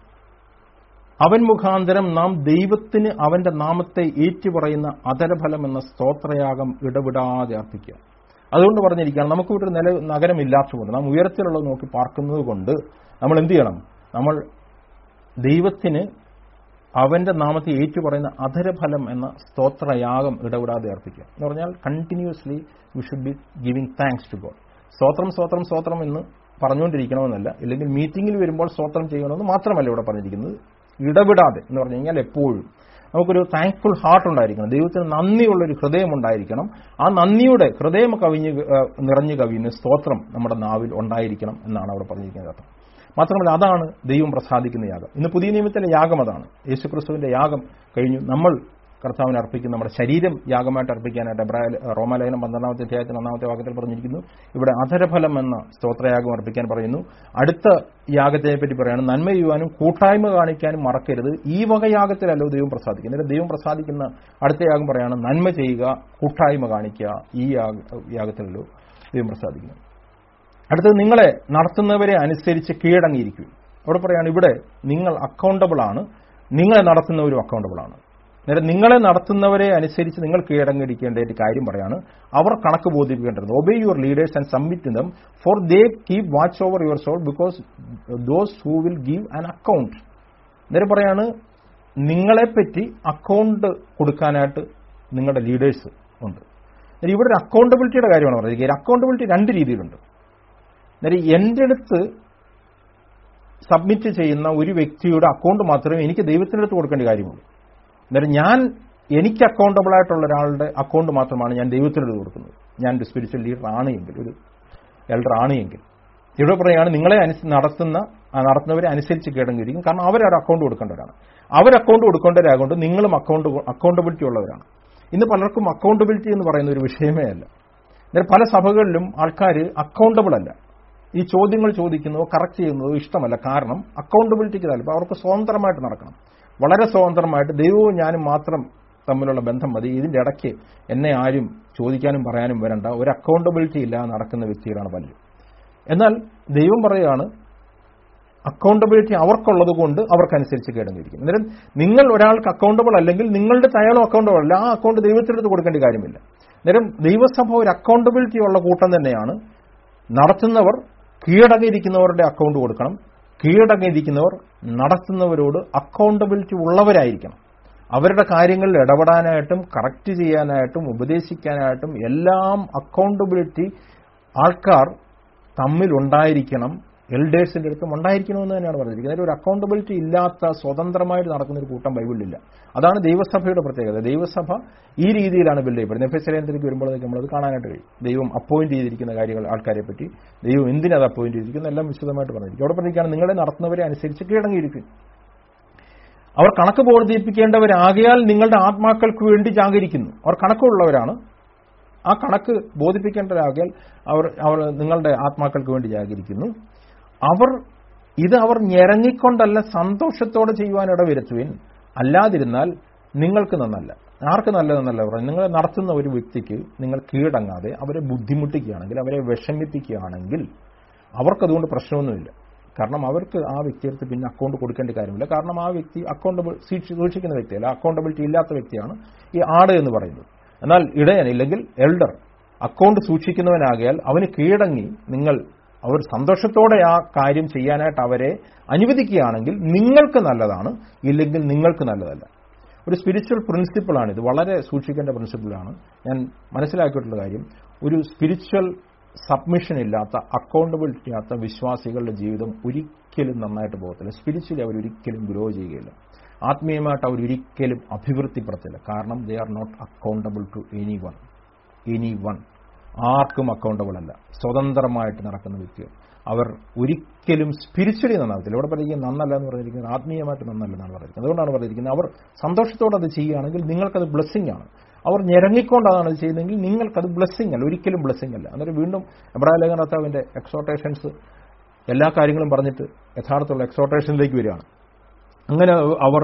അവൻ മുഖാന്തരം നാം ദൈവത്തിന് അവന്റെ നാമത്തെ ഏറ്റുപറയുന്ന അതരഫലം എന്ന സ്തോത്രയാഗം ഇടപെടാതെ അർപ്പിക്കുക അതുകൊണ്ട് പറഞ്ഞിരിക്കുകയാണ് നമുക്ക് ഇവിടെ നില നഗരമില്ലാത്തതുകൊണ്ട് നാം ഉയരത്തിലുള്ളത് നോക്കി പാർക്കുന്നത് കൊണ്ട് നമ്മൾ എന്ത് ചെയ്യണം നമ്മൾ ദൈവത്തിന് അവന്റെ നാമത്തെ ഏറ്റുപറയുന്ന അധരഫലം എന്ന സ്തോത്രയാഗം ഇടപെടാതെ അർപ്പിക്കുക എന്ന് പറഞ്ഞാൽ continuously we should be giving thanks to God സ്തോത്രം സ്തോത്രം സ്തോത്രം എന്ന് പറഞ്ഞുകൊണ്ടിരിക്കണമെന്നല്ല ഇല്ലെങ്കിൽ മീറ്റിംഗിൽ വരുമ്പോൾ സ്തോത്രം ചെയ്യണമെന്ന് മാത്രമല്ല ഇവിടെ പറഞ്ഞിരിക്കുന്നത് ഇടപെടാതെ എന്ന് പറഞ്ഞു കഴിഞ്ഞാൽ എപ്പോഴും നമുക്കൊരു താങ്ക്ഫുൾ ഹാർട്ട് ഉണ്ടായിരിക്കണം ദൈവത്തിന് നന്ദിയുള്ളൊരു ഹൃദയം ഉണ്ടായിരിക്കണം ആ നന്ദിയുടെ ഹൃദയം കവിഞ്ഞ് ഏഹ്, നിറഞ്ഞു കവിയുന്ന സ്തോത്രം നമ്മുടെ നാവിൽ ഉണ്ടായിരിക്കണം എന്നാണ് അവിടെ പറഞ്ഞിരിക്കുന്നത് അർത്ഥം മാത്രമല്ല അതാണ് ദൈവം പ്രസാദിക്കുന്ന യാഗം ഇന്ന് പുതിയ നിയമത്തിലെ യാഗം അതാണ് യേശുക്രിസ്തുവിന്റെ യാഗം കഴിഞ്ഞു നമ്മൾ കർത്താവിനെ അർപ്പിക്കുന്ന നമ്മുടെ ശരീരം യാഗമായിട്ട് അർപ്പിക്കാനായിട്ട് എബ്രായ റോമാലയനം പന്ത്രണ്ടാമത്തെ അധ്യായത്തിൽ ഒന്നാമത്തെ വാക്യത്തിൽ പറഞ്ഞിരിക്കുന്നു ഇവിടെ അധരഫലം എന്ന സ്തോത്രയാഗം അർപ്പിക്കാൻ പറയുന്നു അടുത്ത യാഗത്തെ പറ്റി പറയാണ് നന്മ ചെയ്യുവാനും കൂട്ടായ്മ കാണിക്കാനും മറക്കരുത് ഈ വക യാഗത്തിലല്ലോ ദൈവം പ്രസാദിക്കുന്നത് എന്നിട്ട് ദൈവം പ്രസാദിക്കുന്ന അടുത്ത യാഗം പറയാണ് നന്മ ചെയ്യുക കൂട്ടായ്മ കാണിക്കുക ഈ യാഗ- യാഗത്തിലല്ലോ ദൈവം പ്രസാദിക്കുന്നത് അടുത്തത് നിങ്ങളെ നടത്തുന്നവരെ അനുസരിച്ച് കീഴടങ്ങിയിരിക്കും അവിടെ പറയാണ് ഇവിടെ നിങ്ങൾ അക്കൗണ്ടബിൾ ആണ് നിങ്ങളെ നടത്തുന്നവരും അക്കൗണ്ടബിൾ ആണ് നേരെ നിങ്ങളെ നടത്തുന്നവരെ അനുസരിച്ച് നിങ്ങൾ കീഴടങ്ങിയിരിക്കേണ്ട ഒരു കാര്യം പറയാണ് അവർ കണക്ക് ബോധിപ്പിക്കേണ്ടത് obey your leaders and submit them for they keep watch over your soul because those who will give an account നേരെ പറയാണ് നിങ്ങളെപ്പറ്റി അക്കൗണ്ട് കൊടുക്കാനായിട്ട് നിങ്ങളുടെ ലീഡേഴ്സ് ഉണ്ട് നേരെ ഇവിടെ ഒരു അക്കൗണ്ടബിലിറ്റിയുടെ കാര്യമാണ് പറഞ്ഞിരിക്കുന്നത് അക്കൗണ്ടബിലിറ്റി രണ്ട് രീതിയിലുണ്ട് നേരെ എൻ്റെ അടുത്ത് സബ്മിറ്റ് ചെയ്യുന്ന ഒരു വ്യക്തിയുടെ അക്കൗണ്ട് മാത്രമേ എനിക്ക് ദൈവത്തിൻ്റെ അടുത്ത് കൊടുക്കേണ്ട കാര്യമുള്ളൂ അന്നേരം ഞാൻ എനിക്ക് അക്കൗണ്ടബിൾ ആയിട്ടുള്ള ഒരാളുടെ അക്കൗണ്ട് മാത്രമാണ് ഞാൻ ദൈവത്തിനോട് കൊടുക്കുന്നത് ഞാൻ ഒരു സ്പിരിച്വൽ ലീഡർ ആണ് എങ്കിൽ ഒരു എൽഡർ ആണ് എങ്കിൽ ഇവിടെ പറയുകയാണ് നിങ്ങളെ അനുസ- നടത്തുന്ന ആ നടത്തുന്നവരെ അനുസരിച്ച് കേടങ്ങിയിരിക്കും കാരണം അവരൊരു അക്കൗണ്ട് കൊടുക്കേണ്ടവരാണ് അവർ അക്കൗണ്ട് കൊടുക്കേണ്ടവരാകൊണ്ട് നിങ്ങളും അക്കൗണ്ട് അക്കൗണ്ടബിലിറ്റി ഉള്ളവരാണ് ഇന്ന് പലർക്കും അക്കൗണ്ടബിലിറ്റി എന്ന് പറയുന്ന ഒരു വിഷയമേ അല്ല എന്നാൽ പല സഭകളിലും ആൾക്കാർ അക്കൗണ്ടബിൾ അല്ല ഈ ചോദ്യങ്ങൾ ചോദിക്കുന്നതോ കറക്റ്റ് ചെയ്യുന്നതോ ഇഷ്ടമല്ല കാരണം അക്കൗണ്ടബിലിറ്റിക്ക് താല്പര്യം അവർക്ക് സ്വതന്ത്രമായിട്ട് നടക്കണം വളരെ സ്വതന്ത്രമായിട്ട് ദൈവവും ഞാനും മാത്രം തമ്മിലുള്ള ബന്ധം മതി ഇതിന്റെ ഇടയ്ക്ക് എന്നെ ആരും ചോദിക്കാനും പറയാനും വരണ്ട ഒരു അക്കൗണ്ടബിലിറ്റി ഇല്ലാതെ നടക്കുന്ന വ്യക്തികളാണ് പലരും എന്നാൽ ദൈവം പറയുകയാണ് അക്കൗണ്ടബിലിറ്റി അവർക്കുള്ളത് കൊണ്ട് അവർക്കനുസരിച്ച് കേടങ്ങിയിരിക്കും അന്നേരം നിങ്ങൾ ഒരാൾക്ക് അക്കൗണ്ടബിൾ അല്ലെങ്കിൽ നിങ്ങളുടെ അയാളും അക്കൗണ്ടബിൾ അല്ല ആ അക്കൗണ്ട് ദൈവത്തിനടുത്ത് കൊടുക്കേണ്ട കാര്യമില്ല അന്നേരം ദൈവസഭ ഒരു അക്കൗണ്ടബിലിറ്റി ഉള്ള കൂട്ടം തന്നെയാണ് നടത്തുന്നവർ കീഴടങ്ങിയിരിക്കുന്നവരുടെ അക്കൗണ്ട് കൊടുക്കണം കീഴടങ്ങിയിരിക്കുന്നവർ നടത്തുന്നവരോട് അക്കൗണ്ടബിലിറ്റി ഉള്ളവരായിരിക്കണം അവരുടെ കാര്യങ്ങളിൽ ഇടപെടാനായിട്ടും കറക്റ്റ് ചെയ്യാനായിട്ടും ഉപദേശിക്കാനായിട്ടും എല്ലാം അക്കൗണ്ടബിലിറ്റി ആൾക്കാർ തമ്മിലുണ്ടായിരിക്കണം എൽഡേഴ്സിന്റെ അടുത്തും ഉണ്ടായിരിക്കണമെന്ന് തന്നെയാണ് പറഞ്ഞിരിക്കുന്നത് ഒരു അക്കൗണ്ടബിലിറ്റി ഇല്ലാത്ത സ്വതന്ത്രമായിട്ട് നടക്കുന്ന ഒരു കൂട്ടം ബൈബിളിലില്ല അതാണ് ദൈവസഭയുടെ പ്രത്യേകത ദൈവസഭ ഈ രീതിയിലാണ് ബിൽഡ് ചെയ്യപ്പെടുന്നത് എഫ് എസ് എലേന്ദ്രയ്ക്ക് വരുമ്പോഴേക്ക് നമ്മളത് കാണാനായിട്ട് കഴിയും ദൈവം അപ്പോയിന്റ് ചെയ്തിരിക്കുന്ന കാര്യങ്ങൾ ആൾക്കാരെ പറ്റി ദൈവം എന്തിനത് അപ്പോയിന്റ് ചെയ്തിരിക്കുന്നു എല്ലാം വിശദമായിട്ട് പറഞ്ഞിരിക്കും അവിടെ പറഞ്ഞിരിക്കുകയാണ് നിങ്ങളെ നടത്തുന്നവരെ അനുസരിച്ച് കീഴടങ്ങിയിരിക്കും അവർ കണക്ക് ബോധിപ്പിക്കേണ്ടവരാകയാൽ നിങ്ങളുടെ ആത്മാക്കൾക്ക് വേണ്ടി ജാഗരിക്കുന്നു അവർ കണക്കുള്ളവരാണ് ആ കണക്ക് ബോധിപ്പിക്കേണ്ടവരാകയാൽ അവർ അവർ നിങ്ങളുടെ ആത്മാക്കൾക്ക് വേണ്ടി ജാഗരിക്കുന്നു അവർ ഇത് അവർ ഞെരങ്ങിക്കൊണ്ടല്ല സന്തോഷത്തോടെ ചെയ്യുവാൻ ഇടവരുത്തുവിൻ അല്ലാതിരുന്നാൽ നിങ്ങൾക്ക് നന്നല്ല ആർക്ക് നല്ലതെന്നല്ല പറഞ്ഞു നിങ്ങളെ നടത്തുന്ന ഒരു വ്യക്തിക്ക് നിങ്ങൾ കീഴടങ്ങാതെ അവരെ ബുദ്ധിമുട്ടിക്കുകയാണെങ്കിൽ അവരെ വിഷമിപ്പിക്കുകയാണെങ്കിൽ അവർക്കതുകൊണ്ട് പ്രശ്നമൊന്നുമില്ല കാരണം അവർക്ക് ആ വ്യക്തിയെടുത്ത് പിന്നെ അക്കൗണ്ട് കൊടുക്കേണ്ട കാര്യമില്ല കാരണം ആ വ്യക്തി അക്കൗണ്ടബിൾ സൂക്ഷിക്കുന്ന വ്യക്തിയല്ല അക്കൗണ്ടബിലിറ്റി ഇല്ലാത്ത വ്യക്തിയാണ് ഈ ആട് എന്ന് പറയുന്നത് എന്നാൽ ഇടയൻ ഇല്ലെങ്കിൽ എൽഡർ അക്കൗണ്ട് സൂക്ഷിക്കുന്നവനാകിയാൽ അവന് കീഴടങ്ങി നിങ്ങൾ അവർ സന്തോഷത്തോടെ ആ കാര്യം ചെയ്യാനായിട്ട് അവരെ അനുവദിക്കുകയാണെങ്കിൽ നിങ്ങൾക്ക് നല്ലതാണ് ഇല്ലെങ്കിൽ നിങ്ങൾക്ക് നല്ലതല്ല ഒരു സ്പിരിച്വൽ പ്രിൻസിപ്പിളാണ് ഇത് വളരെ സൂക്ഷിക്കേണ്ട പ്രിൻസിപ്പിളാണ് ഞാൻ മനസ്സിലാക്കിയിട്ടുള്ള കാര്യം ഒരു സ്പിരിച്വൽ സബ്മിഷൻ ഇല്ലാത്ത അക്കൗണ്ടബിലിറ്റി ഇല്ലാത്ത വിശ്വാസികളുടെ ജീവിതം ഒരിക്കലും നന്നായിട്ട് പോകത്തില്ല സ്പിരിച്വലി അവർ ഒരിക്കലും ഗ്രോ ചെയ്യുകയില്ല ആത്മീയമായിട്ട് അവർ ഒരിക്കലും അഭിവൃദ്ധിപ്പെടത്തില്ല കാരണം they are not accountable to anyone anyone ആർക്കും അക്കൗണ്ടബിൾ അല്ല സ്വതന്ത്രമായിട്ട് നടക്കുന്ന വ്യക്തികൾ അവർ ഒരിക്കലും സ്പിരിച്വലി നന്നാവത്തില്ല ഇവിടെ പറഞ്ഞിരിക്കുന്നത് നന്നല്ല എന്ന് പറഞ്ഞിരിക്കുന്നത് ആത്മീയമായിട്ട് നന്നല്ലെന്നാണ് പറഞ്ഞിരിക്കുന്നത് അതുകൊണ്ടാണ് പറഞ്ഞിരിക്കുന്നത് അവർ സന്തോഷത്തോടെ അത് ചെയ്യുകയാണെങ്കിൽ നിങ്ങൾക്കത് ബ്ലെസ്സിങ് ആണ് അവർ ഞെരങ്ങിക്കൊണ്ടാണ് അത് ചെയ്യുന്നതെങ്കിൽ നിങ്ങൾക്കത് ബ്ലെസ്സിങ് അല്ല ഒരിക്കലും ബ്ലെസ്സിങ് അല്ല അന്നേരം വീണ്ടും എബ്രാഹിം ലേഖനത്താവിന്റെ എക്സോട്ടേഷൻസ് എല്ലാ കാര്യങ്ങളും പറഞ്ഞിട്ട് യഥാർത്ഥമുള്ള എക്സോട്ടേഷനിലേക്ക് വരികയാണ് അങ്ങനെ അവർ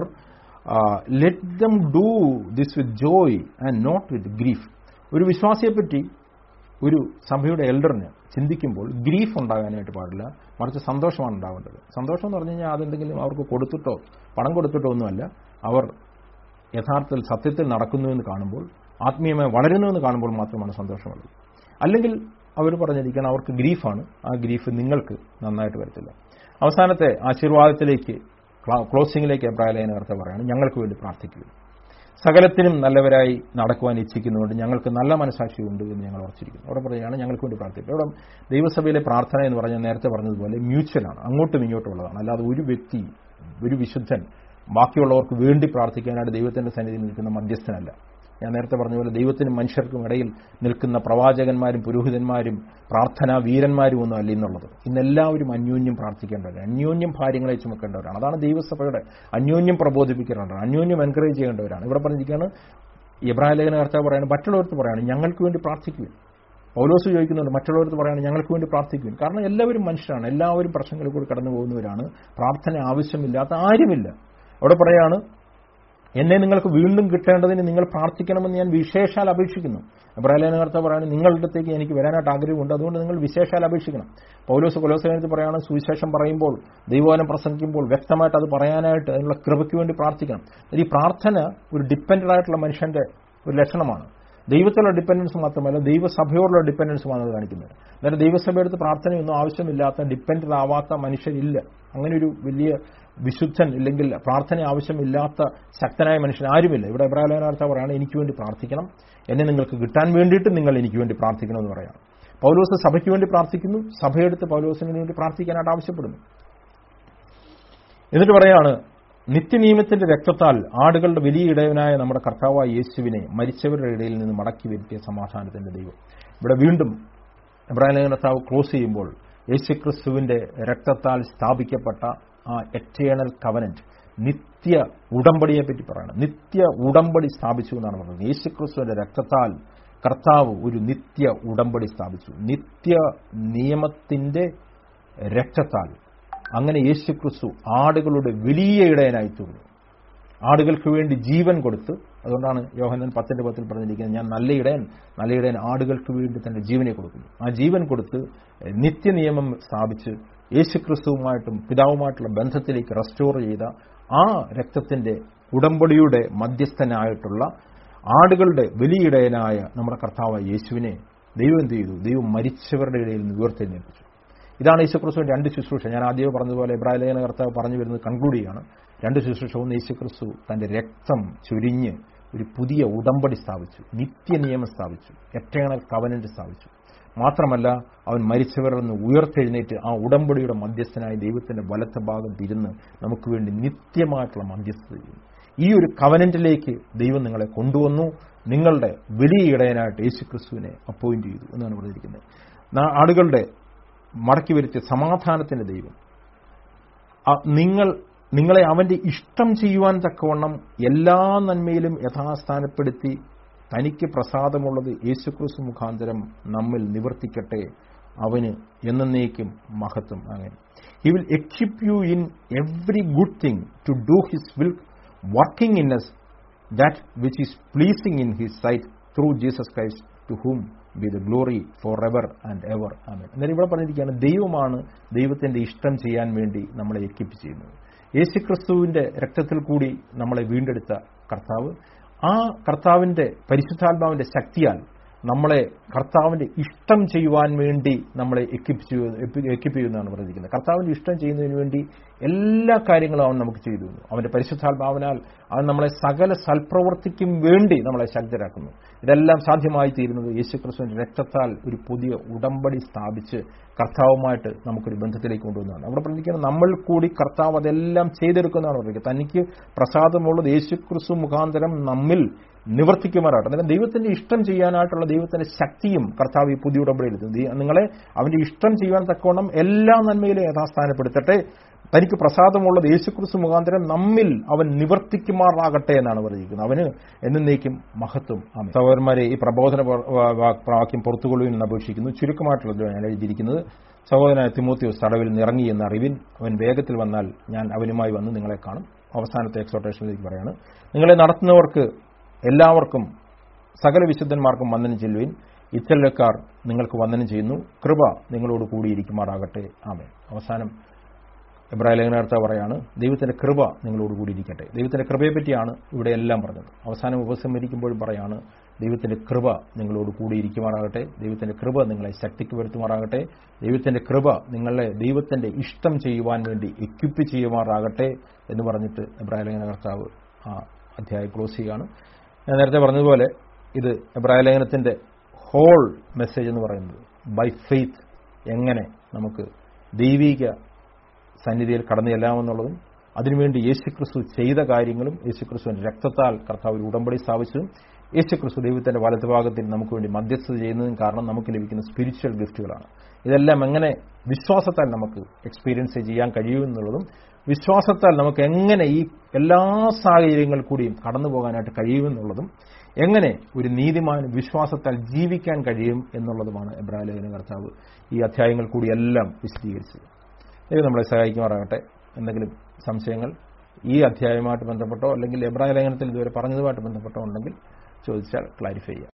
let them do this with joy and not with grief ഒരു വിശ്വാസിയെപ്പറ്റി ഒരു സഭയുടെ എൽഡറിന് ചിന്തിക്കുമ്പോൾ ഗ്രീഫ് ഉണ്ടാകാനായിട്ട് പാടില്ല മറിച്ച് സന്തോഷമാണ് ഉണ്ടാവേണ്ടത് സന്തോഷം എന്ന് പറഞ്ഞു കഴിഞ്ഞാൽ അതെന്തെങ്കിലും അവർക്ക് കൊടുത്തിട്ടോ പണം കൊടുത്തിട്ടോ ഒന്നുമല്ല അവർ യഥാർത്ഥത്തിൽ സത്യത്തിൽ നടക്കുന്നു എന്ന് കാണുമ്പോൾ ആത്മീയമായി വളരുന്നു എന്ന് കാണുമ്പോൾ മാത്രമാണ് സന്തോഷമുള്ളത് അല്ലെങ്കിൽ അവർ പറഞ്ഞിരിക്കണം അവർക്ക് ഗ്രീഫാണ് ആ ഗ്രീഫ് നിങ്ങൾക്ക് നന്നായിട്ട് വരത്തില്ല അവസാനത്തെ ആശീർവാദത്തിലേക്ക് ക്ലോസിംഗിലേക്ക് അഭിപ്രായ നേരത്തെ പറയാണ് ഞങ്ങൾക്ക് വേണ്ടി പ്രാർത്ഥിക്കുക സകലത്തിനും നല്ലവരായി നടക്കുവാൻ ഇച്ഛിക്കുന്നുണ്ട് ഞങ്ങൾക്ക് നല്ല മനസാക്ഷിയുണ്ട് എന്ന് ഞങ്ങൾ ഉറച്ചിരിക്കുന്നു അവിടെ പറയുകയാണ് ഞങ്ങൾക്ക് വേണ്ടി പ്രാർത്ഥിക്കുക അവിടെ ദൈവസഭയിലെ പ്രാർത്ഥന എന്ന് പറഞ്ഞാൽ നേരത്തെ പറഞ്ഞതുപോലെ മ്യൂച്വലാണ് അങ്ങോട്ടും ഇങ്ങോട്ടും ഉള്ളതാണ് അല്ലാതെ ഒരു വ്യക്തി ഒരു വിശുദ്ധൻ ബാക്കിയുള്ളവർക്ക് വേണ്ടി പ്രാർത്ഥിക്കാനായിട്ട് ദൈവത്തിന്റെ സന്നിധിയിൽ നിൽക്കുന്ന മധ്യസ്ഥനല്ല ഞാൻ നേരത്തെ പറഞ്ഞ പോലെ ദൈവത്തിനും മനുഷ്യർക്കും ഇടയിൽ നിൽക്കുന്ന പ്രവാചകന്മാരും പുരോഹിതന്മാരും പ്രാർത്ഥനാ വീരന്മാരും ഒന്നും അല്ല ഇന്നുള്ളത് ഇന്നെല്ലാവരും അന്യോന്യം പ്രാർത്ഥിക്കേണ്ടവരാണ് അന്യോന്യം ഭാര്യങ്ങളെ ചുമക്കേണ്ടവരാണ് അതാണ് ദൈവസഭയുടെ അന്യോന്യം പ്രബോധിപ്പിക്കേണ്ടവരാണ് അന്യോന്യം എൻകറേജ് ചെയ്യേണ്ടവരാണ് ഇവിടെ പറഞ്ഞിരിക്കുകയാണ് ഇബ്രാഹിം ലേഖന കർത്താവ് പറയാണ് മറ്റുള്ളവർക്ക് പറയാണ് ഞങ്ങൾക്ക് വേണ്ടി പ്രാർത്ഥിക്കുകയും പൗലോസ് ചോദിക്കുന്നുണ്ട് മറ്റുള്ളവർക്ക് പറയാണ് ഞങ്ങൾക്ക് വേണ്ടി പ്രാർത്ഥിക്കുകയും കാരണം എല്ലാവരും മനുഷ്യരാണ് എല്ലാവരും പ്രശ്നങ്ങളിൽ കൂടി കടന്നു പോകുന്നവരാണ് പ്രാർത്ഥന ആവശ്യമില്ലാത്ത ആരുമില്ല അവിടെ പറയാണ് എന്നെ നിങ്ങൾക്ക് വീണ്ടും കിട്ടേണ്ടതിന് നിങ്ങൾ പ്രാർത്ഥിക്കണമെന്ന് ഞാൻ വിശേഷാൽ അപേക്ഷിക്കുന്നു ഇബ്രാഹിം കർത്താവ് പറയാണ് നിങ്ങളുടെ അടുത്തേക്ക് എനിക്ക് വരാനായിട്ട് ആഗ്രഹമുണ്ട് അതുകൊണ്ട് നിങ്ങൾ വിശേഷാൽ അപേക്ഷിക്കണം പൗലോസ് കൊലോസേനത്തിൽ പറയാണ് സുവിശേഷം പറയുമ്പോൾ ദൈവവനം പ്രസംഗിക്കുമ്പോൾ വ്യക്തമായിട്ട് അത് പറയാനായിട്ട് അതിനുള്ള കൃപയ്ക്ക് വേണ്ടി പ്രാർത്ഥിക്കണം ഈ പ്രാർത്ഥന ഒരു ഡിപ്പെൻഡഡ് ആയിട്ടുള്ള മനുഷ്യന്റെ ഒരു ലക്ഷണമാണ് ദൈവത്തിലുള്ള ഡിപ്പെൻഡൻസ് മാത്രമല്ല ദൈവസഭയോടുള്ള ഡിപ്പെൻഡൻസുമാണ് അത് കാണിക്കുന്നത് അന്നേരം ദൈവസഭയെടുത്ത് പ്രാർത്ഥനയൊന്നും ആവശ്യമില്ലാത്ത ഡിപ്പെൻഡഡ് ആവാത്ത മനുഷ്യരില്ല അങ്ങനെ ഒരു വലിയ വിശുദ്ധൻ ഇല്ലെങ്കിൽ പ്രാർത്ഥന ആവശ്യമില്ലാത്ത ശക്തനായ മനുഷ്യൻ ആരുമില്ല ഇവിടെ ഇബ്രാഹിം പറയാണ് എനിക്ക് വേണ്ടി പ്രാർത്ഥിക്കണം എന്നെ നിങ്ങൾക്ക് കിട്ടാൻ വേണ്ടിയിട്ട് നിങ്ങൾ എനിക്ക് വേണ്ടി പ്രാർത്ഥിക്കണമെന്ന് പറയാം പൗലോസ് സഭയ്ക്ക് വേണ്ടി പ്രാർത്ഥിക്കുന്നു സഭയെടുത്ത് പൗലോസിന് വേണ്ടി പ്രാർത്ഥിക്കാനായിട്ട് ആവശ്യപ്പെടുന്നു എന്നിട്ട് പറയാണ് നിത്യനിയമത്തിന്റെ രക്തത്താൽ ആടുകളുടെ വലിയ ഇടയവനായ നമ്മുടെ കർത്താവായ യേശുവിനെ മരിച്ചവരുടെ ഇടയിൽ നിന്ന് മടക്കി വരുത്തിയ സമാധാനത്തിന്റെ ദൈവം ഇവിടെ വീണ്ടും ഇബ്രാഹിം കർത്താവ് ക്ലോസ് ചെയ്യുമ്പോൾ യേശുക്രിസ്തുവിന്റെ രക്തത്താൽ സ്ഥാപിക്കപ്പെട്ട ആ എറ്റേണൽ കവനന്റ് നിത്യ ഉടമ്പടിയെ പറ്റി പറയണം നിത്യ ഉടമ്പടി സ്ഥാപിച്ചു എന്നാണ് പറയുന്നത് യേശുക്രിസ്തുവിന്റെ രക്തത്താൽ കർത്താവ് ഒരു നിത്യ ഉടമ്പടി സ്ഥാപിച്ചു നിത്യ നിയമത്തിന്റെ രക്തത്താൽ അങ്ങനെ യേശുക്രിസ്തു ആടുകളുടെ വലിയ ഇടയനായി തീർന്നു ആടുകൾക്ക് വേണ്ടി ജീവൻ കൊടുത്ത് അതുകൊണ്ടാണ് യോഹനൻ പത്തിന്റെ പത്തിൽ പറഞ്ഞിരിക്കുന്നത് ഞാൻ നല്ല ഇടയൻ നല്ല ഇടയൻ ആടുകൾക്ക് വേണ്ടി തന്റെ ജീവനെ കൊടുക്കുന്നു ആ ജീവൻ കൊടുത്ത് നിത്യനിയമം സ്ഥാപിച്ച് യേശുക്രിസ്തുവുമായിട്ടും പിതാവുമായിട്ടുള്ള ബന്ധത്തിലേക്ക് റെസ്റ്റോർ ചെയ്ത ആ രക്തത്തിന്റെ ഉടമ്പടിയുടെ മധ്യസ്ഥനായിട്ടുള്ള ആടുകളുടെ വലിയിടയനായ നമ്മുടെ കർത്താവായ യേശുവിനെ ദൈവം എന്ത് ചെയ്തു ദൈവം മരിച്ചവരുടെ ഇടയിൽ നിന്ന് ഉയർത്തെഴുന്നേൽപ്പിച്ചു ഇതാണ് യേശുക്രിസ്തുവിന്റെ രണ്ട് ശുശ്രൂഷ ഞാൻ ആദ്യം പറഞ്ഞതുപോലെ ഇബ്രാഹിം ലേഖന കർത്താവ് പറഞ്ഞു വരുന്നത് കൺക്ലൂഡ് ചെയ്യാണ് രണ്ട് ശുശ്രൂഷ ഒന്ന് യേശുക്രിസ്തു തന്റെ രക്തം ചുരിഞ്ഞ് ഒരു പുതിയ ഉടമ്പടി സ്ഥാപിച്ചു നിത്യനിയമം സ്ഥാപിച്ചു എറ്റേണൽ കവനന്റ് സ്ഥാപിച്ചു മാത്രമല്ല അവൻ മരിച്ചവരിൽ നിന്ന് ഉയർത്തെഴുന്നേറ്റ് ആ ഉടമ്പടിയുടെ മധ്യസ്ഥനായ ദൈവത്തിന്റെ വലത്ത ഭാഗം തിരുന്ന് നമുക്ക് വേണ്ടി നിത്യമായിട്ടുള്ള മധ്യസ്ഥത ചെയ്യുന്നു ഈ ഒരു കവനന്റിലേക്ക് ദൈവം നിങ്ങളെ കൊണ്ടുവന്നു നിങ്ങളുടെ വലിയ ഇടയനായിട്ട് യേശുക്രിസ്തുവിനെ അപ്പോയിന്റ് ചെയ്തു എന്നാണ് പറഞ്ഞിരിക്കുന്നത് ആളുകളുടെ മടക്കി വരുത്തിയ സമാധാനത്തിന്റെ ദൈവം നിങ്ങൾ നിങ്ങളെ അവന്റെ ഇഷ്ടം ചെയ്യുവാൻ തക്കവണ്ണം എല്ലാ നന്മയിലും യഥാസ്ഥാനപ്പെടുത്തി തനിക്ക് പ്രസാദമുള്ളത് യേശുക്രിസ്തു മുഖാന്തരം നമ്മിൽ നിവർത്തിക്കട്ടെ അവന് എന്നേക്കും മഹത്വം അങ്ങനെ he will equip you in every good thing to do his will working in us that which is pleasing in his sight through Jesus Christ to whom be the glory forever and ever amen അന്നേരം ഇവിടെ പറഞ്ഞിരിക്കുകയാണ് ദൈവമാണ് ദൈവത്തിന്റെ ഇഷ്ടം ചെയ്യാൻ വേണ്ടി നമ്മളെ എക്യിപ്പ് ചെയ്യുന്നത് യേശുക്രിസ്തുവിന്റെ രക്തത്തിൽ കൂടി നമ്മളെ വീണ്ടെടുത്ത കർത്താവ് ആ കർത്താവിന്റെ പരിശുദ്ധാത്മാവിന്റെ ശക്തിയാൽ നമ്മളെ കർത്താവിന്റെ ഇഷ്ടം ചെയ്യുവാൻ വേണ്ടി നമ്മളെ എക്വിപ്പ് ചെയ്യുക എക്വിപ്പ് ചെയ്യുന്നതാണ് പറഞ്ഞിരിക്കുന്നത് കർത്താവിന്റെ ഇഷ്ടം ചെയ്യുന്നതിന് വേണ്ടി എല്ലാ കാര്യങ്ങളും അവൻ നമുക്ക് ചെയ്തു തന്നു അവന്റെ പരിശുദ്ധാത്മാവിനാൽ അവൻ നമ്മളെ സകല സൽപ്രവൃത്തിക്കും വേണ്ടി നമ്മളെ ശക്തരാക്കുന്നു ഇതെല്ലാം സാധ്യമായി തീരുന്നത് യേശുക്രിസ്തുവിന്റെ രക്തത്താൽ ഒരു പുതിയ ഉടമ്പടി സ്ഥാപിച്ച് കർത്താവുമായിട്ട് നമുക്കൊരു ബന്ധത്തിലേക്ക് കൊണ്ടുവന്നതാണ് അവിടെ പറഞ്ഞിരിക്കുന്നത് നമ്മൾ കൂടി കർത്താവ് അതെല്ലാം ചെയ്തെടുക്കുന്നതാണ് പറഞ്ഞിരിക്കുന്നത് തനിക്ക് പ്രസാദമുള്ളത് യേശുക്രിസ്തു മുഖാന്തരം നമ്മിൽ നിവർത്തിക്കുമാറാട്ടെ അന്നേരം ദൈവത്തിന്റെ ഇഷ്ടം ചെയ്യാനായിട്ടുള്ള ദൈവത്തിന്റെ ശക്തിയും കർത്താവ് ഈ പുതിയ ഉടമ്പടിയിൽ നിങ്ങളെ അവന്റെ ഇഷ്ടം ചെയ്യുവാൻ തക്കവണ്ണം എല്ലാ നന്മയിലും യഥാസ്ഥാനപ്പെടുത്തട്ടെ തനിക്ക് പ്രസാദമുള്ളത് യേശുക്രിസ്തു മുഖാന്തരം നമ്മിൽ അവൻ നിവർത്തിക്കുമാറാകട്ടെ എന്നാണ് പറഞ്ഞിരിക്കുന്നത് അവന് എന്നേക്കും മഹത്വം ആമേൻ. സഹോദരന്മാരെ ഈ പ്രബോധന വ- വ- വാ- വാക്യം പുറത്തുകൊള്ളുവിൽ നിന്ന് അപേക്ഷിക്കുന്നു ചുരുക്കമായിട്ടുള്ളത് ഞാൻ എഴുതിയിരിക്കുന്നത് സഹോദരനായ തിമോത്തിയോസ് തടവിൽ നിറങ്ങി എന്ന അറിവിൻ അവൻ വേഗത്തിൽ വന്നാൽ ഞാൻ അവനുമായി വന്ന് നിങ്ങളെ കാണും അവസാനത്തെ എക്സോട്ടേഷനിലേക്ക് പറയാണ് നിങ്ങളെ നടത്തുന്നവർക്ക് എല്ലാവർക്കും സകല വിശുദ്ധന്മാർക്കും വന്ദനം ചെല്ലുവിൻ ഇത്തല്ലക്കാർ നിങ്ങൾക്ക് വന്ദനം ചെയ്യുന്നു കൃപ നിങ്ങളോട് കൂടിയിരിക്കുമാറാകട്ടെ ആമേ അവസാനം എബ്രാഹിം ലേഖനകർത്ത പറയാണ് ദൈവത്തിന്റെ കൃപ നിങ്ങളോട് കൂടിയിരിക്കട്ടെ ദൈവത്തിന്റെ കൃപയെ പറ്റിയാണ് ഇവിടെ എല്ലാം പറഞ്ഞത് അവസാനം ഉപസംഹരിക്കുമ്പോഴും പറയാണ് ദൈവത്തിന്റെ കൃപ നിങ്ങളോട് കൂടിയിരിക്കുമാറാകട്ടെ ദൈവത്തിന്റെ കൃപ നിങ്ങളെ ശക്തിക്ക് വരുത്തുമാറാകട്ടെ ദൈവത്തിന്റെ കൃപ നിങ്ങളെ ദൈവത്തിന്റെ ഇഷ്ടം ചെയ്യുവാൻ വേണ്ടി എക്വിപ്പ് ചെയ്യുമാറാകട്ടെ എന്ന് പറഞ്ഞിട്ട് എബ്രാഹിം ലേഖന കർത്താവ് ആ അധ്യായം ക്ലോസ് ചെയ്യുകയാണ് ഞാൻ നേരത്തെ പറഞ്ഞതുപോലെ ഇത് എബ്രാഹിം ലേഖനത്തിന്റെ ഹോൾ മെസ്സേജ് എന്ന് പറയുന്നത് ബൈ ഫെയ്ത്ത് എങ്ങനെ നമുക്ക് ദൈവിക സന്നിധിയിൽ കടന്നു ചെല്ലാമെന്നുള്ളതും അതിനുവേണ്ടി യേശുക്രിസ്തു ചെയ്ത കാര്യങ്ങളും യേശുക്രിസ്തുവിന്റെ രക്തത്താൽ കർത്താവ് ഒരു ഉടമ്പടി സ്ഥാപിച്ചതും യേശുക്രിസ്തു ദൈവത്തിന്റെ വലതുഭാഗത്തിൽ നമുക്ക് വേണ്ടി മധ്യസ്ഥത ചെയ്യുന്നതും കാരണം നമുക്ക് ലഭിക്കുന്ന സ്പിരിച്വൽ ഗിഫ്റ്റുകളാണ് ഇതെല്ലാം എങ്ങനെ വിശ്വാസത്താൽ നമുക്ക് എക്സ്പീരിയൻസ് ചെയ്യാൻ കഴിയുമെന്നുള്ളതും വിശ്വാസത്താൽ നമുക്ക് എങ്ങനെ ഈ എല്ലാ സാഹചര്യങ്ങളിൽ കൂടിയും കടന്നു പോകാനായിട്ട് കഴിയുമെന്നുള്ളതും എങ്ങനെ ഒരു നീതിമാൻ വിശ്വാസത്താൽ ജീവിക്കാൻ കഴിയും എന്നുള്ളതുമാണ് എബ്രാഹിം ലേഖന കർത്താവ് ഈ അധ്യായങ്ങൾ കൂടിയെല്ലാം വിശദീകരിച്ചത് ഇത് നമ്മളെ സഹായിക്കുമാറാകട്ടെ എന്തെങ്കിലും സംശയങ്ങൾ ഈ അധ്യായവുമായിട്ട് ബന്ധപ്പെട്ടോ അല്ലെങ്കിൽ എബ്രാഹിം ലേഖനത്തിൽ ഇതുവരെ പറഞ്ഞതുമായിട്ട് ബന്ധപ്പെട്ടോ ഉണ്ടെങ്കിൽ ചോദിച്ചാൽ ക്ലാരിഫൈ ചെയ്യാം